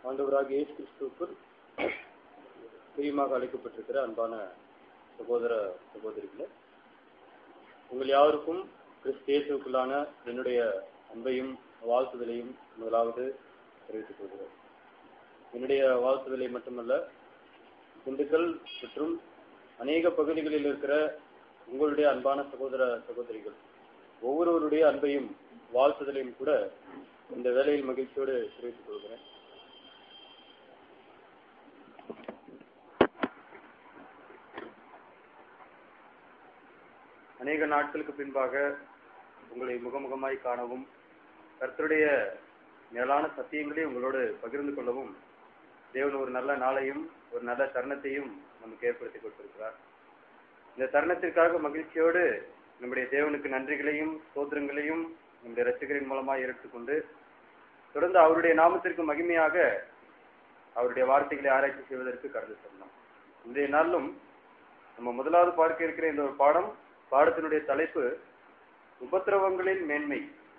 ஆண்டவராகிய இயேசு கிறிஸ்துவுக்குள் பிரியமாக அழைக்கப்பட்டிருக்கிற அன்பான சகோதர சகோதரிகளே உங்கள் யாருக்கும் கிறிஸ்து இயேசுவுக்குள்ளான என்னுடைய அன்பையும் வாழ்த்துதலையும் முதலாவது தெரிவித்துக் கொள்கிறேன் என்னுடைய வாழ்த்துதலை மட்டுமல்ல திண்டுக்கல் மற்றும் அநேக பகுதிகளில் இருக்கிற உங்களுடைய அன்பான சகோதர சகோதரிகள் ஒவ்வொருவருடைய அன்பையும் வாழ்த்துதலையும் கூட இந்த வேலையில் மகிழ்ச்சியோடு தெரிவித்துக் கொள்கிறேன் அநேக நாட்களுக்கு பின்பாக உங்களை முகமுகமாய் காணவும் கர்த்தருடைய மேலான சத்தியங்களை உங்களோடு பகிர்ந்து கொள்ளவும் தேவன் ஒரு நல்ல நாளையும் ஒரு நல்ல தருணத்தையும் நமக்கு ஏற்படுத்தி கொடுத்திருக்கிறார் இந்த தருணத்திற்காக மகிழ்ச்சியோடு நம்முடைய தேவனுக்கு நன்றிகளையும் சோதரங்களையும் நம்முடைய ரசிகரின் மூலமாக எடுத்துக்கொண்டு தொடர்ந்து அவருடைய நாமத்திற்கு மகிமையாக அவருடைய வார்த்தைகளை ஆராய்ச்சி செய்வதற்கு கடந்து செல்லலாம் இன்றைய நாளிலும் நம்ம முதலாவது பார்க்க இருக்கிற இந்த ஒரு பாடம் பாடத்தினுடைய தலைப்பு உபத்திரவங்களின் மேன்மை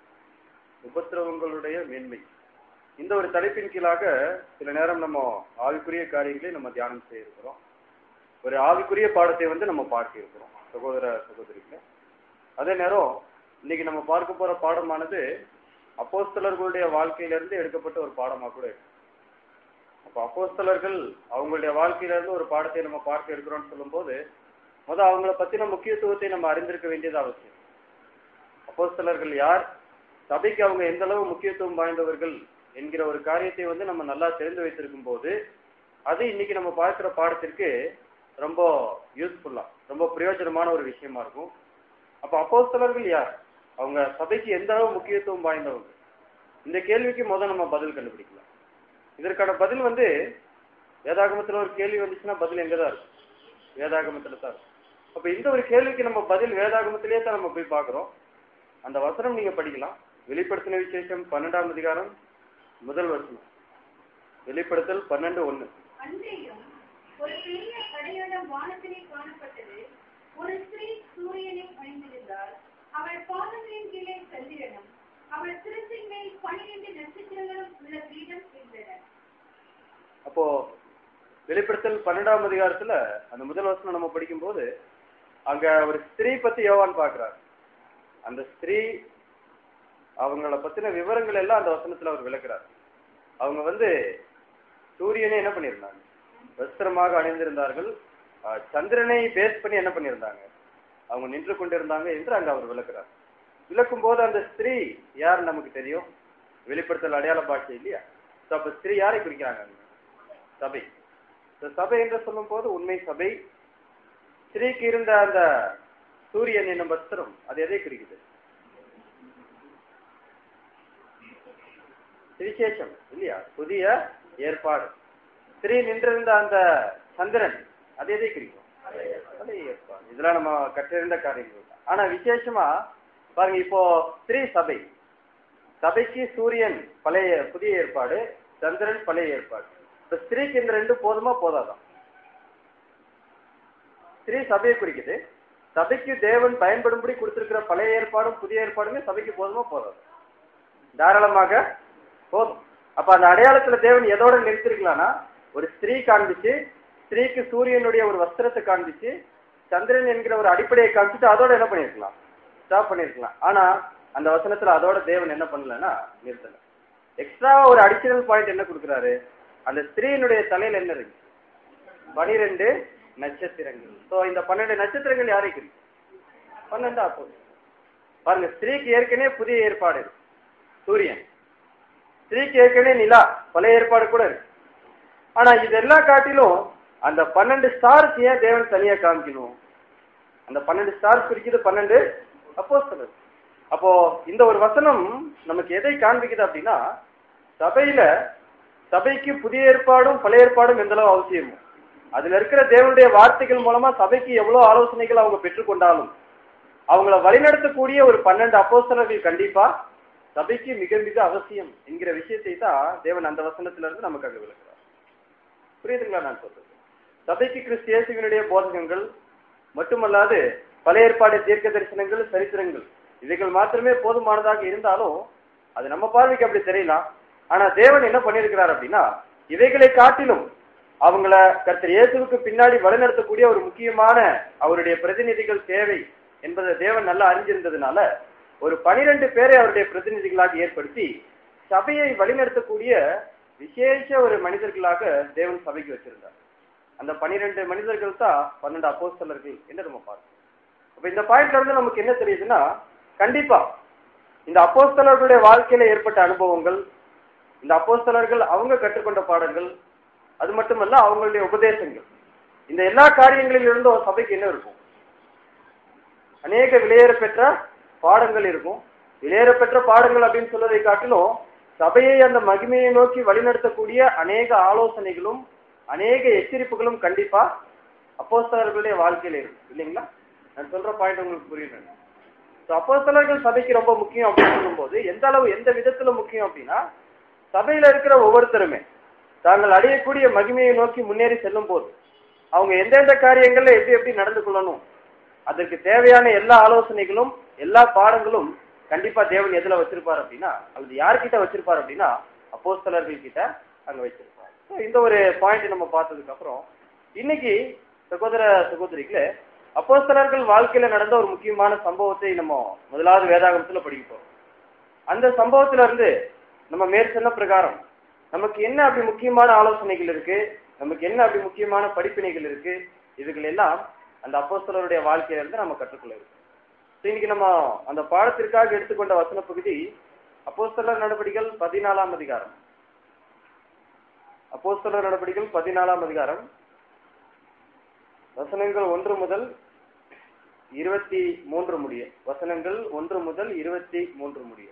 உபத்திரவங்களுடைய மேன்மை இந்த ஒரு தலைப்பின் கீழாக சில நேரம் நம்ம ஆவிக்குரிய காரியங்களை நம்ம தியானம் செய்ய இருக்கிறோம் ஒரு ஆவிக்குரிய பாடத்தை வந்து நம்ம பார்க்க இருக்கிறோம் சகோதர சகோதரிகளை அதே நேரம் இன்னைக்கு நம்ம பார்க்க போற பாடமானது அப்போஸ்தலர்களுடைய வாழ்க்கையிலிருந்து எடுக்கப்பட்ட ஒரு பாடமா கூட இருக்கு அப்போ அப்போஸ்தலர்கள் அவங்களுடைய வாழ்க்கையிலிருந்து ஒரு பாடத்தை நம்ம பார்க்க இருக்கிறோம்னு சொல்லும்போது முதல் அவங்கள பத்தின முக்கியத்துவத்தை நம்ம அறிந்திருக்க வேண்டியது அவசியம் அப்போஸ்தலர்கள் யார் சபைக்கு அவங்க எந்த அளவு முக்கியத்துவம் வாய்ந்தவர்கள் என்கிற ஒரு காரியத்தை வந்து நம்ம நல்லா தெரிந்து வைத்திருக்கும் போது அது இன்னைக்கு நம்ம பார்க்கிற பாடத்திற்கு ரொம்ப யூஸ்ஃபுல்லா ரொம்ப பிரயோஜனமான ஒரு விஷயமா இருக்கும் அப்ப அப்போஸ்தலர்கள் யார் அவங்க சபைக்கு எந்த அளவு முக்கியத்துவம் வாய்ந்தவங்க இந்த கேள்விக்கு முதல் நம்ம பதில் கண்டுபிடிக்கலாம் இதற்கான பதில் வந்து வேதாகமத்துல ஒரு கேள்வி வந்துச்சுன்னா பதில் எங்கதான் இருக்கும் வேதாகமத்துல தான் இருக்கும் அப்ப இந்த ஒரு கேள்விக்கு நம்ம பதில் வேதாகமத்திலே தான் நம்ம போய் பார்க்கிறோம் அந்த வசனம் நீங்க படிக்கலாம் வெளிப்படுத்தின விசேஷம் பன்னெண்டாம் அதிகாரம் முதல் வசனம் வெளிப்படுத்தல் பன்னெண்டு ஒண்ணு அன்றையும் ஒரு பெரிய அடையாளம் வானத்திலே காணப்பட்டது ஒரு ஸ்திரீ சூரியனை அணிந்திருந்தாள் அவள் பாதங்களின் கீழே சந்திரனும் அவள் சிரசின் மேல் பனிரெண்டு நட்சத்திரங்களும் உள்ள கிரீடம் இருந்தன அப்போ வெளிப்படுத்தல் பன்னெண்டாம் அதிகாரத்துல அந்த முதல் வசனம் நம்ம படிக்கும்போது அங்க ஒரு ஸ்திரீ பத்தி யோவான் பாக்குறார் அந்த ஸ்திரீ அவங்கள பத்தின விவரங்கள் எல்லாம் அந்த வசனத்துல அவர் விளக்குறார் அவங்க வந்து சூரியனை என்ன பண்ணியிருந்தாங்க வஸ்திரமாக அணிந்திருந்தார்கள் அஹ், சந்திரனை பேஸ் பண்ணி என்ன பண்ணியிருந்தாங்க அவங்க நின்று கொண்டிருந்தாங்க என்று அங்க அவர் விளக்குறார் விளக்கும் போது அந்த ஸ்திரீ யார் நமக்கு தெரியும் வெளிப்படுத்தல் அடையாள பாஷை இல்லையா So, அப்ப ஸ்திரீ யாரை குறிக்கிறாங்க அங்க? சபை இந்த சபை என்று சொல்லும் போது உண்மை சபை ஸ்திரீக்கு இருந்த அந்த சூரியன் என்னும் வஸ்திரம் அது எதை குறிக்குது விசேஷம் இல்லையா புதிய ஏற்பாடு ஸ்திரீ நின்றிருந்த அந்த சந்திரன் அது எதை குறிக்கும் பழைய ஏற்பாடு இதெல்லாம் நம்ம கற்றிருந்த காரியங்கள் தான். ஆனா விசேஷமா பாருங்க இப்போ ஸ்திரீ சபை சபைக்கு சூரியன் பழைய புதிய ஏற்பாடு சந்திரன் பழைய ஏற்பாடு இப்ப ஸ்திரீக்கு இந்த ரெண்டு போதுமா போதாதான் ஸ்திரீ சபையை குறிக்குது சபைக்கு தேவன் பயன்படும்படி கொடுத்திருக்கிற பழைய ஏற்பாடும் புதிய ஏற்பாடுமே சபைக்கு போதுமா போதாது தாராளமாக போதும் அப்ப அந்த அடையாளத்துல தேவன் எதோட நிறுத்திருக்கலாம்னா ஒரு ஸ்திரீ காண்பிச்சு ஸ்திரீக்கு சூரியனுடைய ஒரு வஸ்திரத்தை காண்பிச்சு சந்திரன் என்கிற ஒரு அடிப்படையை காமிச்சிட்டு அதோட என்ன பண்ணிருக்கலாம் ஸ்டாப் பண்ணிருக்கலாம் ஆனா அந்த வசனத்துல அதோட தேவன் என்ன பண்ணலன்னா நிறுத்தல எக்ஸ்ட்ரா ஒரு அடிஷனல் பாயிண்ட் என்ன கொடுக்குறாரு அந்த ஸ்திரீனுடைய தலையில என்ன இருக்கு பனிரெண்டு நட்சத்திரங்கள் சோ இந்த பன்னெண்டு நட்சத்திரங்கள் யாரை குறிக்கும் பன்னெண்டு அப்போ பாருங்க ஸ்திரீக்கு ஏற்கனவே புதிய ஏற்பாடு இருக்கு. சூரியன் ஸ்திரீக்கு ஏற்கனவே நிலா பழைய ஏற்பாடு கூட இருக்கு ஆனா இதெல்லாம் காட்டிலும் அந்த பன்னெண்டு ஸ்டார்ஸ் ஏன் தேவன் தனியா காமிக்கணும் அந்த பன்னெண்டு ஸ்டார்ஸ் குறிக்குது பன்னெண்டு அப்போ அப்போ இந்த ஒரு வசனம் நமக்கு எதை காண்பிக்குது அப்படின்னா சபையில சபைக்கு புதிய ஏற்பாடும் பழைய ஏற்பாடும் எந்த அளவு அவசியமோ அதுல இருக்கிற தேவனுடைய வார்த்தைகள் மூலமா சபைக்கு எவ்வளவு ஆலோசனைகள் அவங்க பெற்றுக்கொண்டாலும் அவங்கள வழிநடத்தக்கூடிய ஒரு பன்னெண்டு அப்போஸ்தலர்கள் கண்டிப்பா சபைக்கு மிக மிக அவசியம் என்கிற விஷயத்தை தான் தேவன் அந்த வசனத்துல இருந்து நமக்காக விளக்குறார் புரியுதுங்களா நான் சொல்றது சபைக்கு கிறிஸ்து இயேசுவினுடைய போதகங்கள் மட்டுமல்லாது பழைய ஏற்பாடு தீர்க்க தரிசனங்கள் சரித்திரங்கள் இவைகள் மாத்திரமே போதுமானதாக இருந்தாலும் அது நம்ம பார்வைக்கு அப்படி தெரியலாம் ஆனா தேவன் என்ன பண்ணியிருக்கிறார் அப்படின்னா இவைகளை காட்டிலும் அவங்கள கர்த்தர் இயேசுவுக்கு பின்னாடி வழிநடத்தக்கூடிய ஒரு முக்கியமான அவருடைய பிரதிநிதிகள் தேவை என்பதை தேவன் நல்லா அறிஞ்சிருந்ததுனால ஒரு பனிரெண்டு பேரை அவருடைய பிரதிநிதிகளாக ஏற்படுத்தி சபையை வழிநடத்தக்கூடிய விசேஷ ஒரு மனிதர்களாக தேவன் சபைக்கு வச்சிருந்தார் அந்த பனிரெண்டு மனிதர்கள் தான் பன்னெண்டு அப்போஸ்தலர்கள் என்று நம்ம பார்க்கணும் அப்ப இந்த பாயிண்ட்ல இருந்து நமக்கு என்ன தெரியுதுன்னா கண்டிப்பா இந்த அப்போஸ்தலர்களுடைய வாழ்க்கையில ஏற்பட்ட அனுபவங்கள் இந்த அப்போஸ்தலர்கள் அவங்க கற்றுக்கொண்ட பாடங்கள் அது மட்டுமல்ல அவங்களுடைய உபதேசங்கள் இந்த எல்லா காரியங்களில் இருந்தும் ஒரு சபைக்கு என்ன இருக்கும் அநேக விலையேற பெற்ற பாடங்கள் இருக்கும் விலையேற பெற்ற பாடங்கள் அப்படின்னு சொல்வதை காட்டிலும் சபையை அந்த மகிமையை நோக்கி வழிநடத்தக்கூடிய அநேக ஆலோசனைகளும் அநேக எச்சரிப்புகளும் கண்டிப்பா அப்போஸ்தலர்களுடைய வாழ்க்கையில இருக்கும் இல்லைங்களா நான் சொல்ற பாயிண்ட் உங்களுக்கு புரியுது ஸோ அப்போஸ்தலர்கள் சபைக்கு ரொம்ப முக்கியம் அப்படின்னு சொல்லும்போது எந்த அளவு எந்த விதத்துல முக்கியம் அப்படின்னா சபையில இருக்கிற ஒவ்வொருத்தருமே தாங்கள் அடையக்கூடிய மகிமையை நோக்கி முன்னேறி செல்லும் போது அவங்க எந்தெந்த காரியங்கள்ல எப்படி எப்படி நடந்து கொள்ளணும் அதற்கு தேவையான எல்லா ஆலோசனைகளும் எல்லா பாடங்களும் கண்டிப்பா தேவன் எதுல வச்சிருப்பார் அப்படின்னா அல்லது யார்கிட்ட வச்சிருப்பார் அப்படின்னா அப்போஸ்தலர்கள் கிட்ட அங்க வச்சிருப்பார் So, இந்த ஒரு பாயிண்ட் நம்ம பார்த்ததுக்கு அப்புறம் இன்னைக்கு சகோதர சகோதரிகளே அப்போஸ்தலர்கள் வாழ்க்கையில நடந்த ஒரு முக்கியமான சம்பவத்தை நம்ம முதலாவது வேதாகமத்துல படிக்க போறோம் அந்த சம்பவத்துல இருந்து நம்ம மேற்சொன்ன பிரகாரம் நமக்கு என்ன அப்படி முக்கியமான ஆலோசனைகள் இருக்கு நமக்கு என்ன அப்படி முக்கியமான படிப்பினைகள் இருக்கு இதுகள் எல்லாம் அந்த அப்போஸ்தலருடைய வாழ்க்கையில இருந்து நம்ம கற்றுக்கொள்ள இருக்கு So, இன்னைக்கு நம்ம அந்த பாடத்திற்காக எடுத்துக்கொண்ட வசன பகுதி அப்போஸ்தலர் நடவடிக்கைகள் பதினாலாம் அதிகாரம் அப்போஸ்தலர் நடவடிக்கைகள் பதினாலாம் அதிகாரம் வசனங்கள் ஒன்று முதல் இருபத்தி மூன்று முடிய வசனங்கள் ஒன்று முதல் இருபத்தி மூன்று முடிய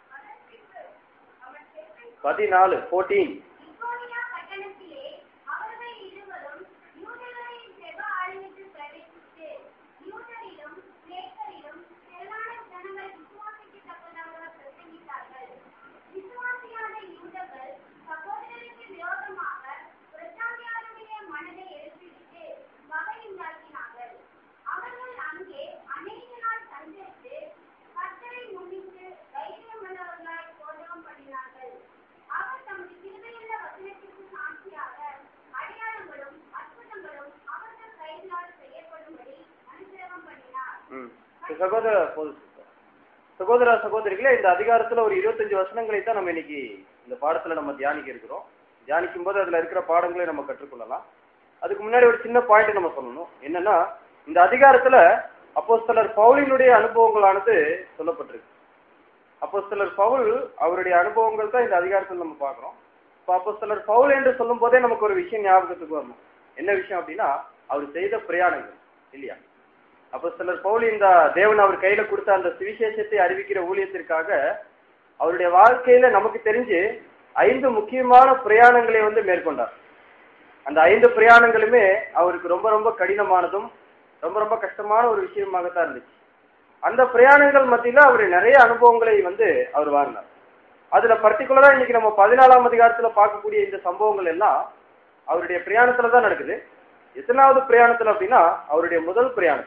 பதினாலு போர்டீன் இக்கோனியா பட்டணத்திலே அவர்கள் இருவரும் யூதர்களின் ஜெப ஆலயத்தில் பிரவேசித்து, யூதரிலும் கிரேக்கரிலும் திரளான ஜனங்கள் விசுவாசிக்கத்தக்கதாக பிரசங்கித்தார்கள். விசுவாசியாத யூதர்கள் சகோதரருக்கு விரோதமாக பிரச்சாரியாருடைய மனதை எழுப்பிவிட்டு வகை உண்டாக்கினார்கள். அவர்கள் அங்கே அநேக நாள் சஞ்சரித்து கர்த்தரை முன்னிட்டு தைரியமுள்ளவர்களாய் போஜனம் பண்ணினார்கள். அவர் தமது கிருபையுள்ள வசனத்திற்கு சாட்சியாக அடையாளங்களும் அற்புதங்களும் அவர்கள் கைகளால் செய்யப்படும்படி அனுகிரகம் பண்ணினார். ம். So, சகோதர போதும் sister. சகோதர சகோதரிகளே இந்த அதிகாரத்துல ஒரு இருபத்தஞ்சு வசனங்களை தான் நம்ம இன்னைக்கு இந்த பாடத்துல நம்ம தியானிக்க இருக்கிறோம் தியானிக்கும் போது அதுல இருக்கிற பாடங்களை நம்ம கற்றுக்கொள்ளலாம் அதுக்கு முன்னாடி ஒரு சின்ன பாயிண்ட் நம்ம சொல்லணும் என்னன்னா இந்த அதிகாரத்துல அப்போஸ்தலர் பவுலினுடைய அனுபவங்களானது சொல்லப்பட்டிருக்கு அப்போஸ்தலர் பவுல் அவருடைய அனுபவங்கள் தான் இந்த அதிகாரத்தில் நம்ம பார்க்கிறோம் இப்போ அப்போஸ்தலர் பவுல் என்று சொல்லும் போதே நமக்கு ஒரு விஷயம் ஞாபகத்துக்கு வரணும் என்ன விஷயம் அப்படின்னா அவர் செய்த பிரயாணங்கள் இல்லையா அப்போஸ்தலர் பவுல் இந்த தேவன் அவர் கையில கொடுத்த அந்த சுவிசேஷத்தை அறிவிக்கிற ஊழியத்திற்காக அவருடைய வாழ்க்கையில நமக்கு தெரிஞ்சு ஐந்து முக்கியமான பிரயாணங்களை வந்து மேற்கொண்டார் அந்த ஐந்து பிரயாணங்களுமே அவருக்கு ரொம்ப ரொம்ப கடினமானதும் ரொம்ப ரொம்ப கஷ்டமான ஒரு விஷயமாகத்தான் இருந்துச்சு அந்த பிரயாணங்கள் மத்தியில அவர் நிறைய அனுபவங்களை வந்து அவர் வாழ்ந்தார் அதுல பர்டிகுலரா இன்னைக்கு நம்ம பதினாலாம் அதிகாரத்துல பார்க்கக்கூடிய இந்த சம்பவங்கள் எல்லாம் அவருடைய பிரயாணத்துல தான் நடக்குது எத்தனாவது பிரயாணத்துல அப்படின்னா அவருடைய முதல் பிரயாணம்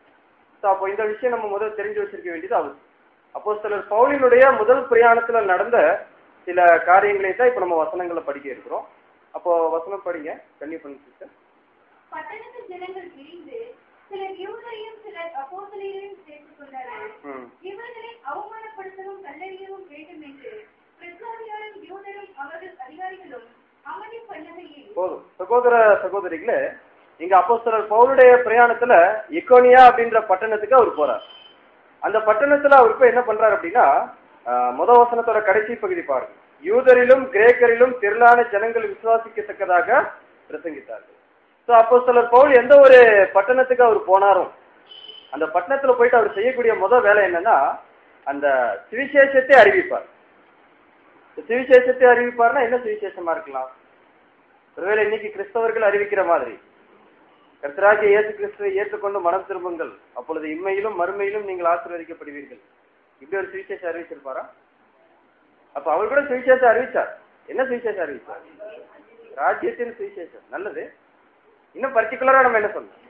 So, அப்போ இந்த விஷயம் நம்ம முதல் தெரிஞ்சு வச்சிருக்க வேண்டியது அவசியம் அப்போ சிலர் பவுலினுடைய முதல் பிரயாணத்துல நடந்த சில காரியங்களை தான் இப்ப நம்ம வசனங்களை படிக்க இருக்கிறோம் அப்போ வசனம் படிங்க கண்ணி பண்ணி சிஸ்டர் பட்டணத்து ஜனங்கள் பிரிந்து சிலர் யூதரையும் சிலர் அப்போஸ்தலரையும் சேர்த்துக் கொண்டார்கள் ம் இவர்களை அவமானப்படுத்தவும் கல்லறியவும் வேண்டும் என்று பிரச்சாரியாரும் யூதரும் அவர்கள் அதிகாரிகளும் அவனை பண்ணுகையில் போதும் சகோதர சகோதரிகளே இங்க அப்போஸ்தலர் பவுலுடைய பிரயாணத்துல இக்கோனியா அப்படின்ற பட்டணத்துக்கு அவர் போறார் அந்த பட்டணத்துல அவர் போய் என்ன பண்றாரு அப்படின்னா ஆஹ், முத வசனத்தோட கடைசி பகுதி பாருங்க யூதரிலும் கிரேக்கரிலும் திரளான ஜனங்கள் விசுவாசிக்கத்தக்கதாக பிரசங்கித்தார்கள் சோ அப்போஸ்தலர் பவுல் எந்த ஒரு பட்டணத்துக்கு அவர் போனாரோ அந்த பட்டணத்துல போயிட்டு அவர் செய்யக்கூடிய முத வேலை என்னன்னா அந்த சுவிசேஷத்தை அறிவிப்பார் சுவிசேஷத்தை அறிவிப்பார்னா என்ன சுவிசேஷமா இருக்கலாம் ஒருவேளை இன்னைக்கு கிறிஸ்தவர்கள் அறிவிக்கிற மாதிரி கர்த்தராகிய இயேசு கிறிஸ்துவை ஏற்றுக்கொண்டு மனம் திரும்புங்கள் அப்பொழுது இம்மையிலும் மறுமையிலும் நீங்கள் ஆசீர்வதிக்கப்படுவீர்கள் இப்படி ஒரு சுவிசேஷம் அறிவிச்சிருப்பாரா அப்ப அவர் கூட சுவிசேஷம் அறிவிச்சார் என்ன சுவிசேஷம் அறிவிச்சார் ராஜ்யத்தின் சுவிசேஷம் நல்லது இன்னும் பர்டிகுலரா நம்ம என்ன சொல்லணும்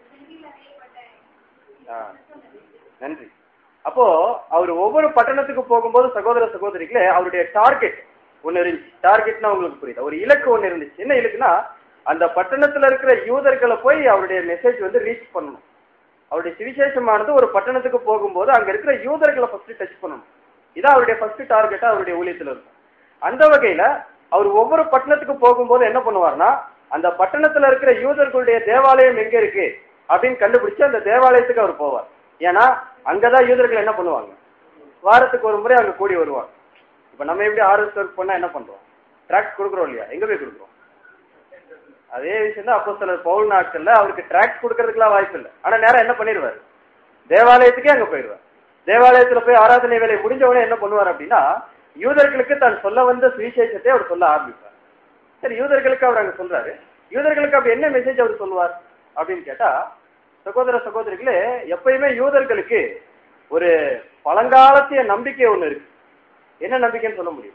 ஆ, நன்றி அப்போ அவர் ஒவ்வொரு பட்டணத்துக்கு போகும்போது சகோதர சகோதரிகளே அவருடைய டார்கெட் ஒண்ணு இருந்துச்சு டார்கெட்னா உங்களுக்கு புரியுது ஒரு இலக்கு ஒண்ணு இருந்துச்சு என்ன இலக்குன்னா அந்த பட்டணத்துல இருக்கிற யூதர்களை போய் அவருடைய மெசேஜ் வந்து ரீச் பண்ணணும் அவருடைய சுவிசேஷமானது ஒரு பட்டணத்துக்கு போகும்போது அங்க இருக்கிற யூதர்களை ஃபர்ஸ்ட் டச் பண்ணணும் இதான் அவருடைய ஃபர்ஸ்ட் டார்கெட்டா அவருடைய ஊழியத்துல இருக்கும் அந்த வகையில அவர் ஒவ்வொரு பட்டணத்துக்கு போகும்போது என்ன பண்ணுவார்னா அந்த பட்டணத்துல இருக்கிற யூதர்களுடைய தேவாலயம் எங்க இருக்கு அப்படின்னு கண்டுபிடிச்சு அந்த தேவாலயத்துக்கு அவர் போவார் ஏன்னா அங்கதான் யூதர்கள் என்ன பண்ணுவாங்க வாரத்துக்கு ஒரு முறை அங்க கூடி வருவாங்க இப்ப நம்ம எப்படி ஆர்எஸ் ஒர்க் பண்ணா என்ன பண்றோம் ட்ராக்ஸ் கொடுக்குறோம் இல்லையா எங்க போய் கொடுக்குறோம் அதே விஷயம் தான் அப்போ சிலர் பவுல் நாட்கள்ல அவருக்கு ட்ராக்ஸ் கொடுக்கறதுக்குலாம் வாய்ப்பு இல்லை ஆனா நேரம் என்ன பண்ணிடுவாரு தேவாலயத்துக்கே அங்க போயிடுவார் தேவாலயத்துல போய் ஆராதனை வேலை முடிஞ்ச உடனே என்ன பண்ணுவார் அப்படின்னா யூதர்களுக்கு தான் சொல்ல வந்த சுவிசேஷத்தை அவர் சொல்ல ஆரம்பிப்பார் சரி யூதர்களுக்கு அவர் அங்க சொல்றாரு யூதர்களுக்கு அப்படி என்ன மெசேஜ் அவர் சொல்லுவார் அப்படின்னு கேட்டா சகோதர சகோதரிகளே எப்பயுமே யூதர்களுக்கு ஒரு பழங்காலத்திய நம்பிக்கை ஒண்ணு இருக்கு என்ன நம்பிக்கைன்னு சொல்ல முடியும்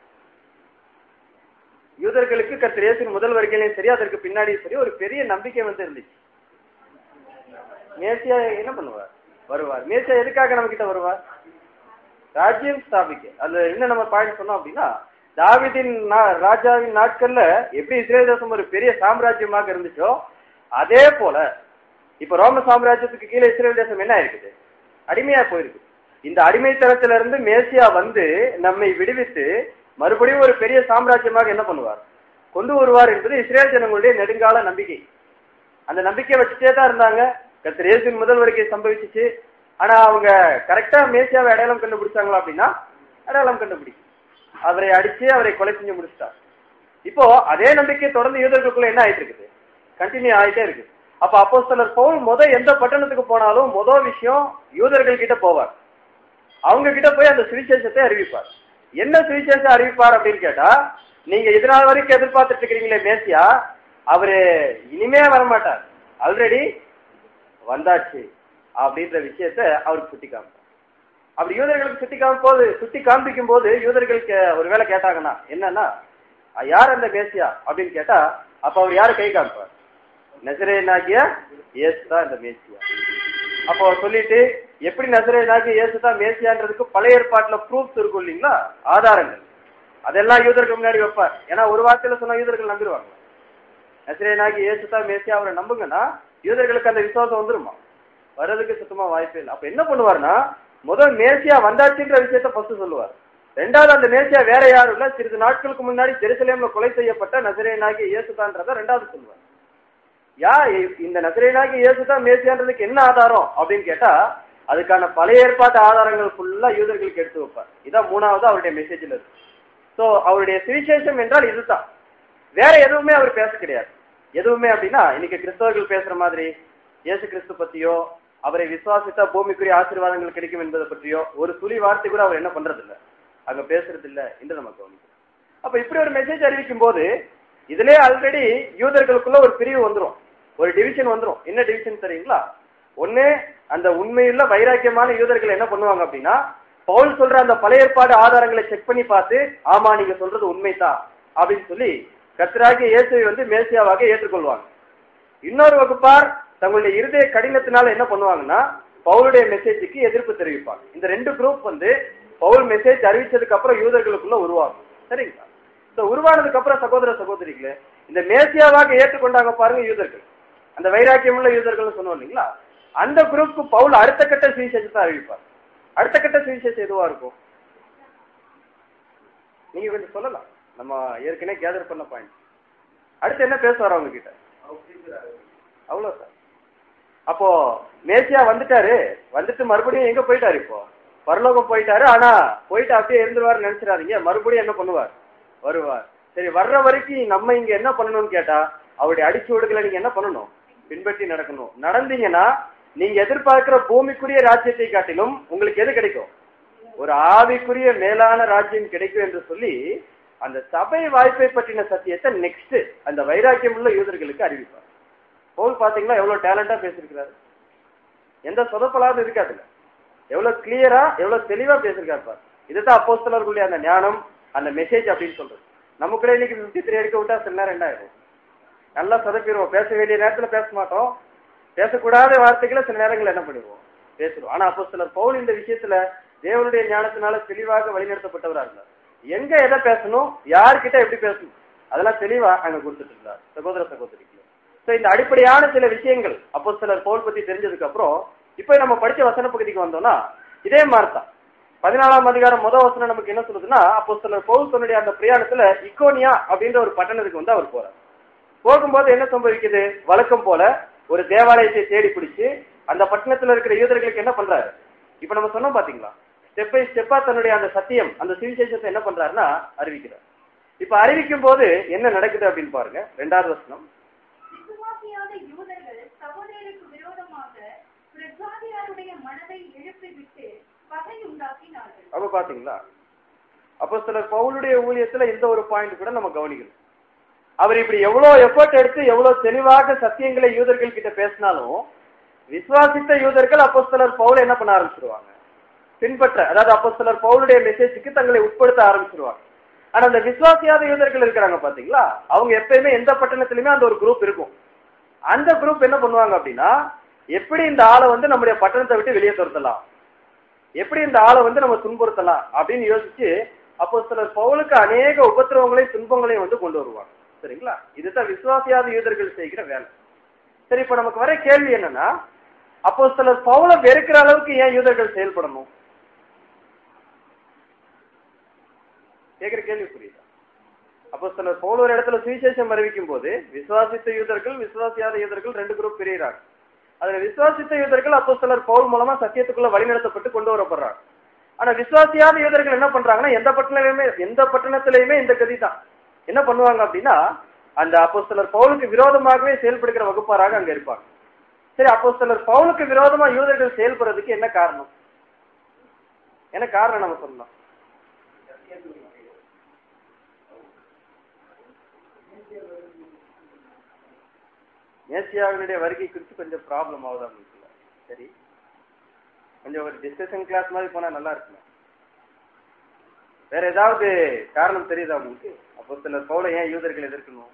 யூதர்களுக்கு கர்த்தர் இயேசுவின் முதல் வருகையிலையும் சரி அதற்கு பின்னாடியும் சரி ஒரு பெரிய நம்பிக்கை வந்து இருந்துச்சு மேசியா என்ன பண்ணுவார் வருவார் மேசியா எதுக்காக நம்ம கிட்ட வருவார் ராஜ்யம் ஸ்தாபிக்க அது என்ன நம்ம பாயிண்ட் சொன்னோம் அப்படின்னா தாவிதின் நா- ராஜாவின் நாட்கள்ல எப்படி இஸ்ரேல் தேசம் ஒரு பெரிய சாம்ராஜ்யமாக இருந்துச்சோ அதே போல இப்ப ரோம சாம்ராஜ்யத்துக்கு கீழே இஸ்ரேல் தேசம் என்ன இருக்குது அடிமையா போயிருக்கு இந்த அடிமைத்தனத்தில இருந்து மேசியா வந்து நம்மை விடுவித்து மறுபடியும் ஒரு பெரிய சாம்ராஜ்யமாக என்ன பண்ணுவார் கொண்டு வருவார் என்பது இஸ்ரேல் ஜனங்களுடைய நெடுங்கால நம்பிக்கை அந்த நம்பிக்கையை வச்சுட்டே தான் இருந்தாங்க கர்த்தர் இயேசுவின் முதல் வருகை சம்பவிச்சுச்சு ஆனா அவங்க கரெக்டா மேசியாவை அடையாளம் கண்டுபிடிச்சாங்களா அப்படின்னா அடையாளம் கண்டுபிடிக்கும் அவரை அடிச்சு அவரை கொலை செஞ்சு முடிச்சிட்டார் இப்போ அதே நம்பிக்கை தொடர்ந்து யூதர்களுக்குள்ள என்ன ஆயிட்டு இருக்குது கண்டினியூ ஆயிட்டே இருக்கு அப்ப அப்போஸ்தலர் பவுல் முத எந்த பட்டணத்துக்கு போனாலும் முத விஷயம் யூதர்கள் கிட்ட போவார் அவங்க கிட்ட போய் அந்த சுவிசேஷத்தை அறிவிப்பார் என்ன சுவிசேஷம் அறிவிப்பார் அப்படின்னு கேட்டா நீங்க இதனால் வரைக்கும் எதிர்பார்த்துட்டு இருக்கிறீங்களே மேசியா அவரு இனிமே வரமாட்டார் ஆல்ரெடி வந்தாச்சு அப்படின்ற விஷயத்த அவருக்கு சுட்டி காமிப்பார் அப்படி யூதர்களுக்கு சுட்டி காமிப்போது சுட்டி காண்பிக்கும் போது யூதர்களுக்கு ஒருவேளை கேட்டாங்கன்னா என்னன்னா "அஹ், யார் அந்த மேசியா அப்படின்னு கேட்டா அப்ப அவர் யாரு கை காமிப்பார் நசரேனாகிய இயேசு தான் இந்த மேசியா அப்போ அவர் சொல்லிட்டு எப்படி நசரேனாகிய இயேசு தான் மேசியான்றதுக்கு பழைய ஏற்பாட்டுல ப்ரூஃப்ஸ் இருக்கும் இல்லைங்களா ஆதாரங்கள் அதெல்லாம் யூதருக்கு முன்னாடி வைப்பார் ஏன்னா ஒரு வார்த்தையில சொன்னா யூதர்கள் நம்பிடுவாங்க நசரேனாகி இயேசு தான் மேசியா அவரை நம்புங்கன்னா யூதர்களுக்கு அந்த விசுவாசம் வந்துருமா வர்றதுக்கு சுத்தமா வாய்ப்பே இல்லை அப்ப என்ன பண்ணுவார்னா முதல் மேசியா வந்தாச்சுன்ற விஷயத்த ஃபர்ஸ்ட் சொல்லுவார் ரெண்டாவது அந்த மேசியா வேற யாரும் இல்ல சிறிது நாட்களுக்கு முன்னாடி ஜெருசலேம்ல கொலை செய்யப்பட்ட நசரேனாகிய இயேசு தான்றத ரெண்டாவது சொல்லுவார் யா இ- இந்த நசரேனாகி இயேசு தான் மேசியான்றதுக்கு என்ன ஆதாரம் அப்படின்னு கேட்டா அதுக்கான பழைய ஏற்பாட்டு ஆதாரங்கள் ஃபுல்லா யூதர்களுக்கு எடுத்து வைப்பார் இதான் மூணாவது அவருடைய மெசேஜ்ல இருக்கு சோ அவருடைய சுவிசேஷம் என்றால் இதுதான் வேற எதுவுமே அவர் பேச கிடையாது எதுவுமே அப்படின்னா இன்னைக்கு கிறிஸ்தவர்கள் பேசுற மாதிரி இயேசு கிறிஸ்து பத்தியோ அவரை விசுவாசித்தா பூமிக்குரிய ஆசீர்வாதங்கள் கிடைக்கும் என்பதை பற்றியோ ஒரு துளி வார்த்தை கூட அவர் என்ன பண்றது இல்ல அங்க பேசுறது இல்ல என்று நம்ம கவனிக்கிறோம் அப்ப இப்படி ஒரு மெசேஜ் அறிவிக்கும் போது இதுலயே ஆல்ரெடி யூதர்களுக்குள்ள ஒரு பிரிவு வந்துரும் ஒரு டிவிஷன் வந்துரும் என்ன டிவிஷன் தெரியுங்களா ஒண்ணு அந்த உண்மையுள்ள வைராக்கியமான யூதர்கள் என்ன பண்ணுவாங்க அப்படின்னா பவுல் சொல்ற அந்த பழைய ஏற்பாடு ஆதாரங்களை செக் பண்ணி பார்த்து ஆமா நீங்க சொல்றது உண்மைதான் அப்படின்னு சொல்லி கர்த்தராகிய இயேசுவை வந்து மேசியாவாக ஏற்றுக்கொள்வாங்க இன்னொரு வகுப்பார் தங்களுடைய இருதய கடினத்தினால என்ன பண்ணுவாங்கன்னா பவுலுடைய மெசேஜுக்கு எதிர்ப்பு தெரிவிப்பாங்க இந்த ரெண்டு குரூப் வந்து பவுல் மெசேஜ் அறிவிச்சதுக்கு அப்புறம் யூதர்களுக்குள்ள உருவாகும் சரிங்களா இந்த உருவானதுக்கு அப்புறம் சகோதர சகோதரிகளே இந்த மேசியாவாக ஏற்றுக்கொண்டாங்க பாருங்க யூதர்கள் அந்த வைராக்கியமுள்ள யூதர்கள் சொன்னோம் இல்லைங்களா அந்த குரூப்க்கு பவுல் அடுத்த கட்ட சுவிசேஷத்தை அறிவிப்பார் அடுத்த கட்ட சுவிசேஷம் எதுவா இருக்கும் நீங்க கொஞ்சம் சொல்லலாம் நம்ம ஏற்கனவே கேதர் பண்ண பாயிண்ட் அடுத்து என்ன பேசுவார் அவங்க கிட்ட அவ்வளவு சார் அப்போ மேசியா வந்துட்டாரு வந்துட்டு மறுபடியும் எங்க போயிட்டாரு இப்போ பரலோகம் போயிட்டாரு ஆனா போயிட்டு அப்படியே இருந்துருவாரு நினைச்சிடாதீங்க மறுபடியும் என்ன பண்ணுவார் வருவார் சரி வர்ற வரைக்கும் நம்ம இங்க என்ன பண்ணணும்னு கேட்டா அவருடைய அடிச்சு விடுகளை நீங்க என்ன பண்ணணும் பின்பற்றி நடக்கணும் நடந்தீங்கன்னா நீங்க எதிர்பார்க்கிற பூமிக்குரிய ராஜ்யத்தை காட்டிலும் உங்களுக்கு எது கிடைக்கும் ஒரு ஆவிக்குரிய மேலான ராஜ்யம் கிடைக்கும் என்று சொல்லி அந்த சபை வாய்ப்பை பற்றின சத்தியத்தை நெக்ஸ்ட் அந்த வைராக்கியம் உள்ள யூதர்களுக்கு அறிவிப்பார் பவுல் பாத்தீங்களா எவ்வளவு டேலண்டா பேசியிருக்கிறாரு எந்த சொதப்பலாவது இருக்காதுல்ல எவ்வளவு கிளியரா எவ்வளவு தெளிவா பேசியிருக்காரு பாரு இதுதான் அப்போஸ்தலர்களுடைய அந்த ஞானம் அந்த மெசேஜ் அப்படின்னு சொல்றது நமக்குள்ள இன்னைக்கு பிப்டி த்ரீ எடுக்க விட்டா சில நேரம் என்ன ஆயிடும் நல்லா சொதப்பிடுவோம் பேச வேண்டிய நேரத்துல பேச மாட்டோம் பேசக்கூடாத வார்த்தைகளை சில நேரங்கள் என்ன பண்ணிடுவோம் பேசுறோம் ஆனா அப்போ சிலர் பவுல் இந்த விஷயத்துல தேவனுடைய ஞானத்தினால தெளிவாக வழிநடத்தப்பட்டவரா இருந்தார் எங்க எதை பேசணும் யார்கிட்ட எப்படி பேசணும் அதெல்லாம் தெளிவா அங்க கொடுத்துட்டு இருந்தார் சகோதர சகோதரிக்கு சோ இந்த அடிப்படையான சில விஷயங்கள் அப்போ சிலர் பவுல் பத்தி தெரிஞ்சதுக்கு அப்புறம் இப்போ நம்ம படிச்ச வசன பகுதிக்கு வந்தோம்னா இதே மாதிரி தான் பதினாலாம் அதிகாரம் முத வசனம் நமக்கு என்ன சொல்லுதுன்னா அப்போ சிலர் பவுல் தன்னுடைய அந்த பிரயாணத்துல இக்கோனியா அப்படின்ற ஒரு பட்டணத்துக்கு வந்து அவர் போறார் போகும்போது என்ன சம்பவிக்குது வழக்கம் போல ஒரு தேவாலயத்தை தேடி பிடிச்சு அந்த பட்டணத்துல இருக்கிற யூதர்களுக்கு என்ன பண்றாரு இப்ப நம்ம சொன்னோம் பாத்தீங்களா ஸ்டெப் பை ஸ்டெப்பா தன்னுடைய அந்த சத்தியம் அந்த சுவிசேஷத்தை என்ன பண்றாருன்னா அறிவிக்கிறார் இப்ப அறிவிக்கும் போது என்ன நடக்குது அப்படின்னு பாருங்க ரெண்டாவது வசனம் விசுவாசியாத யூதர்கள் சகோதரருக்கு விரோதமாக பிரஜாதியாருடைய மனதை எழுப்பிவிட்டு பகை உண்டாக்கினார்கள் அப்ப பாத்தீங்களா அப்போ சிலர் பவுலுடைய ஊழியத்துல இந்த ஒரு பாயிண்ட் கூட நம்ம கவனிக்கணும் அவர் இப்படி எவ்வளவு எஃபர்ட் எடுத்து எவ்வளவு தெளிவாக சத்தியங்களை யூதர்கள் கிட்ட பேசினாலும் விசுவாசித்த யூதர்கள் அப்போ சிலர் பவுல என்ன பண்ண ஆரம்பிச்சிருவாங்க பின்பற்ற அதாவது அப்போ சிலர் பவுலுடைய மெசேஜுக்கு தங்களை உட்படுத்த ஆரம்பிச்சிருவாங்க ஆனா அந்த விசுவாசியாத யூதர்கள் இருக்கிறாங்க பாத்தீங்களா அவங்க எப்பயுமே எந்த பட்டணத்திலுமே அந்த ஒரு குரூப் இருக்கும் அந்த குரூப் என்ன பண்ணுவாங்க அப்படின்னா எப்படி இந்த ஆளை வந்து நம்முடைய பட்டணத்தை விட்டு வெளியே துரத்தலாம் எப்படி இந்த ஆளை வந்து நம்ம துன்புறுத்தலாம் அப்படின்னு யோசிச்சு அப்போ சிலர் பவுலுக்கு அநேக உபத்திரவங்களையும் துன்பங்களையும் வந்து கொண்டு வருவாங்க சரிங்களா இதுதான் விசுவாசியாத யூதர்கள் செய்கிற வேலை சரி இப்ப நமக்கு வர கேள்வி என்னன்னா அப்போ சிலர் பவுலை வெறுக்கிற அளவுக்கு ஏன் யூதர்கள் செயல்படணும் கேக்குற கேள்வி புரியுதா அப்போ சிலர் பவுல் ஒரு இடத்துல சுவிசேஷம் அறிவிக்கும் போது விசுவாசித்த யூதர்கள் விசுவாசியாத யூதர்கள் ரெண்டு குரூப் பிரிகிறாங்க அதுல விசுவாசித்த யூதர்கள் அப்போ சிலர் பவுல் மூலமா சத்தியத்துக்குள்ள வழிநடத்தப்பட்டு கொண்டு வரப்படுறாங்க ஆனா விசுவாசியாத யூதர்கள் என்ன பண்றாங்கன்னா எந்த பட்டணத்திலுமே எந்த பட்டணத்திலையுமே இந்த கதி தான் என்ன பண்ணுவாங்க அப்படின்னா அந்த அப்போ சிலர் பவுலுக்கு விரோதமாகவே செயல்படுகிற வகுப்பாராக அங்க இருப்பாங்க சரி அப்போ சிலர் பவுலுக்கு விரோதமா யூதர்கள் செயல்படுறதுக்கு என்ன காரணம் என்ன காரணம் நம்ம சொல்லலாம் மேசியாவினுடைய வருகை குறித்து கொஞ்சம் ப்ராப்ளம் ஆகுது அவங்களுக்குள்ள சரி கொஞ்சம் ஒரு டிஸ்கஷன் கிளாஸ் மாதிரி போனா நல்லா இருக்குமே வேற ஏதாவது காரணம் தெரியுதா உங்களுக்கு அப்போ சிலர் பவுல ஏன் யூதர்கள் எதிர்க்கணும்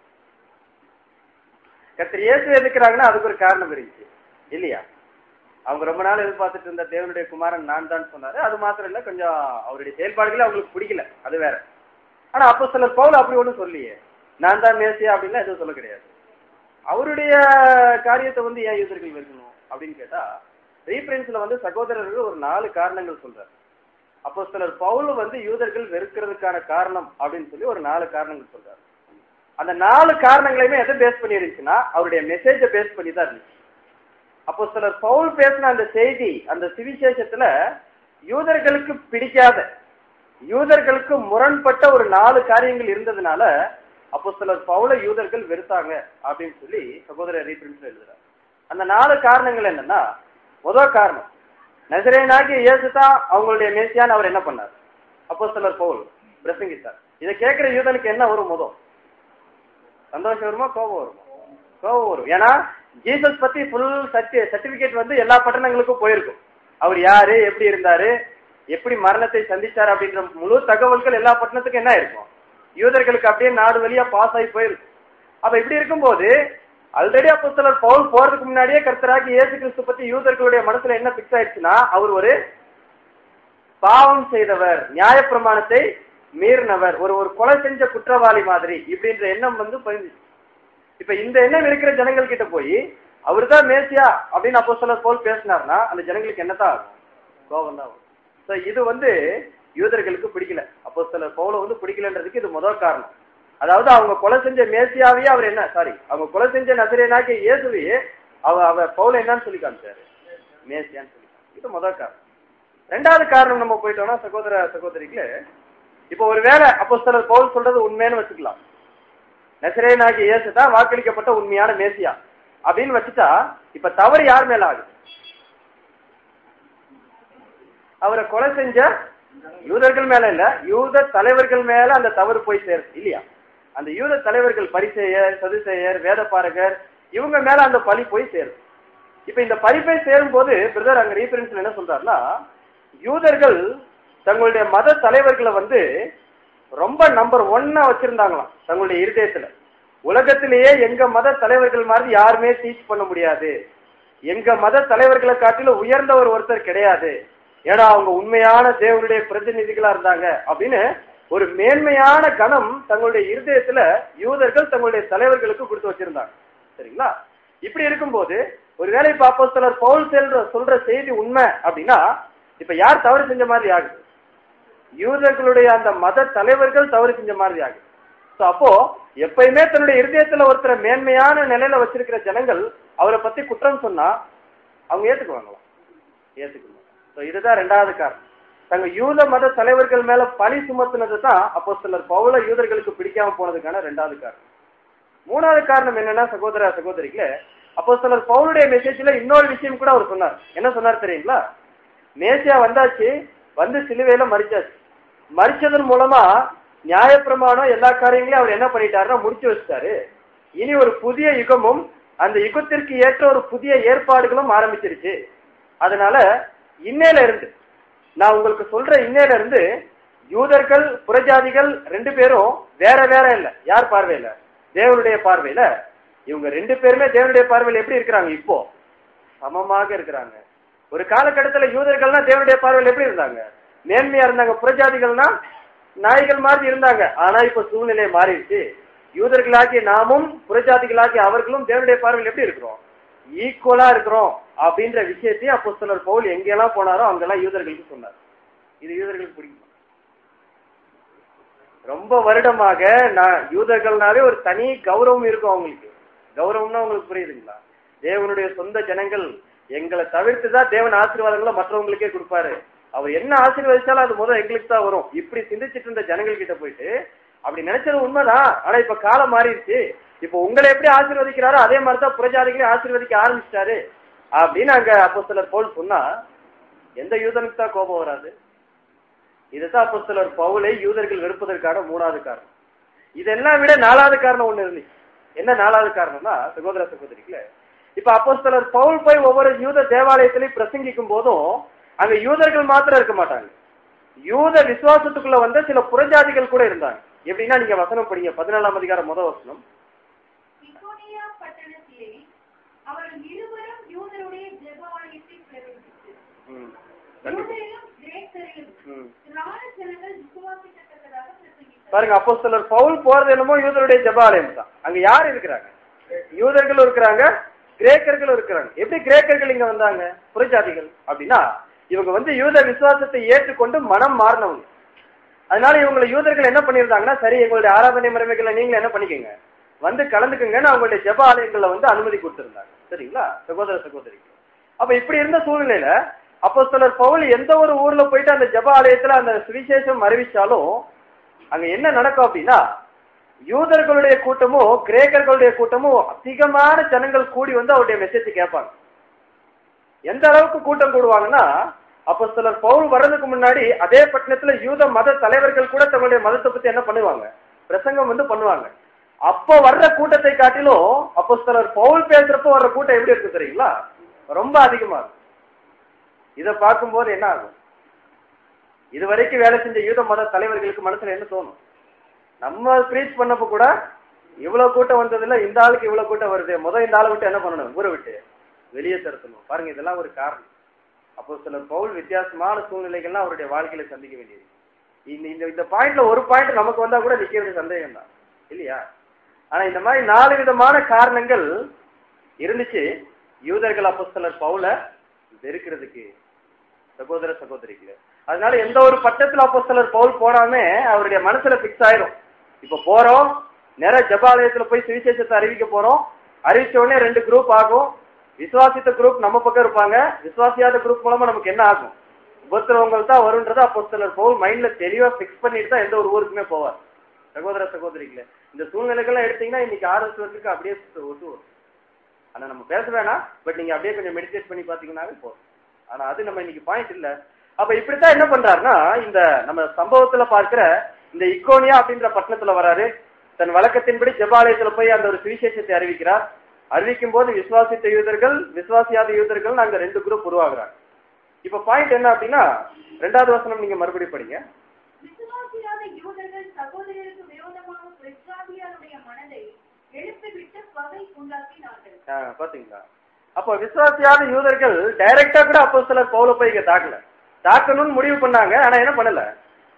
கத்திரி இயேசு எதிர்க்கிறாங்கன்னா அதுக்கு ஒரு காரணம் இருந்துச்சு இல்லையா அவங்க ரொம்ப நாள் எதிர்பார்த்துட்டு இருந்த தேவனுடைய குமாரன் நான் தான் சொன்னாரு அது மாத்திரம் இல்ல கொஞ்சம் அவருடைய செயல்பாடுகளே அவங்களுக்கு பிடிக்கல அது வேற ஆனா அப்போ சிலர் பவுல் அப்படி ஒண்ணும் சொல்லியே நான் தான் மேசியா அப்படின்லாம் எதுவும் சொல்ல கிடையாது அவருடைய காரியத்தை வந்து ஏன் யூதர்கள் வெறுக்கணும் அப்படின்னு கேட்டா ரீஃபரன்ஸ்ல வந்து சகோதரர்கள் ஒரு நாலு காரணங்கள் சொல்றாரு அப்போ சிலர் பவுல் வந்து யூதர்கள் வெறுக்கிறதுக்கான காரணம் அப்படின்னு சொல்லி ஒரு நாலு காரணங்கள் சொல்றாரு அந்த நாலு காரணங்களையுமே எதை பேஸ் பண்ணி இருந்துச்சுன்னா அவருடைய மெசேஜை பேஸ் பண்ணி தான் இருந்துச்சு அப்போ சிலர் பவுல் பேசின அந்த செய்தி அந்த சுவிசேஷத்துல யூதர்களுக்கு பிடிக்காத யூதர்களுக்கு முரண்பட்ட ஒரு நாலு காரியங்கள் இருந்ததுனால அப்போ சிலர் பவுல யூதர்கள் வெறுத்தாங்க அப்படின்னு சொல்லி சகோதரர் ரீபிரின்ஸ் எழுதுறாரு அந்த நாலு காரணங்கள் என்னன்னா முதல் காரணம் நசரேனாகிய இயேசு தான் அவங்களுடைய மேசியான்னு அவர் என்ன பண்ணார் அப்போ சிலர் பவுல் பிரசங்கித்தார் இதை கேட்கிற யூதனுக்கு என்ன வரும் முதல் சந்தோஷம் வருமா கோபம் வருமா கோபம் வரும் ஏன்னா ஜீசஸ் பத்தி ஃபுல் சர்டி சர்டிபிகேட் வந்து எல்லா பட்டணங்களுக்கும் போயிருக்கும் அவர் யாரு எப்படி இருந்தாரு எப்படி மரணத்தை சந்திச்சார் அப்படின்ற முழு தகவல்கள் எல்லா பட்டணத்துக்கும் என்ன இருக்கும் யூதர்களுக்கு அப்படியே நாடு வழியா பாஸ் ஆகி போயிருக்கு அப்ப இப்படி இருக்கும்போது ஆல்ரெடி அப்போ சிலர் பவுல் போறதுக்கு முன்னாடியே கர்த்தராகி இயேசு கிறிஸ்து பத்தி யூதர்களுடைய மனசுல என்ன பிக்ஸ் ஆயிடுச்சுன்னா அவர் ஒரு பாவம் செய்தவர் நியாயப்பிரமாணத்தை மீறினவர் ஒரு ஒரு கொலை செஞ்ச குற்றவாளி மாதிரி இப்படின்ற எண்ணம் வந்து பதிஞ்சிச்சு இப்ப இந்த எண்ணம் இருக்கிற ஜனங்கள் கிட்ட போய் அவர்தான் மேசியா அப்படின்னு அப்போ சிலர் போல் பேசினார்னா அந்த ஜனங்களுக்கு என்னதான் ஆகும் கோபம் தான் ஸோ இது வந்து யூதர்களுக்கு பிடிக்கல அப்போ சிலர் பவுல வந்து பிடிக்கலன்றதுக்கு இது முதல் காரணம் அதாவது அவங்க கொலை செஞ்ச மேசியாவையே அவர் என்ன சாரி அவங்க கொலை செஞ்ச நசரேனாக்கிய இயேசுவையே அவ அவ பவுல என்னன்னு சொல்லி காமிச்சாரு மேசியான்னு சொல்லி காமிச்சாரு. இது முதல் காரணம் ரெண்டாவது காரணம் நம்ம போயிட்டோம்னா சகோதர சகோதரிகளே இப்போ ஒருவேளை அப்போ சிலர் பவுல் சொல்றது உண்மைன்னு வச்சுக்கலாம் நசரேனாகிய இயேசு தான் வாக்களிக்கப்பட்ட உண்மையான மேசியா அப்படின்னு வச்சுட்டா இப்ப தவறு யார் மேல ஆகுது அவரை கொலை செஞ்ச யூதர்கள் மேல இல்ல யூத தலைவர்கள் மேல அந்த தவறு போய் சேருது இல்லையா அந்த யூத தலைவர்கள் பரிசெயர் சதுசெயர் வேதபாரகர் இவங்க மேல அந்த பழி போய் சேருது இப்ப இந்த பழி போய் சேரும் போது பிரதர் அங்க ரீஃபரன்ஸ்ல என்ன சொல்றாருன்னா யூதர்கள் தங்களுடைய மத தலைவர்களை வந்து ரொம்ப நம்பர் ஒன்னா வச்சிருந்தாங்களாம் தங்களுடைய இருதயத்துல உலகத்திலேயே எங்க மத தலைவர்கள் மாதிரி யாருமே டீச் பண்ண முடியாது எங்க மத தலைவர்களை காட்டிலும் உயர்ந்த ஒரு ஒருத்தர் கிடையாது ஏன்னா அவங்க உண்மையான தேவனுடைய பிரதிநிதிகளா இருந்தாங்க அப்படின்னு ஒரு மேன்மையான கணம் தங்களுடைய இருதயத்துல யூதர்கள் தங்களுடைய தலைவர்களுக்கு கொடுத்து வச்சிருந்தாங்க சரிங்களா இப்படி இருக்கும்போது ஒருவேளை இப்ப அப்போஸ்தலர் பவுல் செல்ற சொல்ற செய்தி உண்மை அப்படின்னா இப்ப யார் தவறு செஞ்ச மாதிரி ஆகுது யூதர்களுடைய அந்த மத தலைவர்கள் தவறு செஞ்ச மாதிரி ஆகுது So, அப்போ எப்பயுமே தன்னுடைய இருதயத்துல ஒருத்தரை மேன்மையான நிலையில வச்சிருக்கிற ஜனங்கள் அவரை பத்தி குற்றம் சொன்னா அவங்க ஏத்துக்குவாங்களா ஏத்துக்க மாட்டாங்க So, இதுதான் ரெண்டாவது காரணம் தங்க யூத மத தலைவர்கள் மேல பழி சுமத்துனது தான் அப்போ சிலர் பவுல யூதர்களுக்கு பிடிக்காம போனதுக்கான ரெண்டாவது காரணம் மூணாவது காரணம் என்னன்னா சகோதர சகோதரிகளே அப்போ சிலர் பவுலுடைய மெசேஜ்ல இன்னொரு விஷயம் கூட அவர் சொன்னார் என்ன சொன்னார் தெரியுங்களா மேசியா வந்தாச்சு வந்து சிலுவையில மறிச்சாச்சு மறிச்சதன் மூலமா நியாயப்பிரமாணம் எல்லா காரியங்களையும் அவர் என்ன பண்ணிட்டாருன்னா முடிச்சு வச்சிட்டாரு இனி ஒரு புதிய யுகமும் அந்த யுகத்திற்கு ஏற்ற ஒரு புதிய ஏற்பாடுகளும் ஆரம்பிச்சிருச்சு அதனால இன்னையில இருந்து நான் உங்களுக்கு சொல்ற இன்னையில இருந்து யூதர்கள் புறஜாதிகள் ரெண்டு பேரும் வேற வேற இல்ல யார் பார்வையில தேவனுடைய பார்வையில இவங்க ரெண்டு பேருமே தேவனுடைய பார்வையில எப்படி இருக்கிறாங்க இப்போ சமமாக இருக்கிறாங்க ஒரு காலகட்டத்துல யூதர்கள்னா தேவனுடைய பார்வையில எப்படி இருந்தாங்க மேன்மையா இருந்தாங்க புறஜாதிகள்னா நாய்கள் மாதிரி இருந்தாங்க ஆனா இப்ப சூழ்நிலை மாறிடுச்சு யூதர்களாகிய நாமும் புறஜாதிகளாகிய அவர்களும் தேவனுடைய பார்வையில் எப்படி இருக்கிறோம் ஈக்குவலா இருக்கிறோம் அப்படின்ற விஷயத்தையும் அப்போ சிலர் பவுல் எங்கெல்லாம் போனாரோ அங்கெல்லாம் யூதர்களுக்கு சொன்னார் இது யூதர்களுக்கு பிடிக்குமா ரொம்ப வருடமாக நான் யூதர்கள்னாவே ஒரு தனி கௌரவம் இருக்கும் அவங்களுக்கு கௌரவம்னா உங்களுக்கு புரியுதுங்களா தேவனுடைய சொந்த ஜனங்கள் எங்களை தவிர்த்து தான் தேவன் ஆசீர்வாதங்களை மற்றவங்களுக்கே கொடுப்பாரு அவர் என்ன ஆசீர்வதிச்சாலும் அது முதல் எங்களுக்கு தான் வரும் இப்படி சிந்திச்சிட்டு இருந்த ஜனங்கள் கிட்ட போயிட்டு அப்படி நினைச்சது உண்மைதான் ஆனா இப்ப காலம் மாறிடுச்சு இப்ப உங்களை எப்படி ஆசீர்வதிக்கிறாரோ அதே மாதிரி தான் புரஜாதிகளையும் ஆசீர்வதிக்க ஆரம்பிச்சிட்டாரு அப்படின்னு அங்க அப்போ சிலர் போல் சொன்னா எந்த யூதனுக்கு தான் கோபம் வராது இதுதான் அப்போ சிலர் பவுலை யூதர்கள் வெறுப்பதற்கான மூணாவது காரணம் இதெல்லாம் விட நாலாவது காரணம் ஒண்ணு இருந்துச்சு என்ன நாலாவது காரணம்னா சகோதர சகோதரிகளே இப்ப அப்போ சிலர் பவுல் போய் ஒவ்வொரு யூத தேவாலயத்திலையும் பிரசங்கிக்கும் போதும் அங்க யூதர்கள் மாத்திரம் இருக்க மாட்டாங்க யூத விசுவாசத்துக்குள்ள வந்த சில புறஜாதிகள் கூட இருந்தாங்க எப்படின்னா நீங்க வசனம் படிங்க பதினாலாம் அதிகாரம் முத வசனம் இக்கோனியா பட்டணத்திலே அவர்கள் இருவரும் யூதருடைய ஜெபாலயத்தை பிரவேசித்து ம். கண்டிப்பா. யூதரிலும் கிரேக்கரிலும் ம். திரளான ஜனங்கள் விசுவாசிக்கத்தக்கதாக பிரசங்கித்தார் பாருங்க அப்போ சிலர் பவுல் போறது என்னமோ யூதருடைய ஜெபாலயம் தான் அங்க யார் இருக்கிறாங்க யூதர்களும் இருக்கிறாங்க கிரேக்கர்களும் இருக்கிறாங்க எப்படி கிரேக்கர்கள் இங்க வந்தாங்க புறஜாதிகள் அப்படின்னா இவங்க வந்து யூத விசுவாசத்தை ஏற்றுக்கொண்டு மனம் மாறினவங்க அதனால இவங்களை யூதர்கள் என்ன பண்ணியிருந்தாங்கன்னா சரி எங்களுடைய ஆராதனை முறைமைகளை நீங்க என்ன பண்ணிக்கோங்க வந்து கலந்துக்குங்கன்னு அவங்களுடைய ஜெப ஆலயங்கள்ல வந்து அனுமதி கொடுத்திருந்தாங்க சரிங்களா சகோதர சகோதரி அப்ப இப்படி இருந்த சூழ்நிலையில அப்போ சிலர் பவுல் எந்த ஒரு ஊர்ல போயிட்டு அந்த ஜெப ஆலயத்துல அந்த சுவிசேஷம் அறிவிச்சாலும் அங்க என்ன நடக்கும் அப்படின்னா யூதர்களுடைய கூட்டமும் கிரேக்கர்களுடைய கூட்டமும் அதிகமான ஜனங்கள் கூடி வந்து அவருடைய மெசேஜ் கேட்பாங்க எந்த அளவுக்கு கூட்டம் கூடுவாங்கன்னா அப்போ சிலர் பவுல் வர்றதுக்கு முன்னாடி அதே பட்டணத்துல யூத மத தலைவர்கள் கூட தங்களுடைய மதத்தை பத்தி என்ன பண்ணுவாங்க பிரசங்கம் வந்து பண்ணுவாங்க அப்போ வர்ற கூட்டத்தை காட்டிலும் அப்போ சிலர் பவுல் பேசுறப்போ வர்ற கூட்டம் எப்படி இருக்கு தெரியுங்களா ரொம்ப அதிகமா இருக்கும் இதை பார்க்கும்போது என்ன ஆகும் இதுவரைக்கும் வேலை செஞ்ச யூத மத தலைவர்களுக்கு மனசுல என்ன தோணும் நம்ம ப்ரீச் பண்ணப்ப கூட இவ்வளவு கூட்டம் வந்ததுல இந்த ஆளுக்கு இவ்வளவு கூட்டம் வருது முதல் இந்த ஆளை விட்டு என்ன பண்ணணும் ஊரை விட்டு வெளியே தரத்தணும் பாருங்க இதெல்லாம் ஒரு காரணம் அப்போ சில பவுல் வித்தியாசமான சூழ்நிலைகள்லாம் அவருடைய வாழ்க்கையில சந்திக்க வேண்டியது இந்த இந்த இந்த பாயிண்ட்ல ஒரு பாயிண்ட் நமக்கு வந்தா கூட நிக்க வேண்டிய சந்தேகம் தான் இல்லையா ஆனா இந்த மாதிரி நாலு விதமான காரணங்கள் இருந்துச்சு யூதர்கள் அப்போ சிலர் பவுல வெறுக்கிறதுக்கு சகோதர சகோதரிக்கு அதனால எந்த ஒரு பட்டத்துல அப்போ சிலர் பவுல் போடாம அவருடைய மனசுல பிக்ஸ் ஆயிரும் இப்ப போறோம் நேர ஜபாலயத்துல போய் சுவிசேஷத்தை அறிவிக்க போறோம் அறிவிச்ச உடனே ரெண்டு குரூப் ஆகும் விசுவாசித்த குரூப் நம்ம பக்கம் இருப்பாங்க விசுவாசியாத குரூப் மூலமா நமக்கு என்ன ஆகும் உபத்திரவங்கள் தான் வரும்ன்றத அப்போ சிலர் பவுல் மைண்ட்ல தெளிவா பிக்ஸ் பண்ணிட்டு தான் எந்த ஒரு ஊருக்குமே போவார் சகோதர சகோதரிகளே இந்த சூழ்நிலைகள்லாம் எடுத்தீங்கன்னா இன்னைக்கு ஆர்எஸ் ஒர்க்குக்கு அப்படியே ஒத்து வரும் ஆனா நம்ம பேச வேணாம் பட் நீங்க அப்படியே கொஞ்சம் மெடிடேட் பண்ணி பாத்தீங்கன்னாவே போதும் ஆனா அது நம்ம இன்னைக்கு பாயிண்ட் இல்ல அப்ப இப்படித்தான் என்ன பண்றாருன்னா இந்த நம்ம சம்பவத்துல பார்க்கிற இந்த இக்கோனியா அப்படின்ற பட்டணத்துல வராரு தன் வழக்கத்தின்படி ஜெபாலயத்துல போய் அந்த ஒரு சுவிசேஷத்தை அறிவிக்கிறார் அறிவிக்கும் போது விசுவாசித்த யூதர்கள் விசுவாசியாத யூதர்கள் அங்க ரெண்டு குரூப் உருவாகுறாங்க இப்ப பாயிண்ட் என்ன அப்படின்னா ரெண்டாவது வசனம் நீங்க மறுபடியும் படிங்க விசுவாசியாத யூதர்கள் சகோதரருக்கு விரோதமாக பிரச்சாதியாருடைய மனதை எழுப்பிவிட்டு பகை உண்டாக்கினார்கள் ஆ, பாத்தீங்களா அப்போ விசுவாசியாத யூதர்கள் டைரக்டா கூட அப்போ சிலர் பவுல போய் இங்க தாக்கல தாக்கணும்னு முடிவு பண்ணாங்க ஆனா என்ன பண்ணல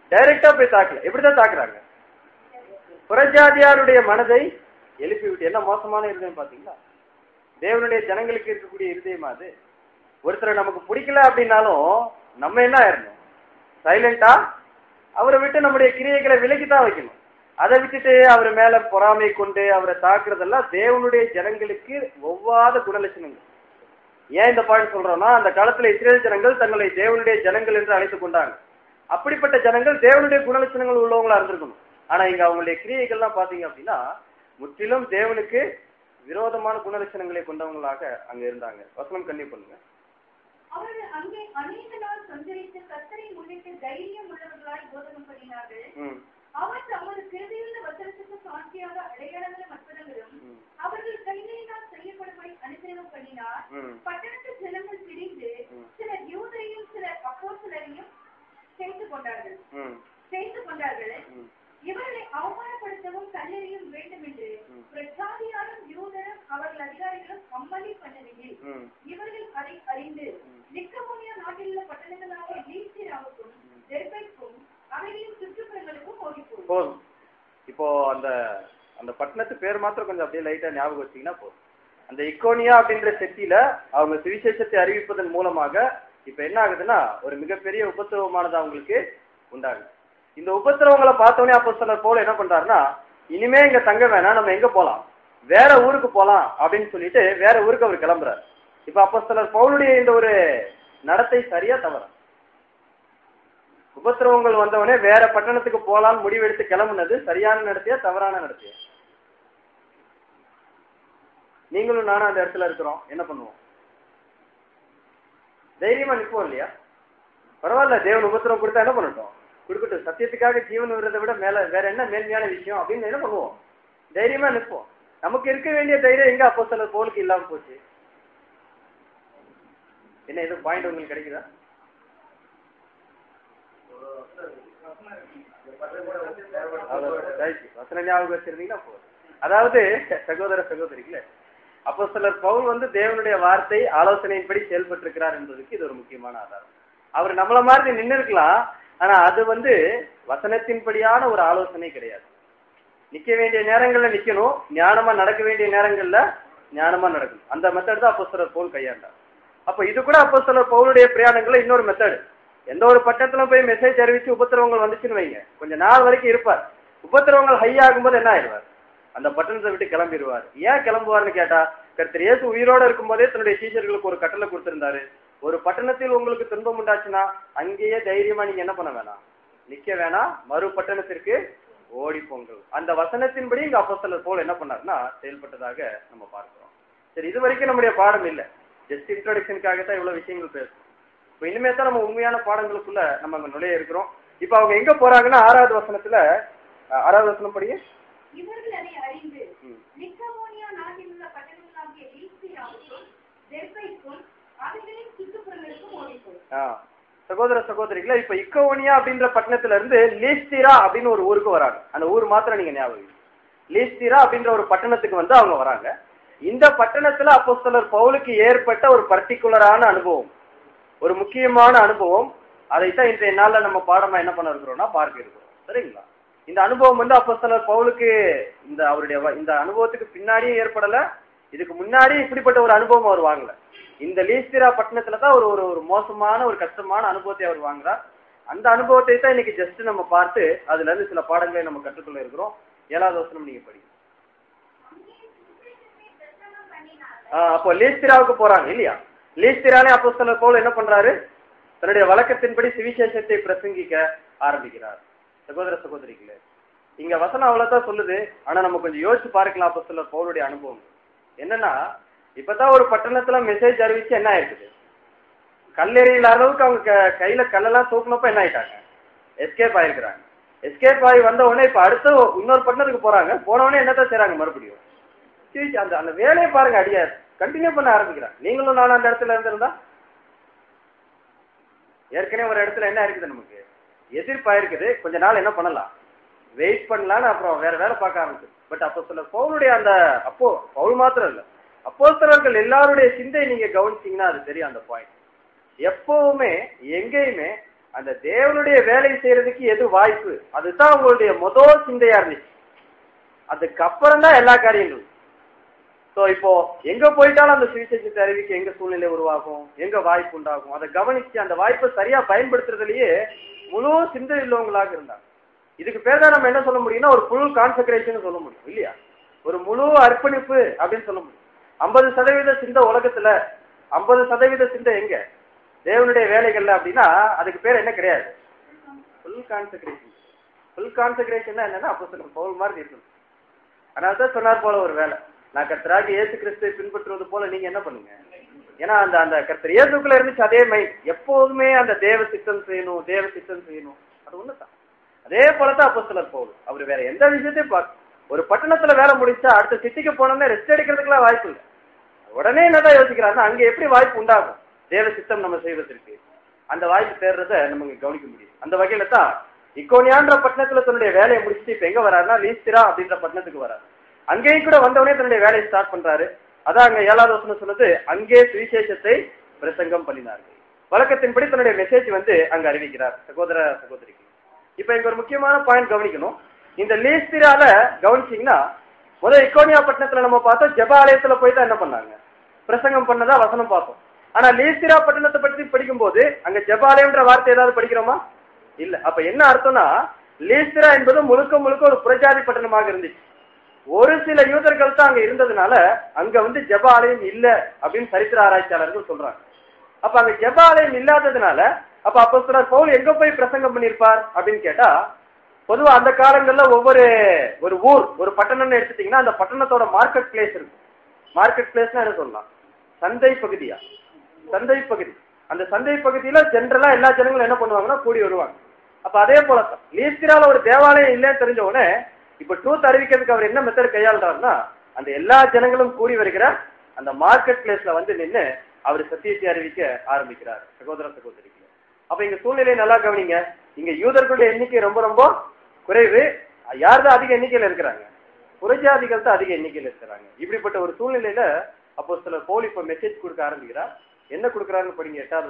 டைரக்டா போய் தாக்கல எப்படிதான் தாக்குறாங்க புறஜாதியாருடைய மனதை எழுப்பி விட்டு என்ன மோசமான இருதயம் பாத்தீங்களா தேவனுடைய ஜனங்களுக்கு இருக்கக்கூடிய இருதயமா அது ஒருத்தரை நமக்கு பிடிக்கல அப்படின்னாலும் நம்ம என்ன ஆயிரணும் சைலண்டா அவரை விட்டு நம்முடைய கிரியைகளை விலக்கி தான் வைக்கணும் அதை விட்டுட்டு அவர் மேல பொறாமை கொண்டு அவரை தாக்குறதெல்லாம் தேவனுடைய ஜனங்களுக்கு ஒவ்வாத குணலட்சணங்கள் ஏன் இந்த பாயிண்ட் சொல்றோம்னா அந்த காலத்துல இஸ்ரேல் ஜனங்கள் தங்களை தேவனுடைய ஜனங்கள் என்று அழைத்துக் கொண்டாங்க அப்படிப்பட்ட ஜனங்கள் தேவனுடைய குணலட்சணங்கள் உள்ளவங்களா இருந்திருக்கணும் ஆனா இங்க அவங்களுடைய கிரியைகள்லாம் பாத்தீங்க அப்படின்னா முற்றிலும் தேவனுக்கு விரோதமான குணலட்சணங்களை கொண்டவங்களாக அங்க இருந்தாங்க வசனம் கண்ணி பண்ணுங்க அவர்கள் அங்கே அநேக நாள் சஞ்சரித்து கத்தரை முன்னிட்டு தைரியம் உள்ளவர்களாய் போதகம் பண்ணினார்கள் ம், அவர் தமது கிருதியுள்ள வசனத்துக்கு சாட்சியாக அடையாளங்களும் அற்புதங்களும் ம், அவர்கள் கைகளினால் செய்யப்படும்படி அனுசரணம் பண்ணினார் ம், பட்டணத்து ஜனங்கள் பிரிந்து ம். சிலர் யூதரையும் சிலர் அப்போஸ்தலரையும் சேர்த்து கொண்டார்கள் ம், சேர்த்து கொண்டார்கள் ம், இவர்களை அவமானப்படுத்தவும் கல்லெறியும் வேண்டும் என்று ம். பிரச்சாதியாரும் யூதரும் அவர்கள் அதிகாரிகளும் அம்மலி பண்ணவில்லை ம், இவர்கள் அதை அறிந்து நிக்கமோனியா நாட்டில் உள்ள பட்டணங்களாகிய லீசிராவுக்கும் தெர்பைக்கும் அவைகளின் சுற்றுப்புறங்களுக்கும் ஓடிப்போம் போதும் இப்போ அந்த அந்த பட்டணத்து பேர் மாத்திரம் கொஞ்சம் அப்படியே லைட்டா ஞாபகம் வச்சீங்கன்னா போதும் அந்த இக்கோனியா அப்படின்ற செட்டில அவங்க சுவிசேஷத்தை அறிவிப்பதன் மூலமாக இப்ப என்ன ஆகுதுன்னா ஒரு மிகப்பெரிய உபத்திரவமானது அவங்களுக்கு உண்டாகுது இந்த உபத்திரவங்களை பார்த்தோன்னே அப்போ சிலர் போல என்ன பண்றாருன்னா இனிமே இங்க தங்க வேணாம் நம்ம எங்க போலாம் வேற ஊருக்கு போலாம் அப்படின்னு சொல்லிட்டு வேற ஊருக்கு அவர் கிளம்புறாரு இப்ப அப்போ சிலர் பவுலுடைய இந்த ஒரு நடத்தை சரியா தவறா உபத்திரவங்கள் வந்தவனே வேற பட்டணத்துக்கு போலான்னு முடிவெடுத்து கிளம்புனது சரியான நடத்தையா தவறான நடத்தையா நீங்களும் நானும் அந்த இடத்துல இருக்கிறோம் என்ன பண்ணுவோம் தைரியமா நிற்போம் இல்லையா பரவாயில்ல தேவன் உபத்திரவம் கொடுத்தா என்ன பண்ணட்டும் கொடுக்கட்டும் சத்தியத்துக்காக ஜீவன் விடுறதை விட மேல வேற என்ன மேன்மையான விஷயம் அப்படின்னு என்ன பண்ணுவோம் தைரியமா நிற்போம் நமக்கு இருக்க வேண்டிய தைரியம் எங்க அப்போ சில போலுக்கு இல்லாம போச்சு என்ன எதுவும் பாயிண்ட் உங்களுக்கு கிடைக்குதா அவ்வளவுதான். Right. வசன ஞாபகம் வச்சிருந்தீங்கன்னா போதும் அதாவது சகோதர சகோதரிகளே அப்போ சிலர் பவுல் வந்து தேவனுடைய வார்த்தை ஆலோசனையின்படி செயல்பட்டிருக்கிறார் என்பதற்கு இது ஒரு முக்கியமான ஆதாரம் அவர் நம்மள மாதிரி நின்னு இருக்கலாம் ஆனா அது வந்து வசனத்தின்படியான ஒரு ஆலோசனை கிடையாது நிக்க வேண்டிய நேரங்கள்ல நிக்கணும் ஞானமா நடக்க வேண்டிய நேரங்கள்ல ஞானமா நடக்கணும் அந்த மெத்தட் தான் அப்போ சிலர் பவுல் கையாண்டார் அப்ப இது கூட அப்போ சிலர் பவுலுடைய பிரயாணங்கள்ல இன்னொரு மெத்தட் எந்த ஒரு பட்டத்துல போய் மெசேஜ் அறிவிச்சு உபத்திரவங்கள் வந்துச்சுன்னு வைங்க கொஞ்ச நாள் வரைக்கும் இருப்பார் உபத்திரவங்கள் ஹை ஆகும்போது என்ன ஆயிடுவார் அந்த பட்டணத்தை விட்டு கிளம்பிடுவார் ஏன் கிளம்புவார்னு கேட்டா கர்த்தர் இயேசு உயிரோட இருக்கும்போதே தன்னுடைய டீச்சர்களுக்கு ஒரு கட்டளை கொடுத்திருந்தாரு ஒரு பட்டணத்தில் உங்களுக்கு துன்பம் உண்டாச்சுன்னா அங்கேயே தைரியமா நீங்க என்ன பண்ண வேணாம் நிக்க வேணாம் மறு பட்டணத்திற்கு ஓடி போங்கள் அந்த வசனத்தின்படி இங்க அப்போஸ்தலர் போல என்ன பண்ணாருன்னா செயல்பட்டதாக நம்ம பார்க்கிறோம் சரி இது வரைக்கும் நம்முடைய பாடம் இல்ல ஜஸ்ட் இன்ட்ரோடக்ஷனுக்காக தான் இவ்வளவு விஷயங்கள் பேசுறோம் இப்போ இனிமே தான் நம்ம உண்மையான பாடங்களுக்குள்ள நம்ம அங்க நுழைய இருக்கிறோம் இப்போ அவங்க எங்க போறாங்கன்னா ஆறாவது வசனத்துல அஹ், ஆறாவது வசனம் படிங்க இவர்கள் அதை அறிந்து ம். நிக்கமோனியா நாட்டில் உள்ள பட்டணங்களாகிய லீசிராவுக்கும் தெர்பைக்கும் அவைகளின் சுற்றுப்புறங்களுக்கும் ஓடிப்போம் ஆ. சகோதர சகோதரிகளே இப்ப இக்கோனியா அப்படின்ற பட்டணத்துல இருந்து லீஸ்திரா அப்படின்னு ஒரு ஊருக்கு வராங்க அந்த ஊர் மாத்திரம் நீங்க ஞாபகம் வைங்க. லீஸ்திரா அப்படின்ற ஒரு பட்டணத்துக்கு வந்து அவங்க வராங்க இந்த பட்டணத்துல அப்போஸ்தலர் பவுலுக்கு ஏற்பட்ட ஒரு பர்டிகுலரான அனுபவம் ஒரு முக்கியமான அனுபவம் அதைத்தான் இன்றைய நாள்ல நம்ம பாடமா என்ன பண்ண இருக்கிறோம்னா பார்க்க இருக்கிறோம் சரிங்களா இந்த அனுபவம் வந்து அப்போஸ்தலர் பவுலுக்கு இந்த அவருடைய வ- இந்த அனுபவத்துக்கு பின்னாடியே ஏற்படல இதுக்கு முன்னாடி இப்படிப்பட்ட ஒரு அனுபவம் அவர் வாங்கல இந்த லீஸ்திரா பட்டணத்துல தான் ஒரு ஒரு ஒரு மோசமான ஒரு கஷ்டமான அனுபவத்தை அவர் வாங்குறார் அந்த அனுபவத்தை தான் இன்னைக்கு ஜஸ்ட் நம்ம பார்த்து அதுல இருந்து சில பாடங்களை நம்ம கற்றுக்கொள்ள இருக்கிறோம் ஏழாவது வசனம் நீங்க படிங்க அங்கே சுவிசேஷத்தை பிரசங்கம் பண்ணினார்கள் ஆஹ் அப்போ லீஸ்திராவுக்கு போறாங்க இல்லையா லீஸ்திரானே அப்போஸ்தலர் பவுல் என்ன பண்றாரு தன்னுடைய வழக்கத்தின்படி சுவிசேஷத்தை பிரசங்கிக்க ஆரம்பிக்கிறார் சகோதர சகோதரிகளே இங்க வசனம் அவ்வளவுதான் சொல்லுது ஆனா நம்ம கொஞ்சம் யோசிச்சு பார்க்கலாம் அப்போஸ்தலர் பவுலுடைய அனுபவம் என்னன்னா இப்பதான் ஒரு பட்டணத்துல மெசேஜ் அறிவிச்சு என்ன ஆயிருக்குது கல்லெறியில அளவுக்கு அவங்க க- கையில கல்லெல்லாம் தூக்குனப்ப என்ன ஆயிட்டாங்க எஸ்கேப் ஆயிருக்கிறாங்க எஸ்கேப் ஆகி வந்த உடனே இப்ப அடுத்து இன்னொரு பட்டணத்துக்கு போறாங்க போன உடனே என்னதான் செய்றாங்க மறுபடியும் சரி, அந்த அந்த வேலையை பாருங்க அடியார் கண்டினியூ பண்ண ஆரம்பிக்கிறாங்க நீங்களும் நானும் அந்த இடத்துல இருந்திருந்தா ஏற்கனவே ஒரு இடத்துல என்ன இருக்குது நமக்கு எதிர்ப்பாயிருக்குது கொஞ்ச நாள் என்ன பண்ணலாம் வெயிட் பண்ணலாம்னு அப்புறம் வேற வேலை பார்க்க ஆரம்பிச்சு பட் அப்போ சில பவுலுடைய அந்த அப்போ பவுல் மாத்திரம் இல்ல அப்போஸ்தலர்கள் எல்லாருடைய சிந்தை நீங்க கவனிச்சீங்கன்னா அது தெரியும் அந்த பாயிண்ட் எப்பவுமே எங்கேயுமே அந்த தேவனுடைய வேலை செய்யறதுக்கு எது வாய்ப்பு அதுதான் உங்களுடைய முதல் சிந்தையா இருந்துச்சு அதுக்கப்புறம் தான் எல்லா காரியங்களும் சோ இப்போ எங்க போயிட்டாலும் அந்த சுவிசேஷத்தை அறிவிக்க எங்க சூழ்நிலை உருவாகும் எங்க வாய்ப்பு உண்டாகும் அதை கவனிச்சு அந்த வாய்ப்பை சரியா பயன்படுத்துறதுலயே முழு சிந்தை உள்ளவங்களாக இருந்தாங்க இதுக்கு பேர் தான் நம்ம என்ன சொல்ல முடியும்னா ஒரு முழு கான்சென்ட்ரேஷன் சொல்ல முடியும் இல்லையா ஒரு முழு அர்ப்பணிப்பு அப்படின்னு சொல்ல முடியும் ஐம்பது சதவீத சிந்தை உலகத்துல ஐம்பது சதவீத சிந்தை எங்க தேவனுடைய வேலைகள்ல அப்படின்னா அதுக்கு பேர் என்ன கிடையாது ஃபுல் கான்சென்ட்ரேஷன் ஃபுல் கான்சென்ட்ரேஷன் என்னன்னா அப்போ சொல்லுங்க பவுல் மாதிரி இருக்கணும் அதனால தான் சொன்னார் போல ஒரு வேலை நான் கர்த்தராகி இயேசு கிறிஸ்துவை பின்பற்றுவது போல நீங்க என்ன பண்ணுங்க ஏன்னா அந்த அந்த கர்த்தர் இயேசுக்குள்ள இருந்துச்சு அதே மைண்ட் எப்போதுமே அந்த தேவ சித்தம் செய்யணும் தேவ சித்தம் செய்யணும் அது ஒண்ணுதான் அதே போலதான் அப்போ சிலர் போகணும் அவர் வேற எந்த விஷயத்தையும் பார்க்க ஒரு பட்டணத்துல வேலை முடிச்சா அடுத்த சிட்டிக்கு போனோம்னா ரெஸ்ட் எடுக்கிறதுக்குலாம் வாய்ப்பு இல்லை உடனே என்னதான் யோசிக்கிறாருன்னா அங்க எப்படி வாய்ப்பு உண்டாகும் தேவ சித்தம் நம்ம செய்வதற்கு அந்த வாய்ப்பு தேடுறத நம்ம இங்க கவனிக்க முடியும் அந்த வகையில தான் இக்கோனியான்ற பட்டணத்துல தன்னுடைய வேலையை முடிச்சுட்டு இப்ப எங்க வராருன்னா லீஸ்திரா அப்படின்ற பட்டணத்துக்கு வராரு அங்கேயும் கூட வந்தவனே தன்னுடைய வேலையை ஸ்டார்ட் பண்றாரு அதான் அங்க ஏழாவது வசனம் சொல்லுது அங்கே சுவிசேஷத்தை பிரசங்கம் பண்ணினார்கள் வழக்கத்தின்படி தன்னுடைய மெசேஜ் வந்து அங்க அறிவிக்கிறார் சகோதர சகோதரிக்கு இப்ப இங்க ஒரு முக்கியமான பாயிண்ட் கவனிக்கணும் இந்த லீஸ்திரால கவனிச்சீங்கன்னா முதல் இக்கோனியா பட்டணத்துல நம்ம பார்த்தோம் ஜெப ஆலயத்துல போய் தான் என்ன பண்ணாங்க பிரசங்கம் பண்ணதா வசனம் பார்த்தோம் ஆனா லீஸ்திரா பட்டணத்தை பற்றி படிக்கும்போது அங்க ஜெபாலயம்ன்ற வார்த்தை ஏதாவது படிக்கிறோமா இல்ல அப்ப என்ன அர்த்தம்னா லீஸ்திரா என்பது முழுக்க முழுக்க ஒரு புரஜாதி பட்டணமாக இருந்துச்சு ஒரு சில யூதர்கள் தான் அங்க இருந்ததுனால அங்க வந்து ஜெப ஆலயம் இல்ல அப்படின்னு சரித்திர ஆராய்ச்சியாளர்கள் சொல்றாங்க அப்ப அங்க ஜெப ஆலயம் இல்லாததுனால அப்ப அப்போ பவுல் எங்க போய் பிரசங்கம் பண்ணிருப்பார் அப்படின்னு கேட்டா பொதுவா அந்த காலங்கள்ல ஒவ்வொரு ஒரு ஊர் ஒரு பட்டணம்னு எடுத்துட்டீங்கன்னா அந்த பட்டணத்தோட மார்க்கெட் பிளேஸ் இருக்கும் மார்க்கெட் பிளேஸ்னா என்ன சொல்லலாம் சந்தை பகுதியா சந்தை பகுதி அந்த சந்தை பகுதியில ஜென்ரலா எல்லா ஜனங்களும் என்ன பண்ணுவாங்கன்னா கூடி வருவாங்க அப்ப அதே போலதான் லீஸ்திரால ஒரு தேவாலயம் இல்லைன்னு தெரிஞ்ச உடனே இப்ப ட்ரூத் அறிவிக்கிறதுக்கு அவர் என்ன மெத்தட் கையாளுறாருன்னா அந்த எல்லா ஜனங்களும் கூடி வருகிற அந்த மார்க்கெட் பிளேஸ்ல வந்து நின்னு அவர் சத்தியத்தை அறிவிக்க ஆரம்பிக்கிறார் சகோதர சகோதரிக்கு அப்ப இங்க சூழ்நிலையை நல்லா கவனிங்க இங்க யூதர்களுடைய எண்ணிக்கை ரொம்ப ரொம்ப குறைவு யார் தான் அதிக எண்ணிக்கையில இருக்கிறாங்க புரஜாதிகள் தான் அதிக எண்ணிக்கையில இருக்கிறாங்க இப்படிப்பட்ட ஒரு சூழ்நிலையில அப்போ சில போல் இப்ப மெசேஜ் கொடுக்க ஆரம்பிக்கிறார் என்ன கொடுக்குறாருன்னு படிங்க எட்டாவது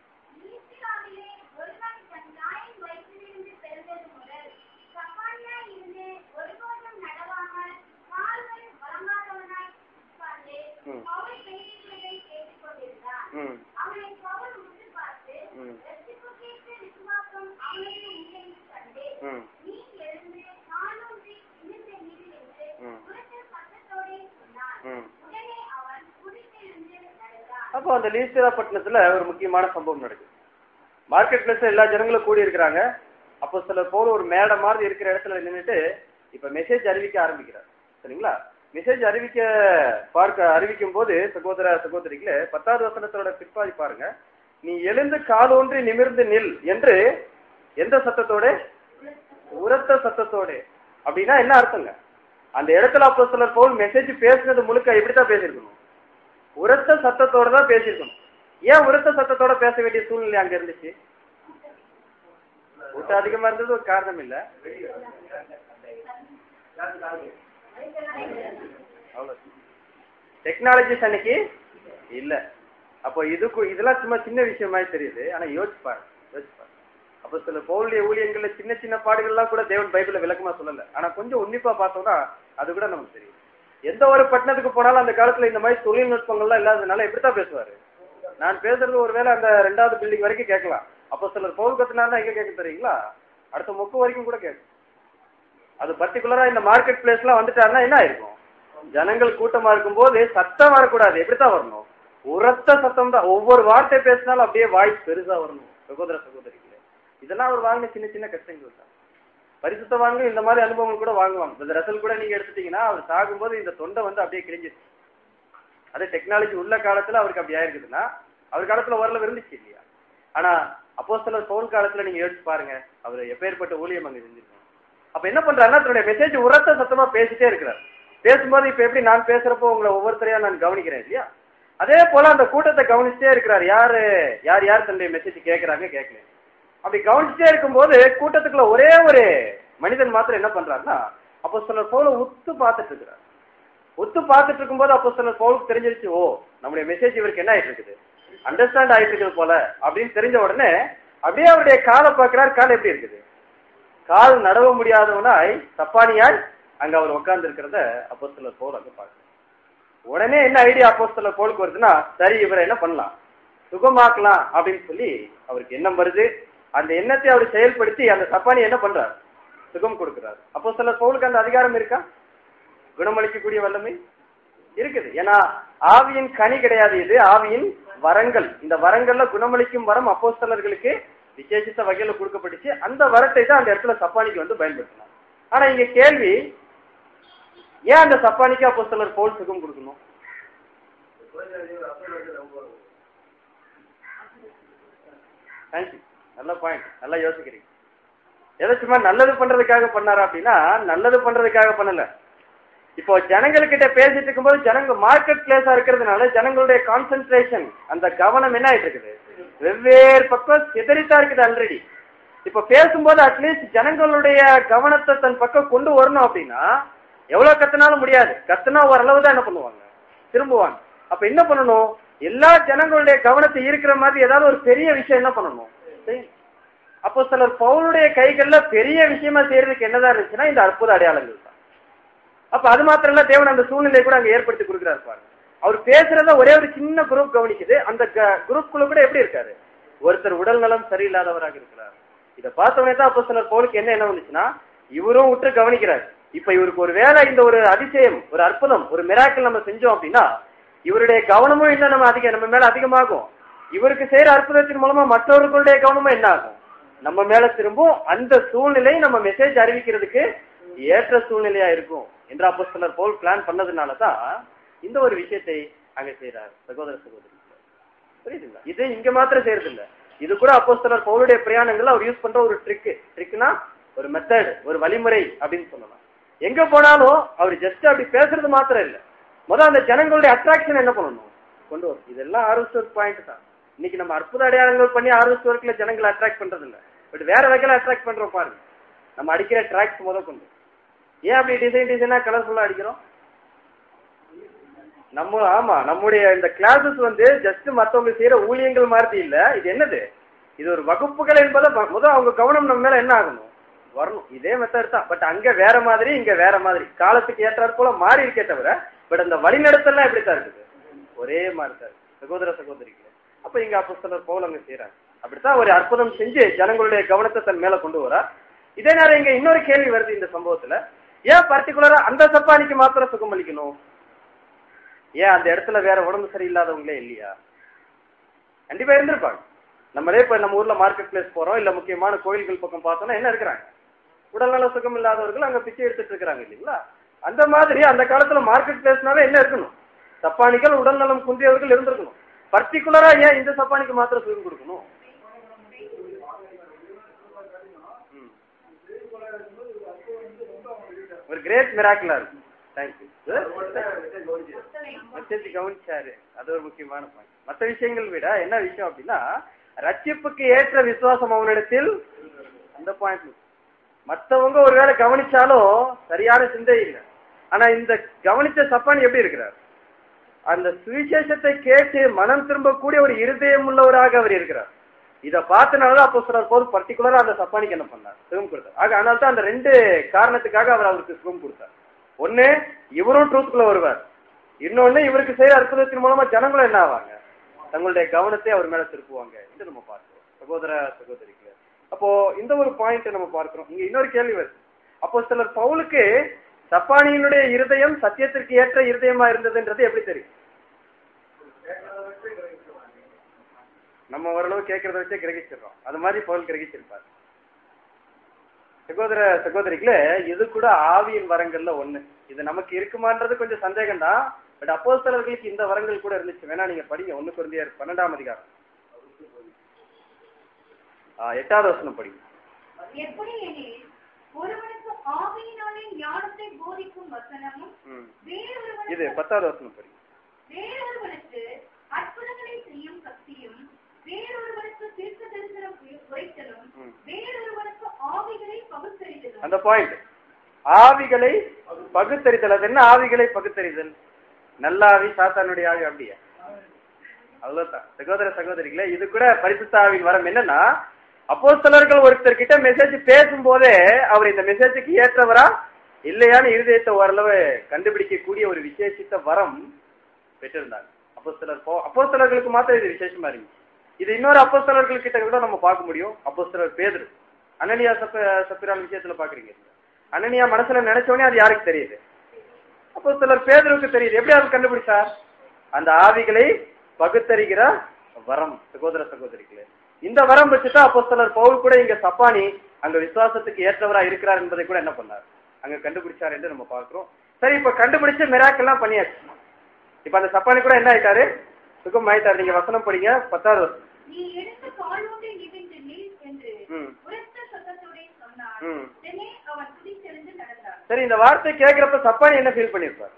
ஈஸ்ராவிலே ஒருவன் தன் தாயின் வயிற்றிலிருந்து பிறந்தது முதல் சப்பானியாய் இருந்து ஒருபோதும் நடவாமல் கால்கள் வழங்காதவனாய் உட்கார்ந்து ம். பவுல் பேசுகிறதை கேட்டுக் கொண்டிருந்தான். ம் அவனை பவுல் உற்று பார்த்து, ம். ரட்சிப்புக்கேற்ற விசுவாசம் அவனுக்கு உண்டு என்று கண்டு, ம் நீ எழுந்து நானூற்றி இன்னும் இரு என்று ம். உரத்த சத்தத்தோடே சொன்னான். ம் உடனே அவன் குடித்தெழுந்து நடந்தான். அப்போ அந்த லீஸ்திரா பட்டணத்துல ஒரு முக்கியமான சம்பவம் நடக்குது மார்க்கெட் பிளேஸ்ல எல்லா ஜனங்களும் கூடி இருக்கிறாங்க அப்போ சில போல ஒரு மேடை மாதிரி இருக்கிற இடத்துல நின்னுட்டு இப்ப மெசேஜ் அறிவிக்க ஆரம்பிக்கிறார் சரிங்களா மெசேஜ் அறிவிக்க பார்க்க அறிவிக்கும் போது சகோதர சகோதரிகளே பத்தாவது வசனத்தோட பிற்பாதி பாருங்க நீ எழுந்து காலூன்றி நிமிர்ந்து நில் என்று எந்த சத்தத்தோட உரத்த சத்தத்தோட அப்படின்னா என்ன அர்த்தங்க அந்த இடத்துல அப்போ சிலர் போல் மெசேஜ் பேசுனது முழுக்க இப்படித்தான் பேசியிருக்கணும் உரத்த சத்தத்தோட தான் பேசியிருக்கணும் ஏன் உரத்த சத்தத்தோட பேச வேண்டிய சூழ்நிலை அங்க இருந்துச்சு கூட்டம் அதிகமா இருந்தது ஒரு காரணம் இல்ல டெக்னாலஜிஸ் அன்னைக்கு இல்ல அப்போ இதுக்கு இதெல்லாம் சும்மா சின்ன விஷயம் மாதிரி தெரியுது ஆனா யோசிச்சு பாரு யோசிச்சு பாரு அப்போ சில பவுலுடைய ஊழியங்கள்ல சின்ன சின்ன பாடுகள்லாம் கூட தேவன் பைபிள்ல விளக்கமா சொல்லல ஆனா கொஞ்சம் உன்னிப்பா பார்த்தோம்னா அது கூட நமக்கு தெரியும் எந்த ஒரு பட்டணத்துக்கு போனாலும் அந்த காலத்துல இந்த மாதிரி தொழில்நுட்பங்கள்லாம் இல்லாததுனால எப்படித்தான் பேசுவாரு நான் பேசுறது ஒருவேளை அந்த ரெண்டாவது பில்டிங் வரைக்கும் கேட்கலாம் அப்போ சிலர் பவுல் கத்துனா எங்க கேட்க தெரியுங்களா அடுத்த மொக்கு வரைக்கும் கூட கேட்கும் அது பர்டிகுலரா இந்த மார்க்கெட் பிளேஸ்லாம் வந்துட்டாருன்னா என்ன ஆயிருக்கும் ஜனங்கள் கூட்டமா இருக்கும்போது சத்தம் வரக்கூடாது எப்படித்தான் வரணும் உரத்த சத்தம் தான் ஒவ்வொரு வார்த்தை பேசினாலும் அப்படியே வாய்ஸ் பெருசா வரணும் சகோதர சகோதரிகளே இதெல்லாம் அவர் வாங்கின சின்ன சின்ன கஷ்டங்கள் தான் பரிசுத்தவான்கள் இந்த மாதிரி அனுபவங்கள் கூட வாங்குவாங்க இந்த ரசல் கூட நீங்க எடுத்துட்டீங்கன்னா அவர் சாகும்போது இந்த தொண்டை வந்து அப்படியே கிழிஞ்சிருச்சு அது டெக்னாலஜி உள்ள காலத்துல அவருக்கு அப்படி ஆயிருக்குதுன்னா அவர் காலத்துல ஓரளவு இருந்துச்சு இல்லையா ஆனா அப்போ சில பவுல் காலத்துல நீங்க யோசிச்சு பாருங்க அவர் எப்பேற்பட்ட ஊழியம் அங்க செஞ்சிருக்கோம் அப்ப என்ன பண்றாருன்னா தன்னுடைய மெசேஜ் உரத்த சத்தமா பேசிட்டே இருக்கிறார் பேசும்போது இப்ப எப்படி நான் பேசுறப்போ உங்களை ஒவ்வொருத்தரையா நான் கவனிக்கிறேன் இல்லையா அதே போல அந்த கூட்டத்தை கவனிச்சுட்டே இருக்கிறார் யாரு யார் யார் தன்னுடைய மெசேஜ் கேட்கறாங்க கேட்கல அப்படி கவனிச்சுட்டே இருக்கும்போது கூட்டத்துக்குள்ள ஒரே ஒரு மனிதன் மாத்திரம் என்ன பண்றாருன்னா அப்போ சிலர் போல உத்து பார்த்துட்டு இருக்கிறார் ஒத்து பார்த்துட்டு இருக்கும்போது அப்போ சிலர் பவுலுக்கு தெரிஞ்சிருச்சு ஓ நம்முடைய மெசேஜ் இவருக்கு என்ன ஆயிட்டு இருக்குது அண்டர்ஸ்டாண்ட் ஆயிட்டு இருக்குது போல அப்படின்னு தெரிஞ்ச உடனே அப்படியே அவருடைய காலை பார்க்கிறார் கால் எப்படி இருக்குது கால் நடவ முடியாதவனாய் தப்பானியாய் அங்க அவர் உட்கார்ந்து இருக்கிறத அப்போ சிலர் போல் அங்க பார்க்க உடனே என்ன ஐடியா அப்போ சிலர் போலுக்கு வருதுன்னா சரி இவரை என்ன பண்ணலாம் சுகமாக்கலாம் அப்படின்னு சொல்லி அவருக்கு எண்ணம் வருது அந்த எண்ணத்தை அவர் செயல்படுத்தி அந்த தப்பானி என்ன பண்றார் சுகம் கொடுக்கிறார் அப்போ சிலர் பவுலுக்கு அந்த அதிகாரம் இருக்கா குணமளிக்கக்கூடிய வல்லமை இருக்குது ஏன்னா ஆவியின் கனி கிடையாது இது ஆவியின் வரங்கள் இந்த வரங்கள்ல குணமளிக்கும் வரம் அப்போஸ்தலர்களுக்கு விசேஷித்த வகையில கொடுக்கப்பட்டுச்சு அந்த வரத்தை தான் அந்த இடத்துல சப்பானிக்கு வந்து பயன்படுத்தினார் ஆனா இங்க கேள்வி ஏன் அந்த சப்பானிக்கு அப்போஸ்தலர் பவுல் சுகம் கொடுக்கணும் தேங்க்யூ நல்ல பாயிண்ட் நல்லா யோசிக்கிறீங்க எதை சும்மா நல்லது பண்றதுக்காக பண்ணாரா அப்படின்னா நல்லது பண்றதுக்காக பண்ணல இப்போ ஜனங்கள்கிட்ட பேசிட்டு இருக்கும்போது ஜனங்க மார்க்கெட் பிளேஸா இருக்கிறதுனால ஜனங்களுடைய கான்சென்ட்ரேஷன் அந்த கவனம் என்ன ஆயிட்டு இருக்குது வெவ்வேறு பக்கம் சிதறித்தா இருக்குது ஆல்ரெடி இப்ப பேசும்போது அட்லீஸ்ட் ஜனங்களுடைய கவனத்தை தன் பக்கம் கொண்டு வரணும் அப்படின்னா எவ்வளவு கத்துனாலும் முடியாது கத்துனா ஓரளவு தான் என்ன பண்ணுவாங்க திரும்புவாங்க அப்ப என்ன பண்ணணும் எல்லா ஜனங்களுடைய கவனத்தை ஈர்க்கிற மாதிரி ஏதாவது ஒரு பெரிய விஷயம் என்ன பண்ணணும் செய்யணும். அப்போ சிலர் பவுலுடைய கைகள்ல பெரிய விஷயமா செய்யறதுக்கு என்னதான் இருந்துச்சுன்னா இந்த அற்புத அடையாளங்கள் தான் அப்ப அது மாத்திரம் இல்ல தேவன் அந்த சூழ்நிலையை கூட அங்க ஏற்படுத்தி கொடுக்கிறார் பாருங்க அவர் பேசுறத ஒரே ஒரு சின்ன குரூப் கவனிக்குது அந்த குரூப்குள்ள கூட எப்படி இருக்காரு ஒருத்தர் உடல் நலம் சரியில்லாதவராக இருக்கிறார் இத பார்த்தவனே தான் அப்போ சிலர் பவுலுக்கு என்ன என்ன வந்துச்சுன்னா இவரும் உற்று கவனிக்கிறார் இப்ப இவருக்கு ஒரு வேலை இந்த ஒரு அதிசயம் ஒரு அற்புதம் ஒரு மிராக்கள் நம்ம செஞ்சோம் அப்படின்னா இவருடைய கவனமும் இன்னும் நம்ம அதிகம் நம்ம மேல அதிகமாகும் இவருக்கு செய்யற அற்புதத்தின் மூலமா மற்றவர்களுடைய கவனமும் என்ன ஆகும் நம்ம மேல திரும்பும் அந்த சூழ்நிலை நம்ம மெசேஜ் அறிவிக்கிறதுக்கு ஏற்ற சூழ்நிலையா இருக்கும் என்று அப்போ சிலர் போல் பிளான் பண்ணதுனால தான் இந்த ஒரு விஷயத்தை அங்க செய்யறாரு சகோதர சகோதரி புரியுதுங்களா இது இங்க மாத்திரம் செய்யறது இல்ல இது கூட அப்போ சிலர் பவுலுடைய பிரயாணங்கள்ல அவர் யூஸ் பண்ற ஒரு ட்ரிக் ட்ரிக்னா ஒரு மெத்தட் ஒரு வழிமுறை அப்படின்னு சொல்லலாம் எங்க போனாலும் அவர் ஜஸ்ட் அப்படி பேசுறது மாத்திரம் இல்ல முதல்ல அந்த ஜனங்களுடைய அட்ராக்ஷன் என்ன பண்ணணும் கொண்டு வரும் இதெல்லாம் ஆர்வஸ்ட் பாயிண்ட் தான் இன்னைக்கு நம்ம அற்புத அடையாளங்கள் பண்ணி ஆர்வஸ்ட் ஒர்க்ல ஜனங்களை அட்ராக்ட் பண்றது இல்ல பட் வேற வகையில அட்ராக்ட் பண்றோம் பாருங்க நம்ம அடிக்கிற ட்ராக்ஸ் முத கொண்டு ஏன் அப்படி டிசைன் டிசைனா கலர்ஃபுல்லா அடிக்கிறோம் நம்ம ஆமா நம்முடைய இந்த கிளாஸஸ் வந்து ஜஸ்ட் மத்தவங்க செய்யற ஊழியங்கள் மாதிரி இல்ல இது என்னது இது ஒரு வகுப்புகள் என்பதை ம- முதல் அவங்க கவனம் நம்ம மேல என்ன ஆகணும் வரணும் இதே மெத்தட் தான் பட் அங்க வேற மாதிரி இங்க வேற மாதிரி காலத்துக்கு ஏற்றாற் போல மாறி இருக்கே தவிர பட் அந்த வழிநடத்தல்லாம் எப்படித்தான் இருக்குது ஒரே மாதிரி தான் இருக்கு. சகோதர சகோதரிக்கு அப்ப இங்க அப்போஸ்தலர் பவுல் அங்க செய்யறாங்க அப்படித்தான் ஒரு அற்புதம் செஞ்சு ஜனங்களுடைய கவனத்தை தன் மேல கொண்டு வரா இதே நேரம் இங்க இன்னொரு கேள்வி வருது இந்த சம்பவத்துல ஏன் பர்டிகுலரா அந்த சப்பானிக்கு மாத்திரம் சுகம் அளிக்கணும் ஏன் அந்த இடத்துல வேற உடம்பு சரியில்லாதவங்களே இல்லையா கண்டிப்பா இருந்திருப்பாங்க நம்மளே இப்ப நம்ம ஊர்ல மார்க்கெட் பிளேஸ் போறோம் இல்ல முக்கியமான கோயில்கள் பக்கம் பார்த்தோம்னா என்ன இருக்கிறாங்க உடல்நல சுகம் இல்லாதவர்கள் அங்க பிச்சை எடுத்துட்டு இருக்கிறாங்க இல்லைங்களா அந்த மாதிரி அந்த காலத்துல மார்க்கெட் பிளேஸ்னாவே என்ன இருக்கணும் சப்பானிகள் உடல்நலம் குன்றியவர்கள் இருந்திருக்கணும் பர்டிகுலரா ஏன் இந்த சப்பானிக்கு மாத்திரம் சுகம் கொடுக்கணும் ம். ஒரு கிரேட் மிராக்கிளா இருக்கு தேங்க்யூ மெசேஜ் கவனிச்சாரு அது ஒரு முக்கியமான பாயிண்ட் மற்ற விஷயங்கள் விட என்ன விஷயம் அப்படின்னா ரட்சிப்புக்கு ஏற்ற விசுவாசம் அவனிடத்தில் அந்த பாயிண்ட் மத்தவங்க ஒருவேளை கவனிச்சாலும் சரியான சிந்தை இல்லை ஆனா இந்த கவனிச்ச சப்பான் எப்படி இருக்கிறார் அந்த சுவிசேஷத்தை கேட்டு மனம் திரும்பக்கூடிய ஒரு இருதயம் உள்ளவராக அவர் இருக்கிறார் இத பார்த்தனாலதான் அப்போ சொல்றார் போது பர்டிகுலரா அந்த சப்பானிக்கு என்ன பண்ணார் சுகம் கொடுத்தார் ஆக அதனால தான் அந்த ரெண்டு காரணத்துக்காக அவர் அவருக்கு சுகம் கொடுத்தார் ஒண்ணு இவரும் ட்ரூத்குள்ள வருவார் இன்னொன்னு இவருக்கு செய்யற அற்புதத்தின் மூலமா ஜனங்களும் என்ன ஆவாங்க தங்களுடைய கவனத்தை அவர் மேல திருப்புவாங்க என்று நம்ம பார்க்கிறோம் சகோதர சகோதரிக்கு அப்போ இந்த ஒரு பாயிண்ட் நம்ம பார்க்கிறோம் இங்க இன்னொரு கேள்வி வருது அப்போ சிலர் பவுலுக்கு சப்பானியினுடைய இருதயம் சத்தியத்திற்கு ஏற்ற இருதயமா இருந்ததுன்றது எப்படி தெரியும் நம்ம ஓரளவு கேட்கறத வச்சே கிரகிச்சிடுறோம் அது மாதிரி பவுல் கிரகிச்சிருப்பார் சகோதர சகோதரிகளே இது கூட ஆவியின் வரங்கள்ல ஒண்ணு இது நமக்கு இருக்குமான்றது கொஞ்சம் சந்தேகம் தான் பட் அப்போஸ்தலர்களுக்கு இந்த வரங்கள் கூட இருந்துச்சு வேணா நீங்க படிங்க ஒண்ணு குருந்தியர் பன்னெண்டாம் அதிகாரம் ஆ, எட்டாவது வசனம் படிங்க எப்படி எனில் ஒருவனுக்கு ஆவியினாலே ஞானத்தை போதிக்கும் வசனமும் ம். இது வேறொருவனுக்கு பத்தாவது வசனம் படிங்க வேறொருவனுக்கு அற்புதங்களை செய்யும் சக்தியும் வேறொருவனுக்கு தீர்க்க தரிசனம் உரைத்தலும் ம். வேறொருவனுக்கு ஆவிகளை பகுத்தறிதலும் அந்த பாயிண்ட் ஆவிகளை பகுத்தறிதல் அது என்ன ஆவிகளை பகுத்தறிதல் நல்ல ஆவி சாத்தானுடைய ஆவி அப்படியா அவ்வளவுதான் சகோதர சகோதரிகளே இது கூட பரிசுத்த ஆவியின் வரம் என்னன்னா அப்போஸ்தலர்கள் ஒருத்தர் கிட்ட மெசேஜ் பேசும்போதே அவர் இந்த மெசேஜுக்கு ஏற்றவரா இல்லையான்னு இருதயத்தை ஓரளவு கண்டுபிடிக்கக்கூடிய ஒரு விசேஷித்த வரம் பெற்றிருந்தாங்க அப்போஸ்தலர் போ அப்போஸ்தலர்களுக்கு மாத்திரம் இது விசேஷமா இருந்துச்சு இது இன்னொரு அப்போஸ்தலர்கள் கிட்ட கூட நம்ம பார்க்க முடியும் அப்போஸ்தலர் பேதுரு அனனியா சப்ப சப்பிரான் விஷயத்துல பாக்குறீங்க அனனியா மனசுல நினைச்சோடனே அது யாருக்கு தெரியுது அப்போஸ்தலர் பேதுருக்கு தெரியுது எப்படி அவர் கண்டுபிடிச்சார் அந்த ஆவிகளை பகுத்தறிகிற வரம் சகோதர சகோதரிகளே இந்த வரம் வச்சுதான் அப்போஸ்தலர் பவுல் கூட இங்க சப்பானி அங்க விசுவாசத்துக்கு ஏற்றவரா இருக்கிறார் என்பதை கூட என்ன பண்ணார் அங்க கண்டுபிடிச்சார் என்று நம்ம பார்க்கிறோம் சரி இப்ப கண்டுபிடிச்ச மிராக்கெல்லாம் பண்ணியாச்சு இப்ப அந்த சப்பானி கூட என்ன ஆயிட்டாரு சுகம் ஆயிட்டாரு நீங்க வசனம் படிங்க பத்தாவது வருஷம் நீ எடுத்து காலோடு நிமிர்ந்து நில் என்று ம். உரத்த சத்தத்தோடே சொன்னார் ம். உடனே அவன் துடித்தெழுந்து நடந்தான் சரி இந்த வார்த்தை கேட்கிறப்ப சப்பானி என்ன ஃபீல் பண்ணிருப்பார்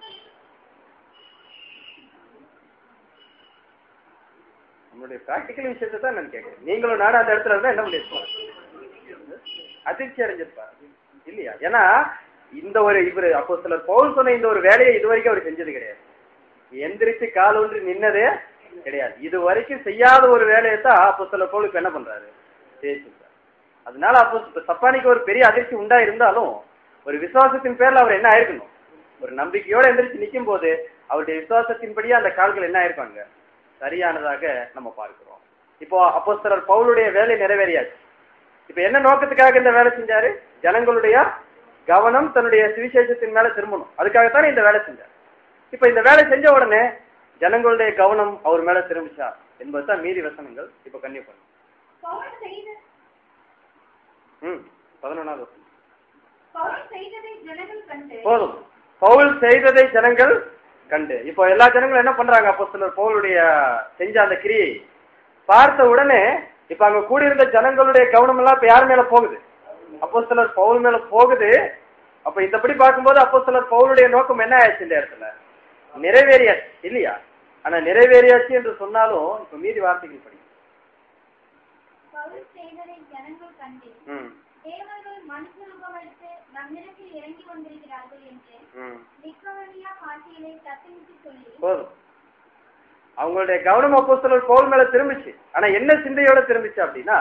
நம்மளுடைய பிராக்டிக்கல் விஷயத்தை தான் நான் கேட்கிறேன் நீங்களும் நானும் அந்த இடத்துல இருந்தா என்ன பண்ணிருப்போம் அதிர்ச்சி அடைஞ்சிருப்பார் இல்லையா ஏன்னா இந்த ஒரு இவரு அப்போ சிலர் பவுல் சொன்ன இந்த ஒரு வேலையை இது வரைக்கும் அவர் செஞ்சது கிடையாது எந்திரிச்சு கால் ஒன்று நின்னதே கிடையாது இது வரைக்கும் செய்யாத ஒரு வேலையை தான் அப்போ சிலர் பவுலுக்கு என்ன பண்றாரு செய்யிருக்காரு அதனால அப்போ இப்ப சப்பானிக்கு ஒரு பெரிய அதிர்ச்சி உண்டா இருந்தாலும் ஒரு விசுவாசத்தின் பேர்ல அவர் என்ன ஆயிருக்கணும் ஒரு நம்பிக்கையோட எந்திரிச்சு நிற்கும் போது அவருடைய விசுவாசத்தின்படியே அந்த கால்கள் என்ன ஆயிருப்பாங்க சரியானதாக நம்ம பார்க்கிறோம் இப்போ அப்போஸ்தலர் பவுலுடைய வேலை நிறைவேறியாச்சு இப்ப என்ன நோக்கத்துக்காக இந்த வேலை செஞ்சாரு ஜனங்களுடைய கவனம் தன்னுடைய சுவிசேஷத்தின் மேல திரும்பணும் அதுக்காகத்தானே இந்த வேலை செஞ்சார் இப்ப இந்த வேலை செஞ்ச உடனே ஜனங்களுடைய கவனம் அவர் மேல திரும்பிச்சா என்பதுதான் மீதி வசனங்கள் இப்ப கன்னிய பண்ணும் பவுல் செய்த ம் பதினொன்னாவது வசனம் பவுல் செய்ததை ஜனங்கள் கண்டு போதும் பவுல் செய்ததை ஜனங்கள் கண்டு இப்போ எல்லா ஜனங்களும் என்ன பண்றாங்க அப்போ சிலர் பவுலுடைய செஞ்ச அந்த கிரியை பார்த்த உடனே இப்ப அங்க கூடியிருந்த ஜனங்களுடைய கவனம் எல்லாம் இப்ப யார் மேல போகுது அப்போ சிலர் பவுல் மேல போகுது அப்ப இந்தபடி பார்க்கும்போது அப்போ சிலர் பவுலுடைய நோக்கம் என்ன ஆயிடுச்சு இந்த இடத்துல நிறைவேறியாச்சு இல்லையா ஆனா நிறைவேறியாச்சு என்று சொன்னாலும் இப்ப மீதி வார்த்தைகள் படி பவுல் செய்ததை ஜனங்கள் கண்டு ம் தேவர்கள் மனுஷ ரூபமெடுத்து நம்மிடத்தில் இறங்கி வந்திருக்கிறார்கள் என்று ம் நிக்கோவனியா பாட்டியலை தத்தமிட்டு சொல்லி போதும் அவங்களுடைய கவனம் அப்போ சிலர் பவுல் மேல திரும்பிச்சு ஆனா என்ன சிந்தையோட திரும்பிச்சு அப்படின்னா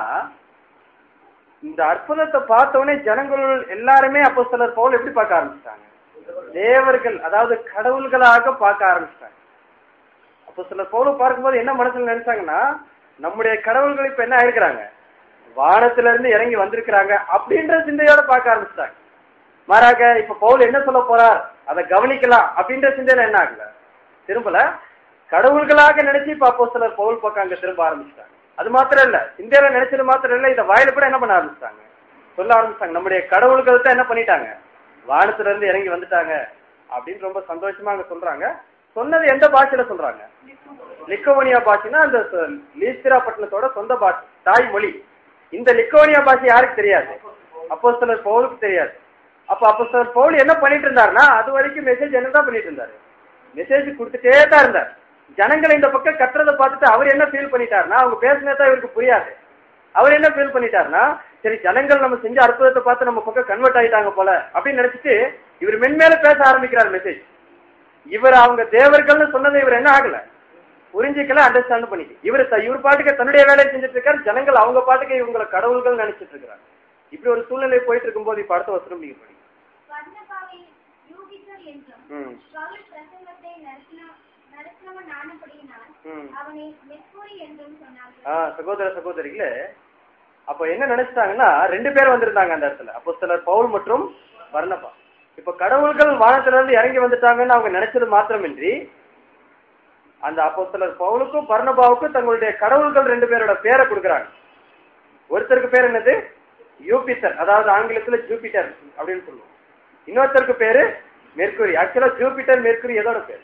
இந்த அற்புதத்தை பார்த்த உடனே ஜனங்கள் எல்லாருமே அப்போ சிலர் பவுல் எப்படி பார்க்க ஆரம்பிச்சிட்டாங்க தேவர்கள் அதாவது கடவுள்களாக பார்க்க ஆரம்பிச்சிட்டாங்க அப்போ சிலர் பவுலை பார்க்கும்போது என்ன மனசுல நினைச்சாங்கன்னா நம்முடைய கடவுள்கள் இப்ப என்ன ஆயிருக்கிறாங்க வானத்துல இருந்து இறங்கி வந்திருக்கிறாங்க அப்படின்ற சிந்தையோட பார்க்க ஆரம்பிச்சிட்டாங்க மாறாக இப்ப பவுல் என்ன சொல்ல போறார் அதை கவனிக்கலாம் அப்படின்ற சிந்தையில என்ன ஆகல திரும்பல கடவுள்களாக நினைச்சு இப்ப அப்போ சிலர் பவுல் பக்கம் அங்க திரும்ப ஆரம்பிச்சிட்டாங்க அது மாத்திரம் இல்ல சிந்தையில நினைச்சது மாத்திரம் இல்ல இத வாயில கூட என்ன பண்ண ஆரம்பிச்சிட்டாங்க சொல்ல ஆரம்பிச்சிட்டாங்க நம்முடைய கடவுள்கள் தான் என்ன பண்ணிட்டாங்க வானத்துல இருந்து இறங்கி வந்துட்டாங்க அப்படின்னு ரொம்ப சந்தோஷமா அங்க சொல்றாங்க சொன்னது எந்த பாஷையில சொல்றாங்க லிக்கோனியா பாஷைனா அந்த ச- லீஸ்திரா பட்டணத்தோட சொந்த பாஷை தாய்மொழி இந்த லிக்கோனியா பாஷை யாருக்கு தெரியாது அப்போ சிலர் பவுலுக்கு தெரியாது அப்ப அப்போ சிலர் பவுல் என்ன பண்ணிட்டு இருந்தாருன்னா அது வரைக்கும் மெசேஜ் என்னதான் பண்ணிட்டு இருந்தாரு மெசேஜ் கொடுத்துட்டே தான் இருந்தார் ஜனங்களை இந்த பக்கம் கட்டுறதை பார்த்துட்டு அவர் என்ன ஃபீல் பண்ணிட்டாருன்னா அவங்க பேசினதான் இவருக்கு புரியாது அவர் என்ன ஃபீல் பண்ணிட்டாருன்னா சரி ஜனங்கள் நம்ம செஞ்ச அற்புதத்தை பார்த்து நம்ம பக்கம் கன்வெர்ட் ஆயிட்டாங்க போல அப்படின்னு நினைச்சிட்டு இவர் மென்மேல பேச ஆரம்பிக்கிறார் மெசேஜ் இவர் அவங்க தேவர்கள்னு சொன்னதை இவர் என்ன ஆகல புரிஞ்சிக்கல அண்டர்ஸ்டாண்ட் பண்ணிக்க இவர் இவர் பாட்டுக்கு தன்னுடைய வேலையை செஞ்சுட்டு இருக்காரு ஜனங்கள் அவங்க பாட்டுக்கு இவங்களை கடவுள்கள் நினைச்சிட்டு இருக்கிறாங்க இப்படி ஒரு சூழ்நிலை போயிட்டு இருக்கும்போது இப்ப அடுத்த வசனம் நீங்க படிங்க வர்ணபாவை யூகித்தர் என்றும் ம் பவுல் பிரசங்கத்தை நடத்தின நடத்தினவன் ஆனபடியினால் ம் அவனை மெஸ்கூரி என்றும் சொன்னார்கள் ஆ சகோதர சகோதரிகளே அப்ப என்ன நினைச்சிட்டாங்கன்னா ரெண்டு பேர் வந்திருந்தாங்க அந்த இடத்துல அப்போ சிலர் பவுல் மற்றும் வர்ணபா இப்ப கடவுள்கள் வானத்துல இருந்து இறங்கி வந்துட்டாங்கன்னு அவங்க நினைச்சது மாத்திரமின்றி அந்த அப்போ சிலர் பவுலுக்கும் பர்ணபாவுக்கும் தங்களுடைய கடவுள்கள் ரெண்டு பேரோட பேரை கொடுக்குறாங்க ஒருத்தருக்கு பேர் என்னது யூபிட்டர் அதாவது ஆங்கிலத்துல ஜூபிட்டர் அப்படின்னு சொல்லுவோம் இன்னொருத்தருக்கு பேரு மெர்க்குரி ஆக்சுவலா ஜூபிட்டர் மெர்க்குரி எதோட பேர்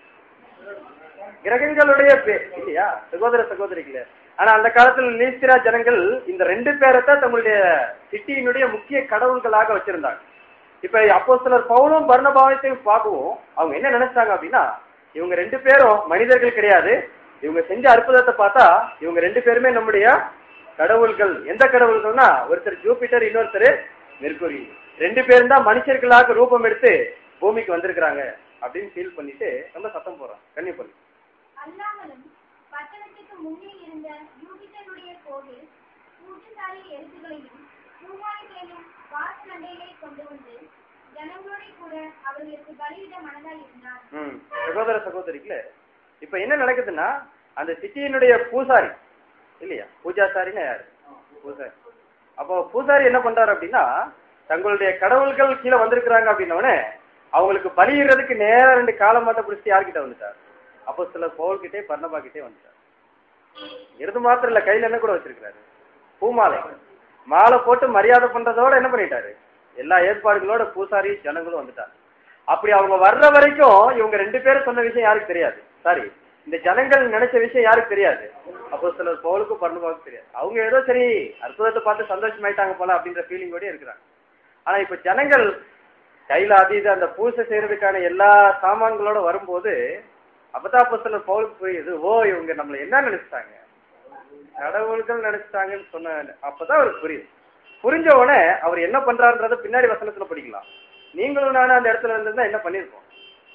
கிரகங்களுடைய பேர் இல்லையா சகோதர சகோதரிகளே ஆனா அந்த காலத்துல லீஸ்திரா ஜனங்கள் இந்த ரெண்டு பேரைத்தான் தங்களுடைய சிட்டியினுடைய முக்கிய கடவுள்களாக வச்சிருந்தாங்க இப்ப அப்போ சிலர் பவுலும் பர்ணபாவத்தையும் பார்க்கவும் அவங்க என்ன நினைச்சாங்க அப்படின்னா இவங்க ரெண்டு பேரும் மனிதர்கள் கிடையாது இவங்க செஞ்ச அற்புதத்தை பார்த்தா இவங்க ரெண்டு பேருமே நம்முடைய கடவுள்கள் எந்த கடவுள்கள்னா ஒருத்தர் ஜூபிட்டர் இன்னொருத்தர் மெர்குரி ரெண்டு பேரும் தான் மனுஷர்களாக ரூபம் எடுத்து பூமிக்கு வந்திருக்கிறாங்க அப்படின்னு ஃபீல் பண்ணிட்டு ரொம்ப சத்தம் போடுறான் கண்ணி பண்ணி அல்லாமலும் பட்டணத்துக்கு முன்னே இருந்த யூகித்தனுடைய கோவில் கூட்டுத்தாரி எழுத்துகளையும் பூமாரிகளையும் வாசலண்டையிலே கொண்டு வந்து ஜனங்களோட கூட அவர்களுக்கு பலியிட மனதாய் இருந்தார் ம் சகோதர சகோதரிகளே இப்ப என்ன நடக்குதுன்னா அந்த சிட்டியினுடைய பூசாரி இல்லையா பூஜாசாரின்னா யாரு பூசாரி அப்போ பூசாரி என்ன பண்றாரு அப்படின்னா தங்களுடைய கடவுள்கள் கீழே வந்திருக்கிறாங்க அப்படின்னோடனே அவங்களுக்கு பலியிடுறதுக்கு நேரா ரெண்டு காலமாட்ட பிடிச்சி யார்கிட்ட வந்துட்டார் அப்போ சில பவுல்கிட்டே பர்ணபா கிட்டே வந்துட்டார் இருந்து மாத்திரம் இல்ல கையில என்ன கூட வச்சிருக்கிறாரு பூமாலை மாலை போட்டு மரியாதை பண்றதோட என்ன பண்ணிட்டாரு எல்லா ஏற்பாடுகளோட பூசாரி ஜனங்களும் வந்துட்டாங்க அப்படி அவங்க வர்ற வரைக்கும் இவங்க ரெண்டு பேரும் சொன்ன விஷயம் யாருக்கு தெரியாது சாரி இந்த ஜனங்கள் நினைச்ச விஷயம் யாருக்கு தெரியாது அப்போ சிலர் பவுலுக்கும் பர்ணபாவுக்கும் தெரியாது அவங்க ஏதோ சரி அற்புதத்தை பார்த்து சந்தோஷமாயிட்டாங்க போல அப்படின்ற ஃபீலிங்கோட இருக்கிறாங்க ஆனா இப்ப ஜனங்கள் கையில அது இது அந்த பூசை செய்யறதுக்கான எல்லா சாமான்களோட வரும்போது அப்பதான் அப்போ சிலர் பவுலுக்கு புரியுது ஓ இவங்க நம்மள என்ன நினைச்சிட்டாங்க கடவுள்கள் நினைச்சிட்டாங்கன்னு சொன்ன அப்பதான் அவருக்கு புரியுது புரிஞ்ச உடனே அவர் என்ன பண்றாருன்றத பின்னாடி வசனத்துல படிக்கலாம் நீங்களும் நானும் அந்த இடத்துல இருந்திருந்தா என்ன பண்ணிருப்போம்